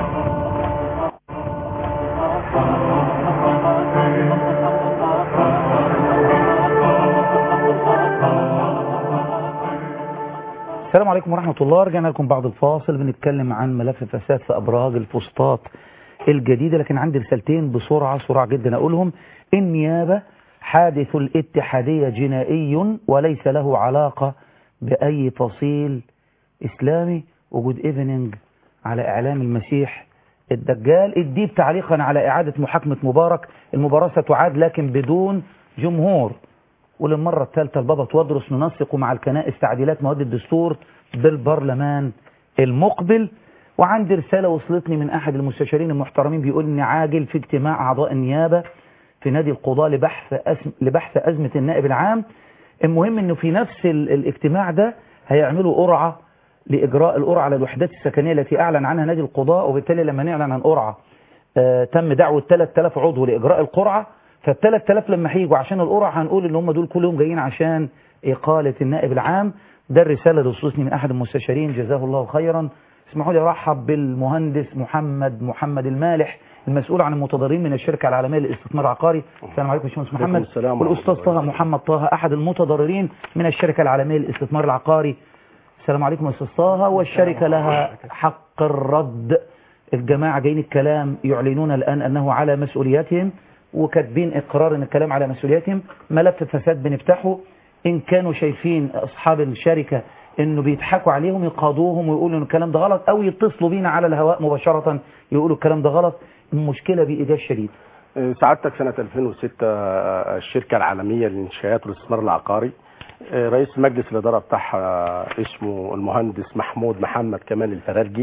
السلام عليكم ورحمة الله رجعنا لكم بعد الفاصل بنتكلم عن ملف فساد في أبراج الفسطاط الجديدة لكن عندي رسالتين بسرعة سرعة جدا أقولهم النيابة حادث الاتحادية جنائي وليس له علاقة بأي فصيل إسلامي وجود إيفنينج على إعلام المسيح الدجال الديب تعليقا على إعادة محاكمة مبارك المباراة ستعاد لكن بدون جمهور وللمرة الثالثة البابا تودرس ننسق مع الكنائس تعديلات مواد الدستور بالبرلمان المقبل وعندي رسالة وصلتني من أحد المستشارين المحترمين بيقول إن عاجل في اجتماع أعضاء النيابة في نادي القضاء لبحث أزم لبحث أزمة النائب العام المهم إنه في نفس ال- الاجتماع ده هيعملوا قرعة لإجراء القرعة على الوحدات السكنية التي أعلن عنها نادي القضاء وبالتالي لما نعلن عن قرعة آه تم دعوة 3000 عضو لإجراء القرعة فال 3000 لما هيجوا عشان القرعة هنقول إن هم دول كلهم جايين عشان إقالة النائب العام ده الرسالة اللي وصلتني من أحد المستشارين جزاه الله خيرا اسمحوا لي أرحب بالمهندس محمد محمد المالح المسؤول عن المتضررين من الشركه العالميه للاستثمار العقاري السلام عليكم يا باشمهندس عليكم محمد السلام والاستاذ طه محمد طه احد المتضررين من الشركه العالميه للاستثمار العقاري السلام عليكم يا استاذ طه والشركه لها حق الرد الجماعه جايين الكلام يعلنون الان انه على مسؤولياتهم وكاتبين اقرار ان الكلام على مسؤولياتهم ملف فساد بنفتحه ان كانوا شايفين اصحاب الشركه انه بيضحكوا عليهم يقاضوهم ويقولوا ان الكلام ده غلط او يتصلوا بينا على الهواء مباشره يقولوا الكلام ده غلط المشكله بايجاز شديد سعادتك سنة 2006 الشركة العالمية للإنشاءات والاستثمار العقاري رئيس مجلس الإدارة بتاعها اسمه المهندس محمود محمد كمال الفرارجي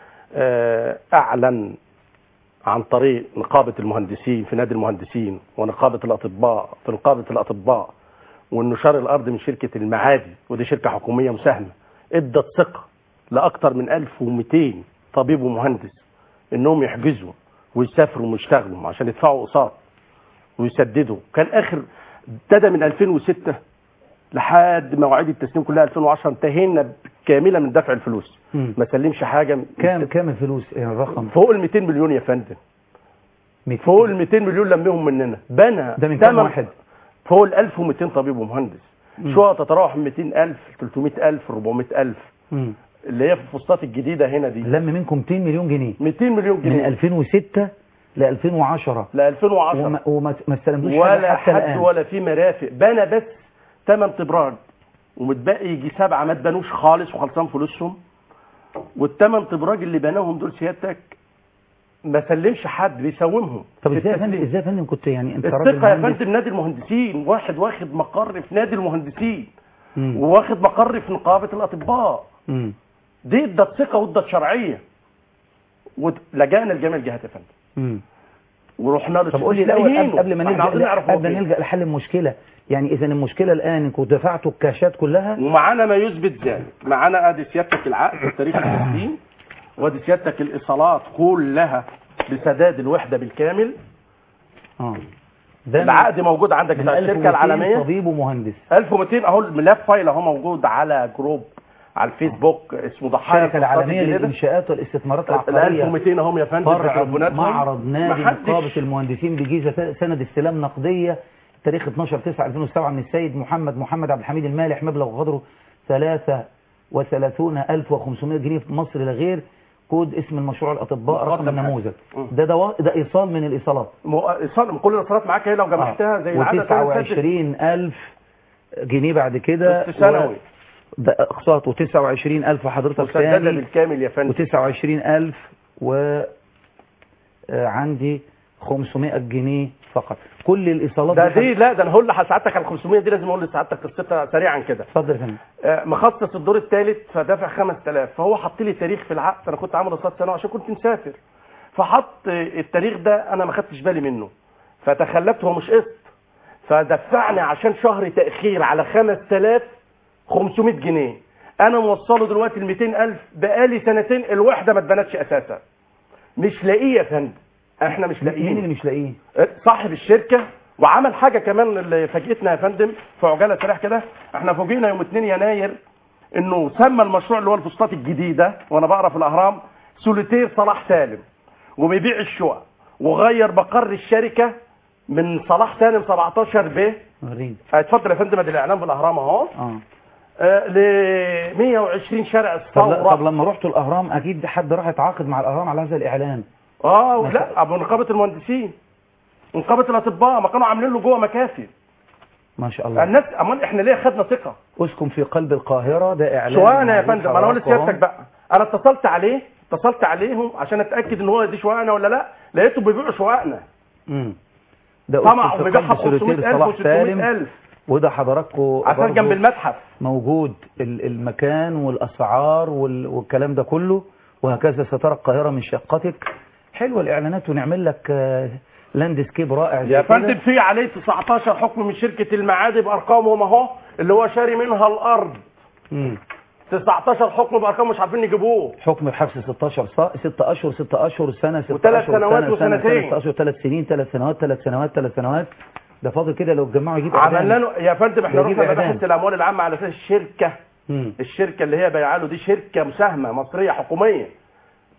أعلن عن طريق نقابة المهندسين في نادي المهندسين ونقابة الأطباء في نقابة الأطباء والنشار الأرض من شركة المعادي ودي شركة حكومية مساهمة ادت ثقة لأكثر من 1200 طبيب ومهندس إنهم يحجزوا ويسافروا ويشتغلوا عشان يدفعوا اقساط ويسددوا كان اخر ابتدى من 2006 لحد مواعيد التسليم كلها 2010 انتهينا كامله من دفع الفلوس ما سلمش حاجه كام كام الفلوس يعني الرقم فوق ال 200 مليون يا فندم فوق ال 200 مليون لمهم مننا بنى ده من كام تمن- واحد فوق ال 1200 طبيب ومهندس مم. شقق تتراوح من 200000 300000 400000 مم. اللي هي في الفسطاط الجديده هنا دي لم منكم 200 مليون جنيه 200 مليون جنيه من 2006 ل 2010 ل 2010 وما, وما ما استلمتوش حاجة ولا حتى حد الآن. ولا في مرافق بنى بس ثمان تبراج ومتبقي يجي سبعه ما اتبنوش خالص وخلصان فلوسهم والثمان تبراج اللي بناهم دول سيادتك ما سلمش حد بيساومهم طب في ازاي يا فندم التسليم. ازاي يا فندم كنت يعني انت راجل الثقه يا مهندس فندم نادي المهندسين واحد واخد مقر في نادي المهندسين مم. وواخد مقر في نقابه الاطباء مم. دي ادت ثقه وادت شرعيه ولجأنا لجميع الجهات يا فندم مم. ورحنا له طب قول لي مش الاول لاقيينه. قبل- قبل ما احنا نلجا عاوزين نعرف هو قبل ما فين. نلجا لحل المشكله يعني اذا المشكله الان انكم دفعتوا الكاشات كلها ومعانا ما يثبت ذلك معانا ادي سيادتك العقد بتاريخ التسليم وادي سيادتك الايصالات كلها بسداد الوحده بالكامل اه ده من- العقد موجود عندك من بتاع 1200 الشركه العالميه طبيب ومهندس 1200 اهو الملف فايل اهو موجود على جروب على الفيسبوك اسمه ضحايا الشركه العالميه للانشاءات والاستثمارات ال العقاريه 1200 اهم يا فندم فرع بتليفوناتهم. معرض نادي محدش- نقابه المهندسين بجيزه سند استلام نقديه تاريخ 12 9 2007 من السيد محمد محمد عبد الحميد المالح مبلغ قدره 33500 جنيه في مصر لا غير كود اسم المشروع الاطباء رقم مقدم النموذج مم. ده ده ده ايصال من الايصالات مو- ايصال كل الايصالات معاك هي لو جمعتها زي العدد و29000 جنيه بعد كده قسط سنوي. ده اقساط و29000 حضرتك مسدده ثاني بالكامل يا فندم و29000 و آه، عندي 500 جنيه فقط كل الايصالات ده دي دي لا ده انا هقول لسعادتك على 500 دي لازم اقول لسعادتك قصتها سريعا كده اتفضل يا فندم آه، مخصص الدور الثالث فدافع 5000 فهو حط لي تاريخ في العقد انا كنت عامل قسط سنه عشان كنت مسافر فحط آه، التاريخ ده انا ما خدتش بالي منه فتخلفت هو مش قسط فدفعني عشان شهر تاخير على 5500 جنيه انا موصله دلوقتي ل 200000 بقالي سنتين الوحده ما اتبنتش اساسا مش لاقيه يا فندم احنا مش لاقيين مين اللي مش لاقيه صاحب الشركه وعمل حاجه كمان اللي فاجئتنا يا فندم في عجاله سريع كده احنا فوجئنا يوم 2 يناير انه سمى المشروع اللي هو الفسطاط الجديده وانا بقرا في الاهرام سوليتير صلاح سالم وبيبيع الشقق وغير مقر الشركه من صلاح سالم 17 ب غريب اتفضل يا فندم ادي الاعلان في الاهرام اهو اه آه، ل 120 شارع طب, لا- طب الثوره لما رحتوا الاهرام اكيد حد راح يتعاقد مع الاهرام على هذا الاعلان اه لا ابو نقابه المهندسين ونقابه الاطباء ما كانوا عاملين له جوه مكاتب ما شاء الله الناس امال احنا ليه خدنا ثقه اسكن في قلب القاهره ده اعلان شوانه يا موجود فندم انا اقول حضراتكم لسيادتك بقى انا اتصلت عليه اتصلت عليهم عشان اتاكد ان هو دي شققنا ولا لا لقيته بيبيعوا شققنا امم ده طمع أسكن في وبيبيعها ب قلب سوليتير 500000 صلاح سالم و600000 وده حضراتكم عشان برضو جنب المتحف موجود ال- المكان والاسعار وال- والكلام ده كله وهكذا سترى القاهره من شقتك حلوه الاعلانات ونعمل لك آه، لاندسكيب رائع زي يا كده. فندم في عليه 19 حكم من شركه المعادي بارقامهم اهو اللي هو شاري منها الارض مم. 19 حكم بارقام مش عارفين يجيبوه حكم بحبس 16 صا... 6 اشهر 6 اشهر سنه 6 وثلاث اشهر سنوات سنة سنة وسنتين. 3 اشهر 3 سنين 3 سنوات 3 سنوات 3 سنوات ده فاضل كده لو اتجمعوا يجيب عملنا له يا فندم احنا ده يجيب رحنا إعدام. مباحث الاموال العامه على اساس الشركه مم. الشركه اللي هي بايعه له دي شركه مساهمه مصريه حكوميه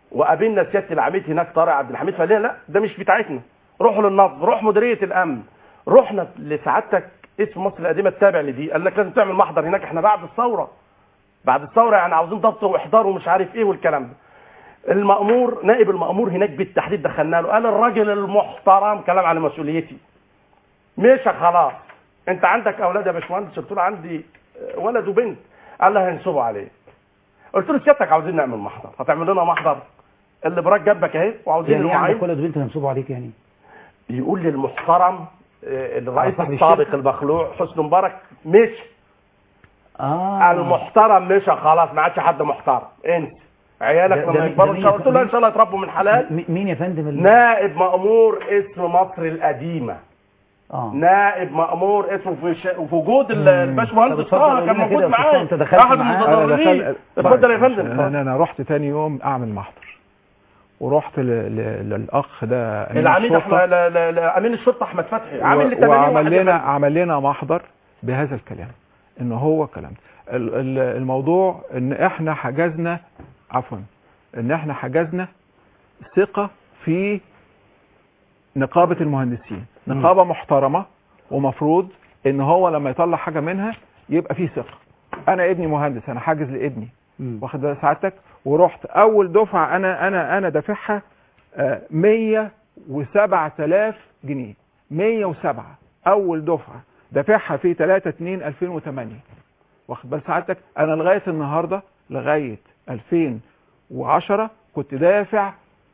وقابلنا سياده العميد هناك طارق عبد الحميد فقال لنا لا ده مش بتاعتنا روحوا للنصب روح مديريه الامن رحنا لسعادتك اسم مصر القديمه التابع لدي قال لك لازم تعمل محضر هناك احنا بعد الثوره بعد الثوره يعني عاوزين ضبط واحضار ومش عارف ايه والكلام ده المأمور نائب المأمور هناك بالتحديد دخلنا له قال الراجل المحترم كلام على مسؤوليتي مش خلاص انت عندك اولاد يا باشمهندس قلت له عندي ولد وبنت قال لي هينصبوا عليه قلت له سيادتك عاوزين نعمل محضر هتعمل لنا محضر اللي براك جنبك اهي وعاوزين يعني ايه عندك المعين ولد وبنت هينصبوا عليك يعني يقول للمحترم آه، الرئيس صاحب السابق الشركة؟ المخلوع حسني مبارك مش اه المحترم مش خلاص ما عادش حد محترم انت عيالك ده- ده لما مين- يكبروا ده ان شاء الله مين- قلت له ان شاء الله يتربوا من حلال م- مين يا فندم ال- نائب مأمور اسم مصر القديمة اه نائب مأمور اسمه في, ش... في وجود ال- الباشمهندس طب اتفضل طه قول كان لنا موجود كده يا معايا أستاذ، أنت دخلت احد معاه؟ المتضررين أنا اتفضل يا دخلت- فندم انا انا رحت تاني يوم اعمل محضر ورحت ل- ل- للاخ ده أمين العميد الشرطة احمد ل- ل- ل- امين الشرطه احمد فتحي عامل لي و- 80 وعمل واحد يا لنا فندم. عمل لنا محضر بهذا الكلام ان هو كلام ال- ال- الموضوع ان احنا حجزنا عفوا ان احنا حجزنا ثقة في نقابة المهندسين مم. نقابة محترمة ومفروض ان هو لما يطلع حاجة منها يبقى فيه ثقة انا ابني مهندس انا حاجز لابني مم. واخد بال سعادتك ورحت اول دفعة انا انا انا دافعها آه، 107000 جنيه 107 اول دفعة دافعها في 3 2 2008 واخد بال سعادتك انا لغاية النهاردة لغاية 2010 كنت دافع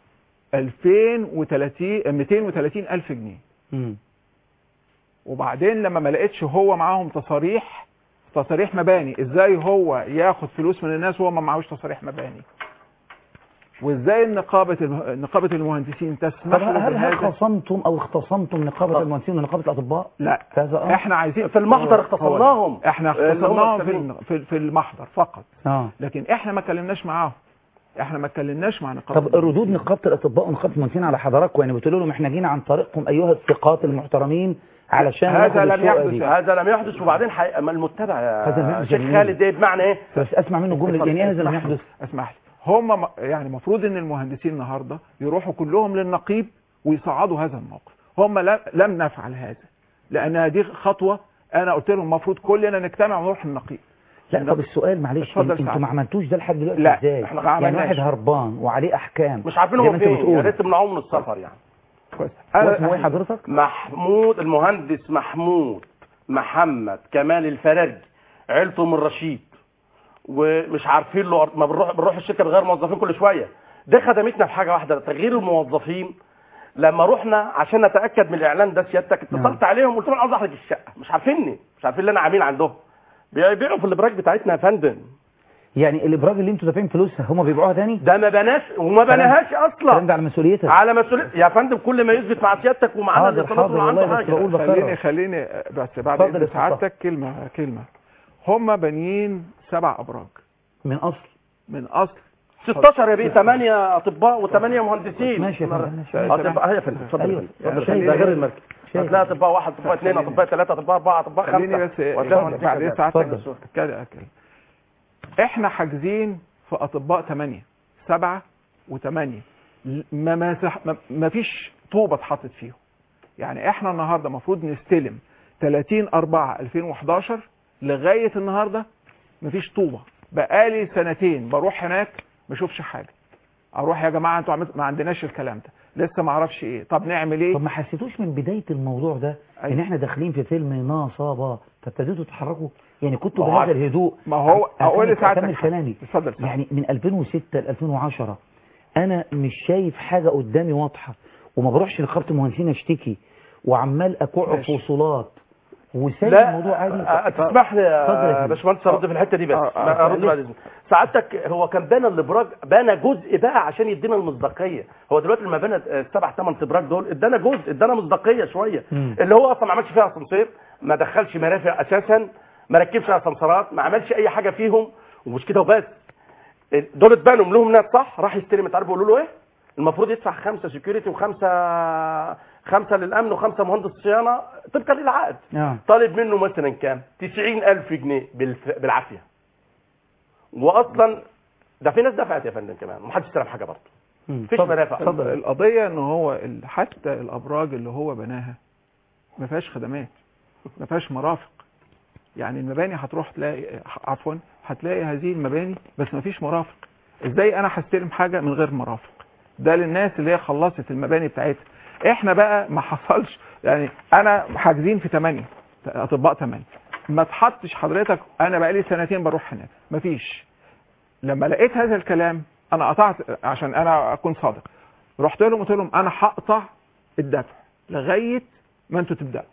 2030 230 الف جنيه مم. وبعدين لما ما لقيتش هو معاهم تصاريح تصاريح مباني ازاي هو ياخد فلوس من الناس وهو ما معهوش تصاريح مباني وازاي نقابه الم- نقابه المهندسين طب تسمح له هل هل بهذا خصمتم او اختصمتم نقابه المهندسين ونقابه الاطباء؟ لا كذا اه احنا عايزين في المحضر هو- اختصمناهم. احنا اللي هم اختصمناهم في السبيل. الن- في في المحضر فقط اه لكن احنا ما كلمناش معاهم احنا ما اتكلمناش مع نقابه طب ردود نقابه الاطباء ونقابه المهندسين على حضراتكم يعني بتقولوا لهم احنا جينا عن طريقكم ايها الثقات المحترمين علشان ناخد هذا لم الشقة يحدث دي. هذا لم يحدث وبعدين حي... ما المتبع هذا لم يا يحدث شيخ جميل. خالد ايه بمعنى ايه بس اسمع منه جمله يعني ايه هذا لم يحدث؟ اسمح لي هم م- يعني المفروض ان المهندسين النهارده يروحوا كلهم للنقيب ويصعدوا هذا الموقف هم لا- لم نفعل هذا لان دي خطوه انا قلت لهم المفروض كلنا نجتمع ونروح للنقيب لا طب السؤال معلش اتفضل انتوا سعادتك. ما عملتوش ده لحد دلوقتي لا، ازاي؟ احنا ما يعني عملناش. واحد هربان وعليه احكام مش عارفين زي هو ما انت فين يا بتقول ريت تمنعوه من السفر يعني كويس هو اسمه ايه حضرتك؟ محمود المهندس محمود محمد كمال الفرج عيلته من رشيد ومش عارفين له ما بنروح بنروح الشركه بغير موظفين كل شويه ده خدمتنا في حاجه واحده تغيير الموظفين لما رحنا عشان نتاكد من الاعلان ده سيادتك اتصلت عليهم قلت لهم عاوز احرج الشقه مش عارفيني مش عارفين اللي انا عميل عندهم بيبيعوا في الابراج بتاعتنا يا فندم يعني الابراج اللي انتوا دافعين فلوسها هم بيبيعوها تاني؟ ده ما بناش وما بناهاش الكلام اصلا ده على مسؤوليتك على مسؤوليه يا فندم كل ما يثبت مع سيادتك ومعانا حاضر، الاتصالات حاضر، واللي عنده والله بس حاجه بقول خليني بكرر. خليني بس بعد اتفضل اذن يا أستاذ سعادتك كلمه كلمه هم بانيين سبع ابراج من اصل من اصل 16 يا بيه 8 اطباء و8 مهندسين ماشي يا فندم، ماشي. اطباء هي يا فندم اتفضل أيوة. يا فندم. اتفضل خليني- ده غير المركز شايف. هتلاقي اطباء واحد اطباء اثنين اطباء ثلاثه اطباء اربعه اطباء خليني خمسه بس وهتلاقي مهندسين بعد كذلك. ساعتك اتفضل. كده كده احنا حاجزين في اطباء 8 7 و8 ما مسح ما- ما فيش طوبه اتحطت فيهم يعني احنا النهارده المفروض نستلم 30 4 2011 لغايه النهارده ما فيش طوبه بقالي سنتين بروح هناك ما اشوفش حاجه اروح يا جماعه انتوا عملت ما عندناش الكلام ده لسه ما اعرفش ايه طب نعمل ايه طب ما حسيتوش من بدايه الموضوع ده ان احنا داخلين في فيلم ناصابه فابتديتوا تتحركوا يعني كنتوا ما هو- بهذا الهدوء ما هو أكمل- اقول لسعادتك اكمل كلامي اتفضل يعني من 2006 ل 2010 انا مش شايف حاجه قدامي واضحه وما بروحش لنقابه المهندسين اشتكي وعمال اكوع في ماشي. وصولات وسايب لا الموضوع عادي أه، تسمح لي اتفضل يا يا فندم. باشمهندس ارد في الحته دي بس آه، آه، ما ارد ليه؟ بعد اذنك سعادتك هو كان بنى الابراج بنى جزء بقى عشان يدينا المصداقيه هو دلوقتي لما بنى السبع ثمان ابراج دول ادانا جزء ادانا مصداقيه شويه مم. اللي هو اصلا ما عملش فيها اسانسير ما دخلش مرافق اساسا ما ركبش اسانسيرات ما عملش اي حاجه فيهم ومش كده وبس دول اتبنوا لهم ناس صح راح يستلم انت عارف بيقولوا له ايه المفروض يدفع خمسه سكيورتي وخمسه خمسه للامن وخمسه مهندس صيانه طبقا للعقد آه. طالب منه مثلا كام 90000 جنيه بالف... بالعافيه واصلا ده في ناس دفعت يا فندم كمان ومحدش استلم حاجه برضه مفيش مرافق القضيه ان هو ال- حتى الابراج اللي هو بناها ما فيهاش خدمات ما فيهاش مرافق يعني المباني هتروح تلاقي عفوا هتلاقي هذه المباني بس ما فيش مرافق ازاي انا هستلم حاجه من غير مرافق ده للناس اللي هي خلصت المباني بتاعتها احنا بقى ما حصلش يعني انا حاجزين في 8 اطباء 8 ما تحطش حضرتك انا بقى لي سنتين بروح هناك مفيش لما لقيت هذا الكلام انا قطعت عشان انا اكون صادق رحت لهم قلت لهم انا هقطع الدفع لغايه ما انتوا تبداوا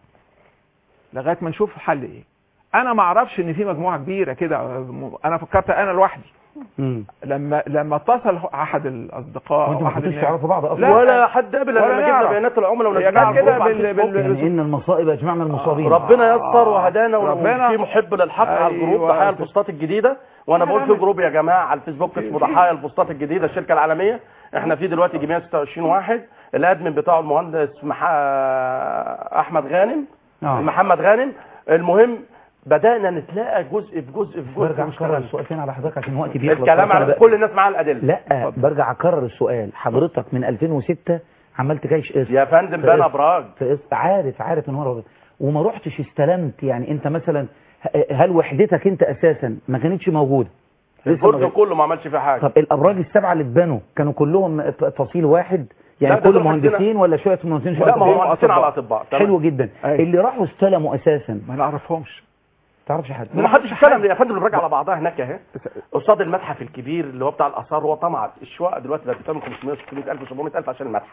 لغايه ما نشوف الحل ايه انا ما اعرفش ان في مجموعه كبيره كده انا فكرت انا لوحدي مم. لما لما اتصل احد الاصدقاء وانتوا ما أحد كنتوش الناس- تعرفوا بعض اصلا لا، ولا حد قبل ولا لما جبنا نعرف. بيانات العملاء هي ونزلناها على كانت كده الجروب على بال- الفيسبوك. بال- يعني ان المصائب اجمعنا المصابين ربنا يستر وهدانا ربنا- وفي محب للحق على الجروب أيوة. ضحايا الفسطاط الجديده وانا لا، بقول لا، في لا. جروب يا جماعه على الفيسبوك اسمه ضحايا الفسطاط الجديده الشركه العالميه احنا في دلوقتي جميع 26 واحد الادمن بتاعه المهندس مح... احمد غانم آه. محمد غانم المهم بدانا نتلاقى جزء في جزء في جزء برجع اكرر ونشتغل. السؤال تاني على حضرتك عشان وقتي بيخلص الكلام أنا على بقى- كل الناس معاها الادله لا برجع اكرر السؤال حضرتك من 2006 عملت جيش قسط يا فندم في بنى قسط. ابراج في قسط عارف عارف ان هو راجل. وما رحتش استلمت يعني انت مثلا ه- هل وحدتك انت اساسا ما كانتش موجوده لسه ما البرج جت- كله ما عملش فيه حاجه طب الابراج السبعه اللي اتبنوا كانوا كلهم ف- فصيل واحد يعني لا، ده كل دول مهندسين عندنا- ولا شويه مهندسين شويه لا ما هو أطباء؟ مهندسين على اطباء تمام. حلو جدا أيوة. اللي راحوا استلموا اساسا ما نعرفهمش تعرفش حد ما حدش اتكلم يا فندم الراجع على بعضها هناك اهي قصاد المتحف الكبير اللي هو بتاع الاثار هو طمع الشقق دلوقتي بقت بتعمل 500 600000 700000 عشان المتحف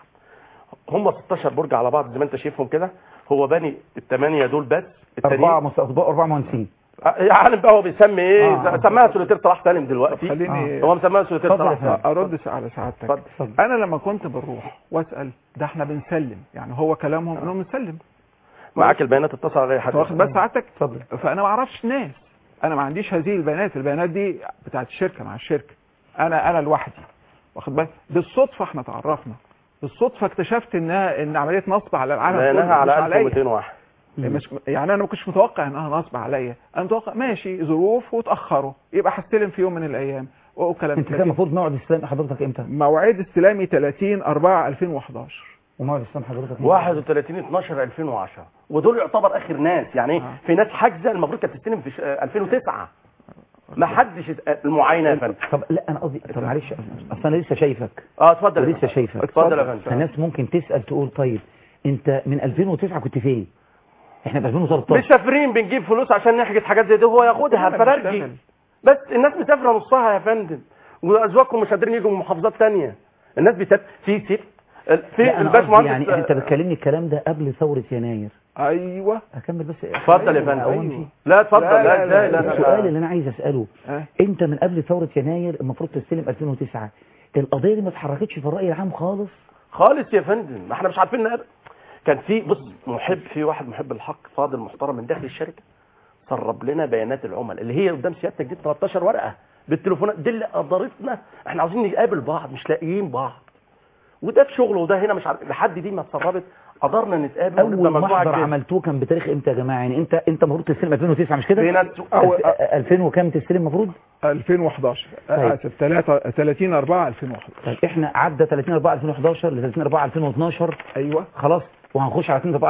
هم 16 برج على بعض زي ما انت شايفهم كده هو باني الثمانيه دول بس اربعه مست- اطباء اربعه مهندسين يا عالم بقى هو بيسمي ايه آه. آه. سماها سوليتير صلاح سالم دلوقتي خليني هو مسماها سوليتير اتفضل يا صلاح فندم. سالم ارد على سعادتك اتفضل. انا لما كنت بروح واسال ده احنا بنسلم يعني هو كلامهم انهم بنسلم معاك البيانات اتصل على اي حد واخد بس سعادتك اتفضل فانا ما اعرفش ناس انا ما عنديش هذه البيانات البيانات دي بتاعت الشركه مع الشركه انا انا لوحدي واخد بالك بالصدفه احنا تعرفنا بالصدفه اكتشفت انها ان عمليه نصب على العالم كله لقيناها على مش عليا. 1200 واحد مش يعني انا ما كنتش متوقع انها نصب عليا انا متوقع ماشي ظروف وتاخروا يبقى هستلم في يوم من الايام وكلام انت كان المفروض موعد استلام حضرتك امتى موعد استلامي 30 4 2011 وموعد استلام حضرتك امتى؟ 31 12 2010 ودول يعتبر اخر ناس يعني ايه في ناس حاجزه المفروض كانت تستلم في ش- 2009 ما حدش ات- المعاينه يا فندم طب لا انا قصدي طب معلش اصل انا لسه شايفك اه اتفضل يا لسه فندم. شايفك اتفضل يا فندم فالناس ممكن تسال تقول طيب انت من 2009 كنت فين احنا في 2013 مسافرين بنجيب فلوس عشان نحجز حاجات زي دي هو ياخدها فرارجي بس الناس مسافره نصها يا فندم وازواجكم مش قادرين يجوا من محافظات تانية الناس بتسافر في ست في لا، أنا الباش قصدي مهندس يعني انت بتكلمني الكلام ده قبل ثوره يناير ايوه اكمل بس اتفضل يا أنا أقوم فندم فيه. لا اتفضل لا، لا لا، ازاي لا السؤال لا اللي انا عايز اساله أه. انت من قبل ثوره يناير المفروض تستلم 2009 القضيه دي ما اتحركتش في الراي العام خالص خالص يا فندم ما احنا مش عارفين نقابل كان في بص محب في واحد محب الحق فاضل محترم من داخل الشركه سرب لنا بيانات العملاء اللي هي قدام سيادتك دي 13 ورقه بالتليفونات دي اللي قدرتنا احنا عاوزين نقابل بعض مش لاقيين بعض وده في شغل وده هنا مش عارف لحد دي ما اتسربت قدرنا نتقابل ونبقى اول مجموعه محضر كبيرة. عملتوه كان بتاريخ امتى يا جماعه يعني انت انت المفروض تستلم 2009 مش كده في ناس أو- 2000 وكام تستلم المفروض 2011 طيب. اسف 3 30 4 2011 طيب احنا عدى 30 4 2011 ل 30 4 2012 ايوه خلاص وهنخش على 30 4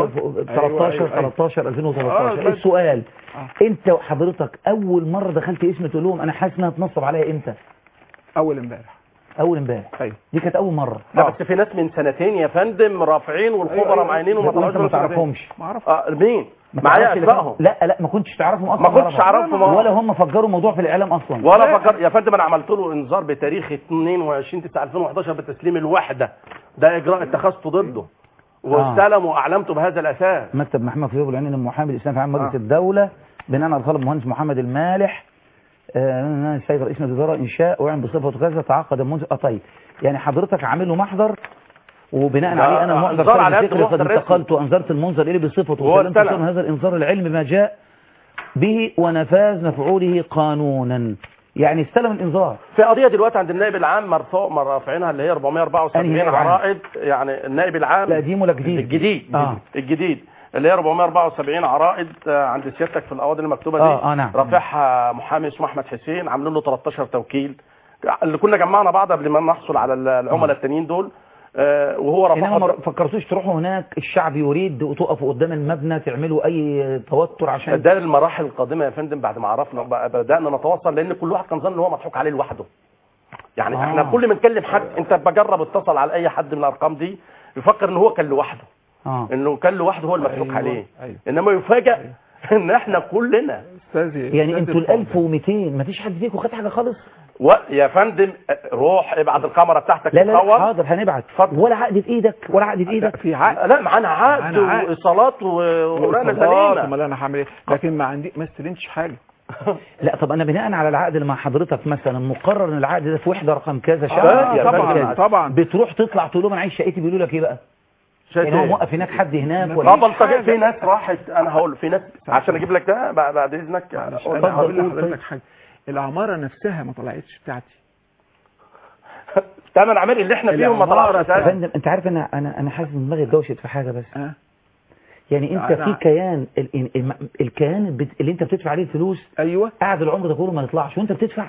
2013 أيوة، أيوة. 13 آه، 2013 طيب. السؤال آه. انت وحضرتك اول مره دخلت اسم تقول لهم انا حاسس انها اتنصب عليا امتى اول امبارح اول امبارح ايوه دي كانت اول مره لا بس في ناس من سنتين يا فندم رافعين والخبراء أيوة، معينين وما وانت طلعوش ما من سنتين. تعرفهمش ما اعرف اه مين ما معايا تعرفش اسمائهم لا لا ما كنتش تعرفهم اصلا ما كنتش مرة. أعرفهم، آه. ولا هم فجروا موضوع في الاعلام اصلا ولا فكر يا فندم انا عملت له انذار بتاريخ 22 9 2011 بتسليم الوحده ده اجراء اتخذته ضده واستلم واعلمته بهذا الاساس مكتب محمد فيوب العيني المحامي الاسلامي في عام مجلس آه. الدوله بناء على طلب المهندس محمد المالح آه، السيد رئيس مجلس الاداره انشاء ويعمل بصفته كذا تعاقد المنذ اه طيب يعني حضرتك عامل له محضر وبناء ده عليه انا المحضر إنذار على خارج قد الفكر قد محضر رسمي. انتقلت وانذرت المنظر اليه بصفته وهو وسلمت استلم. صورة هذا الانذار العلم ما جاء به ونفاذ مفعوله قانونا يعني استلم الانذار في قضيه دلوقتي عند النائب العام مرفوع مرافعينها اللي هي 474 أنهي نائب عام؟ عرائض يعني النائب العام لا قديم ولا جديد الجديد آه. الجديد اللي هي 474 عرائض آه، عند سيادتك في القواضي المكتوبه دي آه، آه، نعم. رافعها محامي اسمه احمد حسين عاملين له 13 توكيل اللي كنا جمعنا بعض قبل ما نحصل على العملاء التانيين دول آه، وهو انما ما رفع فكرتوش تروحوا هناك الشعب يريد وتقفوا قدام المبنى تعملوا اي توتر عشان ده المراحل القادمه يا فندم بعد ما عرفنا بقى بدانا نتواصل لان كل واحد كان ظن ان هو مضحوك عليه لوحده يعني آه. آه. احنا كل ما نكلم حد انت بجرب اتصل على اي حد من الارقام دي يفكر ان هو كان لوحده اه انه كان لوحده هو المضحوك أيوة، عليه أيوة. انما يفاجئ ان احنا كلنا استاذي يعني انتوا ال 1200 ما فيش حد فيكم خد حاجه خالص و... يا فندم روح ابعت الكاميرا بتاعتك لا لا, لا تصور. حاضر هنبعت ولا عقد في ايدك ولا عقد في ايدك في عقد لا معانا عقد معانا عقد. وايصالات وقرانا وإصابات، سليمه امال انا هعمل ايه لكن ما عندي ما استلمتش حاجه لا طب انا بناء على العقد اللي مع حضرتك مثلا مقرر ان العقد ده في وحده رقم كذا شهر يا طبعا فندم. طبعا بتروح تطلع تقول لهم انا عايز شقتي بيقولوا لك ايه بقى؟ يعني هو موقف هناك حد هناك ولا اه بلطجيه في ناس راحت انا هقول في ناس عشان اجيب لك ده بعد بعد اذنك انا هقول لحضرتك حاجه العماره نفسها ما طلعتش بتاعتي ثمن عمال اللي احنا فيهم ما طلعش يا أساساً. فندم انت عارف انا انا انا حاسس ان دماغي اتدوشت في حاجه بس أه؟ يعني انت أنا- في كيان ال- ال- الم- الكيان البت- اللي انت بتدفع عليه الفلوس ايوه قاعد العمر ده كله ما يطلعش وانت بتدفع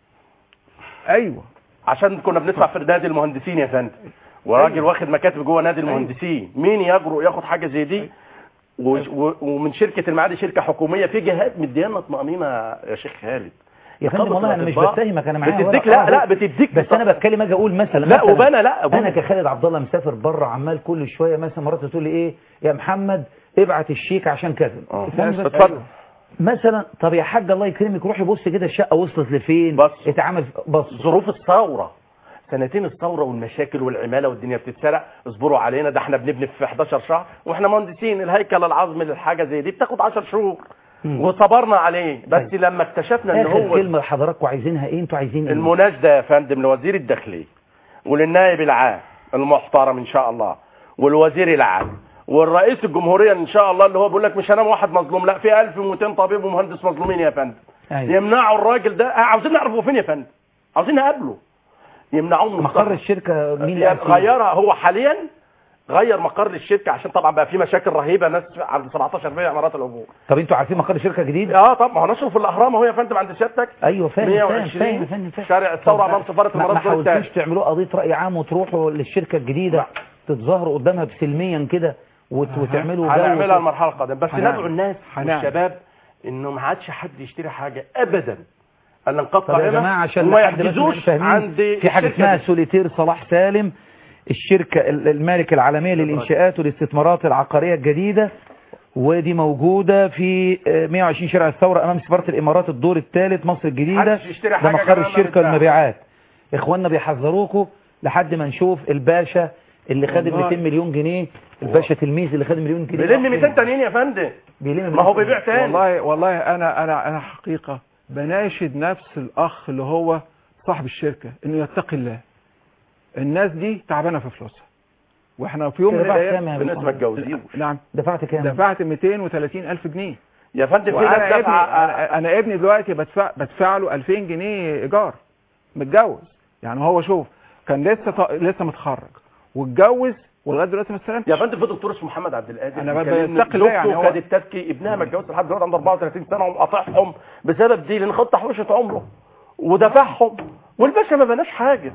ايوه عشان كنا بندفع في نادي المهندسين يا فندم وراجل واخد مكاتب جوه نادي المهندسين مين يجرؤ ياخد حاجه زي دي و... و... ومن شركه المعادي شركه حكوميه في جهات مديانا طمانينه يا شيخ خالد يا فندم نقابة والله انا مش الأطباء بتهمك انا معايا بتديك ورقة لا لا أهو. بتديك بس انا بتكلم اجي اقول مثلا لا مثلا وبانا لا انا كخالد عبد الله مسافر بره عمال كل شويه مثلا مرات تقول لي ايه يا محمد ابعت الشيك عشان كذا فاهم؟ اتفضل مثلا طب يا حاج الله يكرمك روحي بص كده الشقه وصلت لفين بص اتعمل بص ظروف الثوره سنتين الثوره والمشاكل والعماله والدنيا بتتسرق اصبروا علينا ده احنا بنبني في 11 شهر واحنا مهندسين الهيكل العظمي للحاجه زي دي بتاخد 10 شهور وصبرنا عليه بس لما اكتشفنا ان اخر هو كلمه لحضراتكم عايزينها ايه انتوا عايزين ايه المناشده يا فندم لوزير الداخليه وللنائب العام المحترم ان شاء الله والوزير العام والرئيس الجمهوريه ان شاء الله اللي هو بيقول لك مش انا واحد مظلوم لا في 1200 طبيب ومهندس مظلومين يا فندم أيوة. يمنعوا الراجل ده آه، عاوزين نعرف هو فين يا فندم عاوزين نقابله يمنعوه من مقر الشركه مين اللي يا قاعد فيه؟ غيرها هو حاليا غير مقر الشركه عشان طبعا بقى في مشاكل رهيبه ناس عند 17 بيع عمارات العبور طب انتوا عارفين مقر شركه جديد اه طب ما هو نشره في الاهرام اهو يا فندم عند سيادتك ايوه فاهم فاهم 120 فاهم فاهم فاهم شارع الثوره طب امام سفاره ما- ما المرافق حاولتوش الثاني تعملوه قضيه راي عام وتروحوا للشركه الجديده تتظاهروا قدامها بسلميا كده وت- وتعملوا جو هنعملها المرحله القادمه بس هنعمل. ندعو الناس هنعمل. والشباب انه ما عادش حد يشتري حاجه ابدا الا نقطع طب يا جماعه عشان وما لحد بس يحجزوش مش فاهمين، عند في حاجه الشركة اسمها دي. سوليتير صلاح سالم الشركه ال- المالكه العالميه للانشاءات والاستثمارات العقاريه الجديده ودي موجوده في آه، 120 شارع الثوره امام سفاره الامارات الدور الثالث مصر الجديده محدش يشتري ده حاجة مقر كمان ما الشركه بتتباع. والمبيعات اخواننا بيحذروكم لحد ما نشوف الباشا اللي خد ال والله. 200 مليون جنيه الباشا تلميذ اللي خد مليون جنيه بيلم 200 تانيين يا فندم بيلم ما هو بيبيع تاني والله والله انا انا انا حقيقه بناشد نفس الاخ اللي هو صاحب الشركه انه يتقي الله الناس دي تعبانه في فلوسها واحنا في يوم من دفعت الايام كام يا في ناس ما اتجوزين نعم دفعت كام دفعت 230 الف جنيه يا فندم في وانا ناس ابني دافعه انا, أنا ابني دلوقتي بدفع بدفع له 2000 جنيه ايجار متجوز يعني هو شوف كان لسه ط... لسه متخرج واتجوز ولغايه دلوقتي ما استلمش يا فندم في دكتور اسمه محمد عبد القادر أنا بيكلمني. بتقي الله يعني زوجته هو- كانت تبكي ابنها ما اتجوزش لحد دلوقتي عنده 34 سنه ومقاطعهم بسبب دي لان خد تحويشه عمره ودفعهم والباشا ما بناش حاجه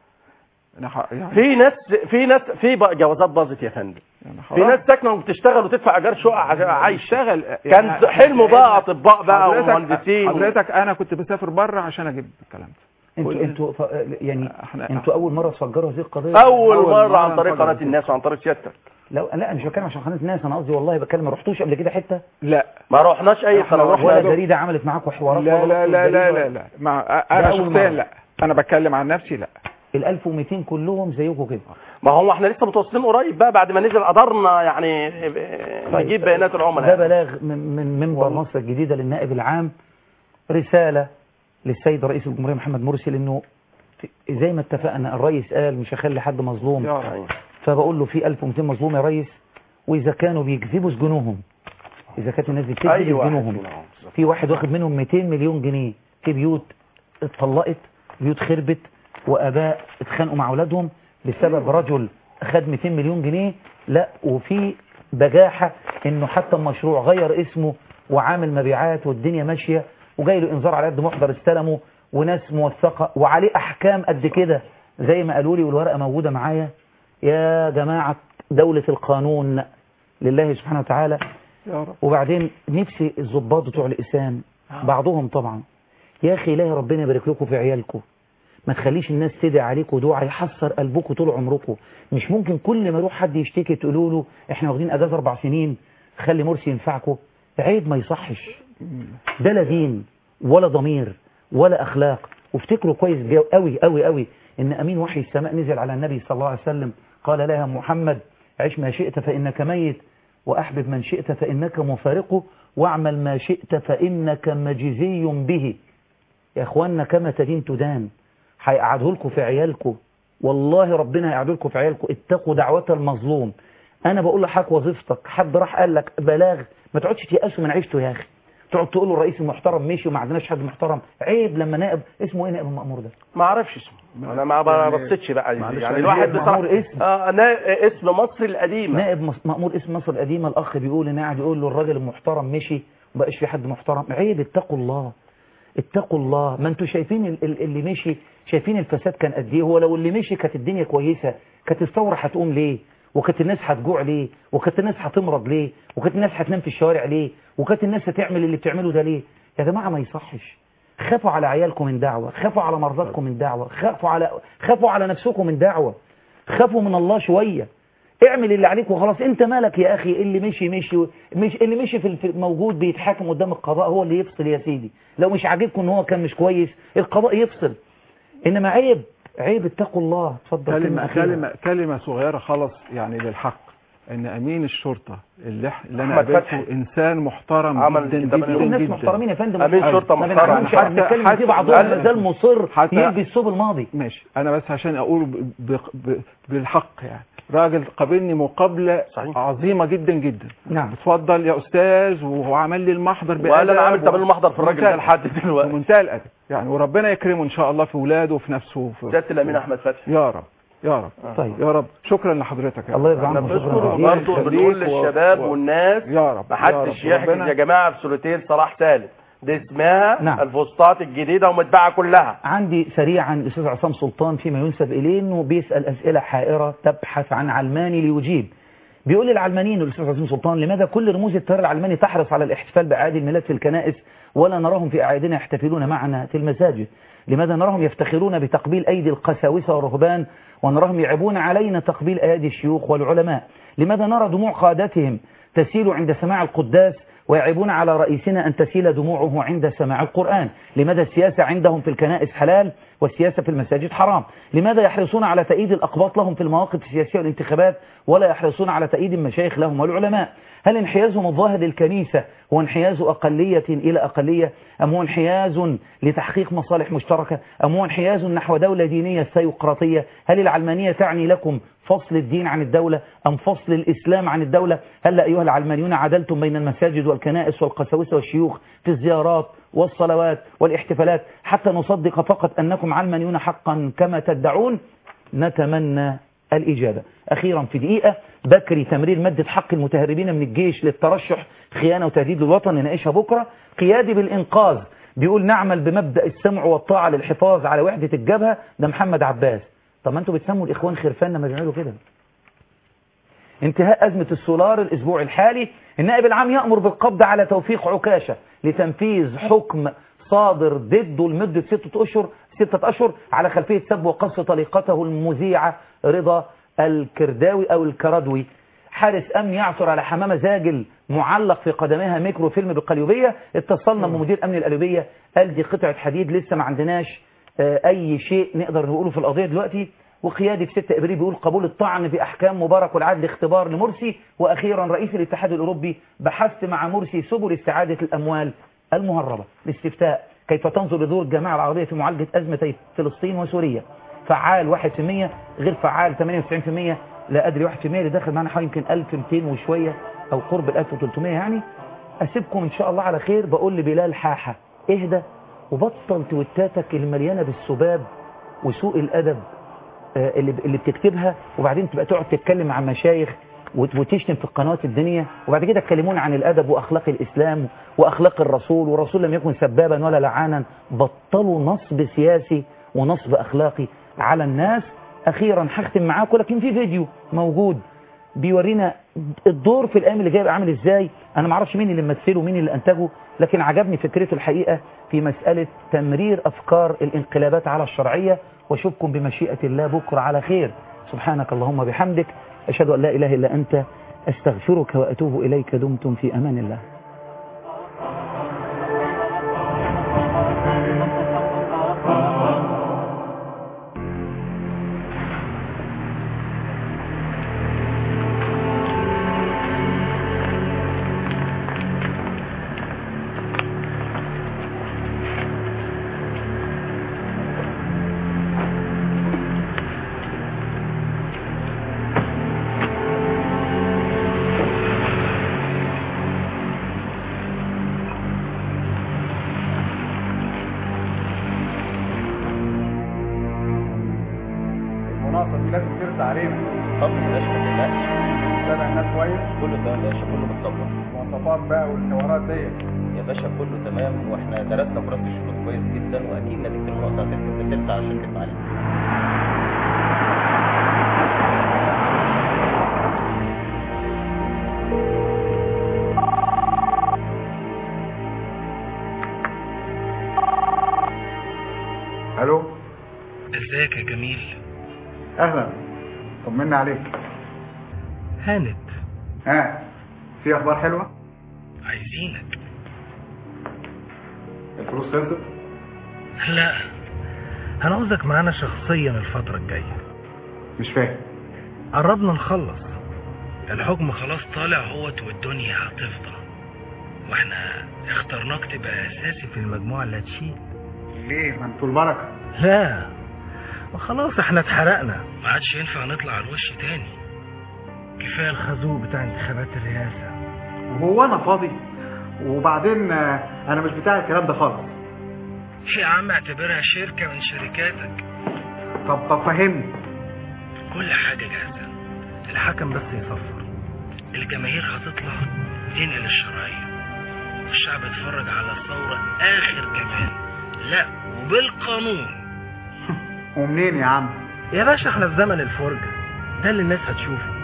أنا ح... يعني في ناس في ناس في بقى جوازات باظت يا فندم في خلاص. ناس ساكنه وبتشتغل وتدفع ايجار شقه عشان عايش اشتغل كان حلمه بقى اطباء بقى حضرتك- ومهندسين حضرتك انا كنت بسافر بره عشان اجيب الكلام ده انتوا انتوا ف... يعني انتوا اول مره تفجروا هذه القضيه اول مره عن طريق قناه الناس وعن طريق سيادتك لا لا أنا مش بتكلم عشان قناه الناس انا قصدي والله بتكلم ما رحتوش قبل كده حته لا ما رحناش اي إحنا قنوات ولا رحنا- جريده عملت معاكم حوارات لا ولا لا لا جريدة لا ولا- لا, لا. مع ده انا أول شخصيا مرة. لا انا بتكلم عن نفسي لا ال 1200 كلهم زيكم كده ما هو احنا لسه متواصلين قريب بقى بعد ما نزل قدرنا يعني نجيب بيانات ده العملاء بلاغ من, من منبر مصر الجديدة للنائب العام رسالة للسيد رئيس الجمهورية محمد مرسي لأنه في- زي ما اتفقنا الرئيس قال مش هخلي حد مظلوم يا رب. فبقول له في 1200 مظلوم يا ريس وإذا كانوا بيكذبوا سجنوهم إذا كانت الناس دي بتكذب أيوة. سجنوهم في واحد واخد منهم 200 مليون جنيه في بيوت اتطلقت بيوت خربت وآباء اتخانقوا مع أولادهم بسبب رجل خد 200 مليون جنيه لا وفي بجاحة انه حتى المشروع غير اسمه وعامل مبيعات والدنيا ماشية وجاي له انذار على قد محضر استلمه وناس موثقة وعليه أحكام قد كده زي ما قالوا لي والورقة موجودة معايا يا جماعة دولة القانون لله سبحانه وتعالى يا رب وبعدين نفسي الضباط بتوع الإسلام بعضهم طبعا يا أخي إلهي ربنا يبارك لكم في عيالكم ما تخليش الناس تدعي عليكم دعاء يحسر قلبكم طول عمركم مش ممكن كل ما يروح حد يشتكي تقولوا له احنا واخدين اجازه اربع سنين خلي مرسي ينفعكم عيب ما يصحش ده لا دين ولا ضمير ولا اخلاق وافتكروا كويس جو- قوي قوي قوي ان امين وحي السماء نزل على النبي صلى الله عليه وسلم قال لها محمد عش ما شئت فانك ميت واحبب من شئت فانك مفارقه واعمل ما شئت فانك مجزي به يا اخوانا كما تدين تدان هيقعدوا لكم في عيالكم والله ربنا هيقعدوا لكم في عيالكم اتقوا دعوة المظلوم انا بقول لحضرتك وظيفتك حد راح قال لك بلاغ ما تقعدش تيأسوا من عيشته يا اخي تقعد تقول له الرئيس المحترم مشي وما عندناش حد محترم عيب لما نائب اسمه ايه نائب المأمور ده ما اعرفش اسمه انا ما يعني- بصيتش بقى معلش يعني أنا الواحد نائب بصراحه مأمور اسم. اه نا- اسم مصر القديمه نائب مص- مأمور اسم مصر القديمة الأخ بيقول إن قاعد يقول له الراجل المحترم مشي ومبقاش في حد محترم عيب اتقوا الله اتقوا الله ما انتوا شايفين ال- ال- اللي مشي شايفين الفساد كان قد ايه هو لو اللي مشي كانت الدنيا كويسة كانت الثورة هتقوم ليه وكانت الناس هتجوع ليه وكانت الناس هتمرض ليه وكانت الناس هتنام في الشوارع ليه وكانت الناس هتعمل اللي بتعمله ده ليه يا جماعة ما يصحش خافوا على عيالكم من دعوة خافوا على مرضاتكم من دعوة خافوا على خافوا على نفسكم من دعوة خافوا من الله شوية اعمل اللي عليك وخلاص انت مالك يا اخي اللي مشي مشي مش اللي مشي في في موجود بيتحاكم قدام القضاء هو اللي يفصل يا سيدي لو مش عاجبكم ان هو كان مش كويس القضاء يفصل انما عيب عيب اتقوا الله اتفضل كلمة أخيرة. كلمة كلمة صغيرة خالص يعني للحق ان امين الشرطة اللي, إح- اللي انا أحمد قابلته فتحي. انسان محترم عمل جدا كتاب جدا اليوم. الناس جدا محترمين يا فندم أمين شرطة ما محترم. بنعرفش احنا بنتكلم في بعضهم ما زال مصر حتى- يلبي الثوب الماضي ماشي انا بس عشان اقول ب- ب- ب- بالحق يعني راجل قابلني مقابلة صحيح. عظيمة جدا جدا نعم اتفضل يا استاذ وهو عمل لي المحضر بأدب ولا انا عامل و- تمام المحضر في الراجل ده ومنتهى- لحد دلوقتي ومنتهى الادب يعني وربنا يكرمه ان شاء الله في ولاده وفي نفسه وفي سياده الامين احمد فتحي يا رب يا رب طيب يا رب شكرا لحضرتك يا الله رب. يرضى عنك احنا وشكرا بنشكر جزيلا. برضه بنقول للشباب والناس يا رب محدش يا رب. يحجز ربنا- يا جماعه في سوليتير صلاح سالم دي اسمها نعم. الفسطاط الجديده ومتباعه كلها عندي سريعا الاستاذ عصام سلطان فيما ينسب اليه انه بيسال اسئله حائره تبحث عن علماني ليجيب بيقول للعلمانيين الاستاذ عصام سلطان لماذا كل رموز التيار العلماني تحرص على الاحتفال باعياد الميلاد في الكنائس ولا نراهم في اعيادنا يحتفلون معنا في المساجد لماذا نراهم يفتخرون بتقبيل ايدي القساوسه والرهبان ونراهم يعيبون علينا تقبيل ايادي الشيوخ والعلماء لماذا نرى دموع قادتهم تسيل عند سماع القداس ويعيبون على رئيسنا أن تسيل دموعه عند سماع القرآن لماذا السياسة عندهم في الكنائس حلال والسياسة في المساجد حرام لماذا يحرصون على تأييد الأقباط لهم في المواقف السياسية والانتخابات ولا يحرصون على تأييد المشايخ لهم والعلماء هل انحيازهم الظاهر للكنيسة هو انحياز أقلية إلى أقلية أم هو انحياز لتحقيق مصالح مشتركة أم هو انحياز نحو دولة دينية ثيوقراطية هل العلمانية تعني لكم فصل الدين عن الدولة أم فصل الإسلام عن الدولة هل أيها العلمانيون عدلتم بين المساجد والكنائس والقساوسة والشيوخ في الزيارات والصلوات والاحتفالات حتى نصدق فقط أنكم علمانيون حقا كما تدعون نتمنى الإجابة أخيرا في دقيقة بكري تمرير مادة حق المتهربين من الجيش للترشح خيانة وتهديد للوطن نناقشها بكرة قيادي بالإنقاذ بيقول نعمل بمبدأ السمع والطاعة للحفاظ على وحدة الجبهة ده محمد عباس طب ما انتوا بتسموا الإخوان خرفان لما بيعملوا كده انتهاء أزمة السولار الأسبوع الحالي النائب العام يأمر بالقبض على توفيق عكاشة لتنفيذ حكم صادر ضده لمدة ستة أشهر ستة أشهر على خلفية سب وقص طليقته المذيعة رضا الكرداوي أو الكردوي حارس أمن يعثر على حمامة زاجل معلق في قدميها ميكرو فيلم بالقليوبية اتصلنا بمدير أمن القليوبية قال دي قطعة حديد لسه ما عندناش آه، أي شيء نقدر نقوله في القضية دلوقتي وقيادي في 6 ابريل بيقول قبول الطعن في احكام مبارك والعدل اختبار لمرسي واخيرا رئيس الاتحاد الاوروبي بحثت مع مرسي سبل استعاده الاموال المهربه الاستفتاء كيف تنظر لدور الجماعه العربيه في معالجه ازمتي فلسطين وسوريا فعال 1% غير فعال 98% لا ادري 1% اللي داخل معانا حوالي يمكن 1200 وشويه او قرب ال 1300 يعني اسيبكم ان شاء الله على خير بقول لبلال حاحه اهدى وبطل تويتاتك اللي مليانه بالسباب وسوء الادب آه، اللي اللي بتكتبها وبعدين تبقى تقعد تتكلم مع مشايخ وت- وتشتم في القنوات الدينية وبعد كده تكلمون عن الأدب وأخلاق الإسلام وأخلاق الرسول والرسول لم يكن سبابا ولا لعانا بطلوا نصب سياسي ونصب أخلاقي على الناس أخيرا هختم معاكم لكن في فيديو موجود بيورينا الدور في الأيام اللي جاي يبقى عامل إزاي أنا معرفش مين اللي ممثله ومين اللي أنتجه لكن عجبني فكرته الحقيقة في مسألة تمرير أفكار الانقلابات على الشرعية واشوفكم بمشيئة الله بكرة على خير سبحانك اللهم بحمدك أشهد أن لا إله إلا أنت أستغفرك وأتوب إليك دمتم في أمان الله المناصر دي لازم ترسى علينا طب يا باشا ما تقلقش تابع الناس كويس كله تمام يا باشا كله متظبط المواصفات بقى والحوارات ديت يا باشا كله تمام واحنا درسنا مرتب الشروط كويس جدا واكيد نتيجه المناقصه هتبقى ترسى على شركه معالي الو ازيك يا جميل اهلا طمنا عليك هانت ها في اخبار حلوه عايزينك الفلوس خلصت لا هنعوزك معانا شخصيا الفترة الجاية مش فاهم قربنا نخلص الحكم خلاص طالع هوت والدنيا هتفضى واحنا اخترناك تبقى اساسي في المجموعة اللي هتشيل ليه ما انتوا البركه لا ما خلاص احنا اتحرقنا ما عادش ينفع نطلع على الوش تاني كفاية الخازوق بتاع انتخابات الرئاسة وهو انا فاضي وبعدين آه، انا مش بتاع الكلام ده خالص يا عم اعتبرها شركة من شركاتك طب طب فهمني كل حاجة جاهزة الحكم بس يصفر الجماهير هتطلع تنقل الشرعية والشعب يتفرج على الثورة آخر جمال لا وبالقانون ومنين يا عم يا باشا احنا في زمن الفرجة ده اللي الناس هتشوفه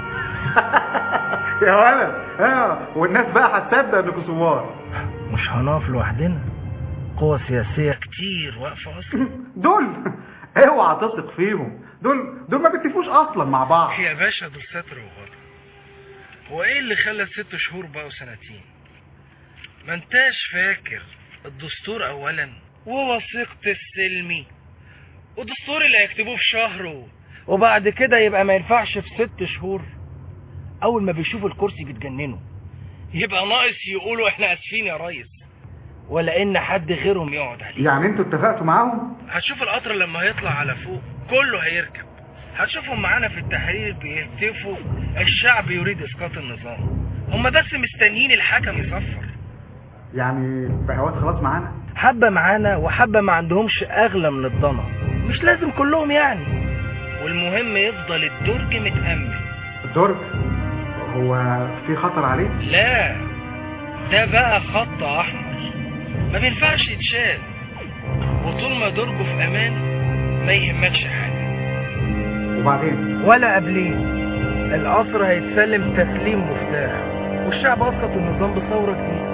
يا ولد اه والناس بقى هتصدق انكم ثوار مش هنقف لوحدنا قوى سياسية كتير واقفة أصلا دول اوعى تثق فيهم دول دول ما بيتفقوش اصلا مع بعض يا باشا دول ستر وغطا هو ايه اللي خلى ست شهور بقوا سنتين ما انتاش فاكر الدستور اولا ووثيقة السلمي ودستور اللي هيكتبوه في شهر وبعد كده يبقى ما ينفعش في ست شهور اول ما بيشوفوا الكرسي بيتجننوا يبقى ناقص يقولوا احنا اسفين يا ريس ولا ان حد غيرهم يقعد عليه يعني انتوا اتفقتوا معاهم هتشوف القطر لما هيطلع على فوق كله هيركب هتشوفهم معانا في التحرير بيهتفوا الشعب يريد اسقاط النظام هم بس مستنيين الحكم يصفر يعني بهوات خلاص معانا حبة معانا وحبة ما عندهمش اغلى من الضنا مش لازم كلهم يعني والمهم يفضل الدرج متأمن الدرج هو في خطر عليه لا ده بقى خط احمر ما بينفعش يتشال وطول ما درجه في امان ما يهمكش حاجة وبعدين ولا قبلين القصر هيتسلم تسليم مفتاح والشعب اسقط النظام بثورة جديدة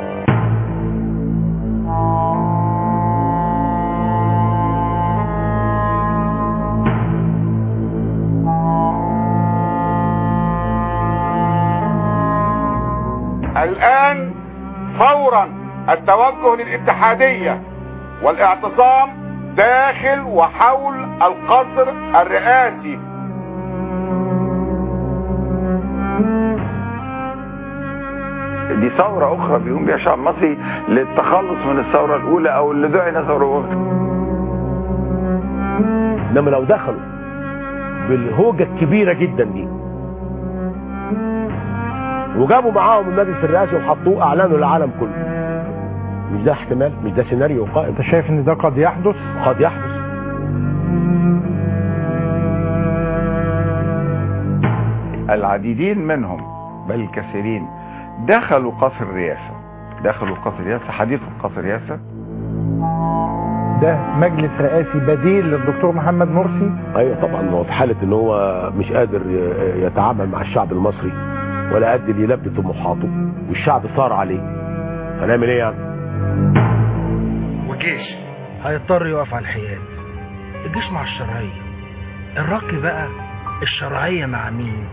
الآن فورا التوجه للاتحادية والاعتصام داخل وحول القصر الرئاسي دي ثورة أخرى بيقوم بها الشعب المصري للتخلص من الثورة الأولى أو اللي دعينا ثورة أولى انما لو دخلوا بالهوجة الكبيرة جدا دي وجابوا معاهم المجلس الرئاسي وحطوه اعلانه للعالم كله مش ده احتمال مش ده سيناريو قائم انت شايف ان ده قد يحدث قد يحدث العديدين منهم بل الكثيرين دخلوا قصر الرئاسة دخلوا قصر الرئاسة حديث قصر الرئاسة ده مجلس رئاسي بديل للدكتور محمد مرسي ايوه طبعا هو في حاله ان هو مش قادر ي- يتعامل مع الشعب المصري ولا قادر يلبي طموحاته والشعب صار عليه هنعمل ايه يعني؟ والجيش هيضطر يقف على الحياد الجيش مع الشرعية الرك بقى الشرعية مع مين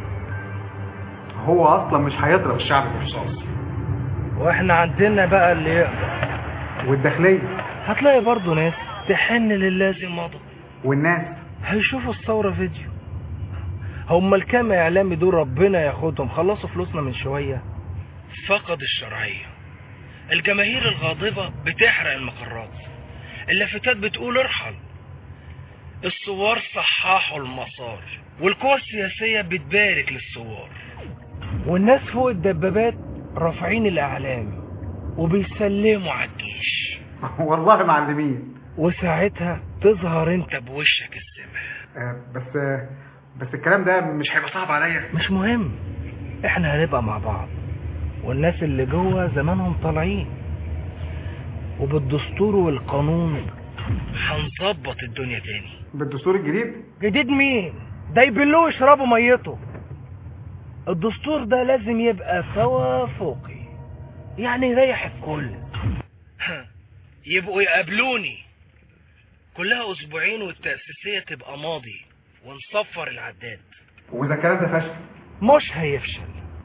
هو اصلا مش هيضرب الشعب برصاص واحنا عندنا بقى اللي يقدر والداخليه هتلاقي برضه ناس تحن للازم مضى والناس هيشوفوا الثورة فيديو هما الكام اعلامي دول ربنا ياخدهم خلصوا فلوسنا من شوية فقد الشرعية الجماهير الغاضبة بتحرق المقرات اللافتات بتقول ارحل الثوار صححوا المسار والقوى السياسية بتبارك للثوار والناس فوق الدبابات رافعين الأعلام وبيسلموا على الجيش والله معلمين وساعتها تظهر انت بوشك السماء آه، بس آه، بس الكلام ده مش هيبقى صعب عليا مش مهم احنا هنبقى مع بعض والناس اللي جوه زمانهم طالعين وبالدستور والقانون هنظبط الدنيا تاني بالدستور الجديد جديد مين ده يبلوه يشربوا ميته الدستور ده لازم يبقى توافقي يعني يريح الكل يبقوا يقابلوني كلها اسبوعين والتأسيسية تبقى ماضي ونصفر العداد واذا الكلام ده فشل مش هيفشل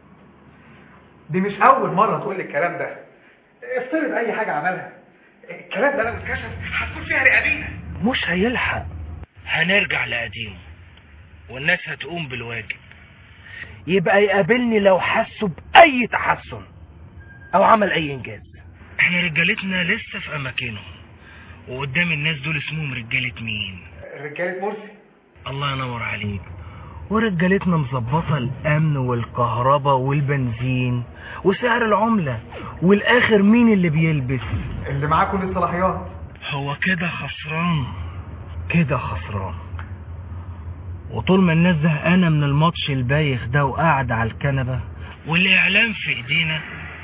دي مش اول مره تقول لي الكلام ده افترض اي حاجه عملها الكلام ده لو اتكشف هتكون فيها رقابينا مش هيلحق هنرجع لقديمه والناس هتقوم بالواجب يبقى يقابلني لو حسوا بأي تحسن أو عمل أي إنجاز احنا رجالتنا لسه في أماكنهم وقدام الناس دول اسمهم رجالة مين رجاله مرسي الله ينور عليك ورجالتنا مظبطة الأمن والكهرباء والبنزين وسعر العملة والآخر مين اللي بيلبس اللي معاه كل الصلاحيات هو كده خسران كده خسران وطول ما الناس زهقانة من الماتش البايخ ده وقاعدة على الكنبة والإعلام في إيدينا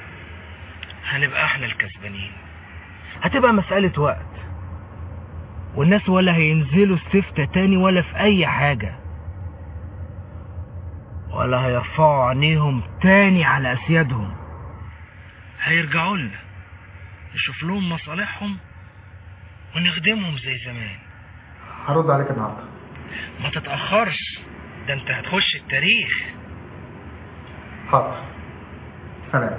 هنبقى احنا الكسبانين هتبقى مسألة وقت والناس ولا هينزلوا السفتة تاني ولا في أي حاجة ولا هيرفعوا عينيهم تاني على أسيادهم هيرجعوا لنا نشوف لهم مصالحهم ونخدمهم زي زمان هرد عليك النهارده ما تتأخرش ده انت هتخش التاريخ حاضر سلام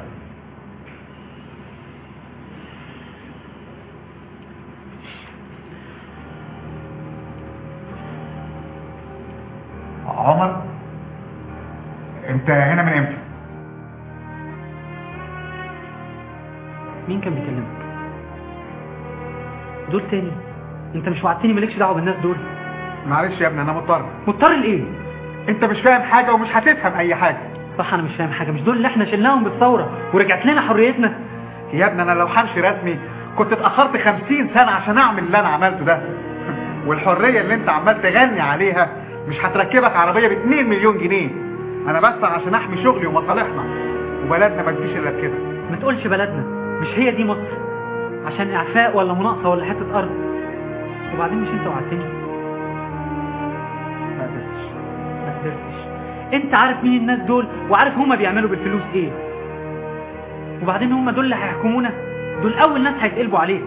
عمر انت هنا من امتى مين كان بيكلمك دول تاني انت مش وعدتني مالكش دعوه بالناس دول معلش يا ابني انا مضطر مضطر لايه انت مش فاهم حاجه ومش هتفهم اي حاجه صح انا مش فاهم حاجه مش دول اللي احنا شلناهم بالثوره ورجعت لنا حريتنا يا ابني انا لو همشي رسمي كنت اتاخرت خمسين سنه عشان اعمل اللي انا عملته ده والحريه اللي انت عمال تغني عليها مش هتركبك عربيه ب 2 مليون جنيه انا بس عشان احمي شغلي ومصالحنا وبلدنا ما تجيش الا بكده ما تقولش بلدنا مش هي دي مصر عشان اعفاء ولا مناقصه ولا حته ارض وبعدين مش انت وعدتني ما قدرتش ما قدرتش انت عارف مين الناس دول وعارف هما بيعملوا بالفلوس ايه وبعدين هما دول اللي هيحكمونا دول اول ناس هيتقلبوا عليك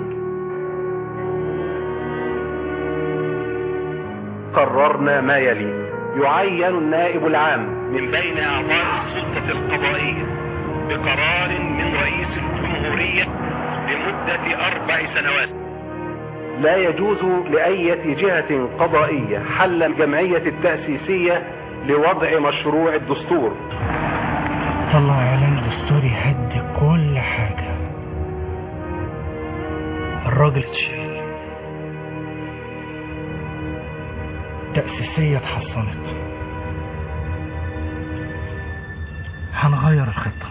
قررنا ما يلي يعين النائب العام من بين أعضاء السلطة القضائية بقرار من رئيس الجمهورية لمدة أربع سنوات لا يجوز لأية جهة قضائية حل الجمعية التأسيسية لوضع مشروع الدستور طلع اعلان دستوري يهدي كل حاجة الراجل اتشال تأسيسية اتحصنت هنغير الخطة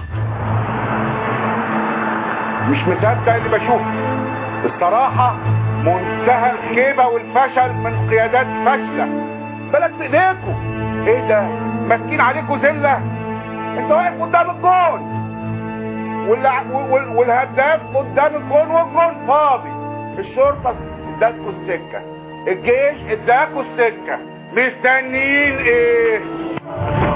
مش مصدق اللي بشوفه الصراحة منتهى الخيبة والفشل من قيادات فاشلة بلد بايديكم ايه ده ماسكين عليكم زلة انت واقف قدام الجون واللع... وال... والهداف قدام الجون والجون فاضي الشرطه ادتكوا السكه الجيش اداكوا السكه مستنيين ايه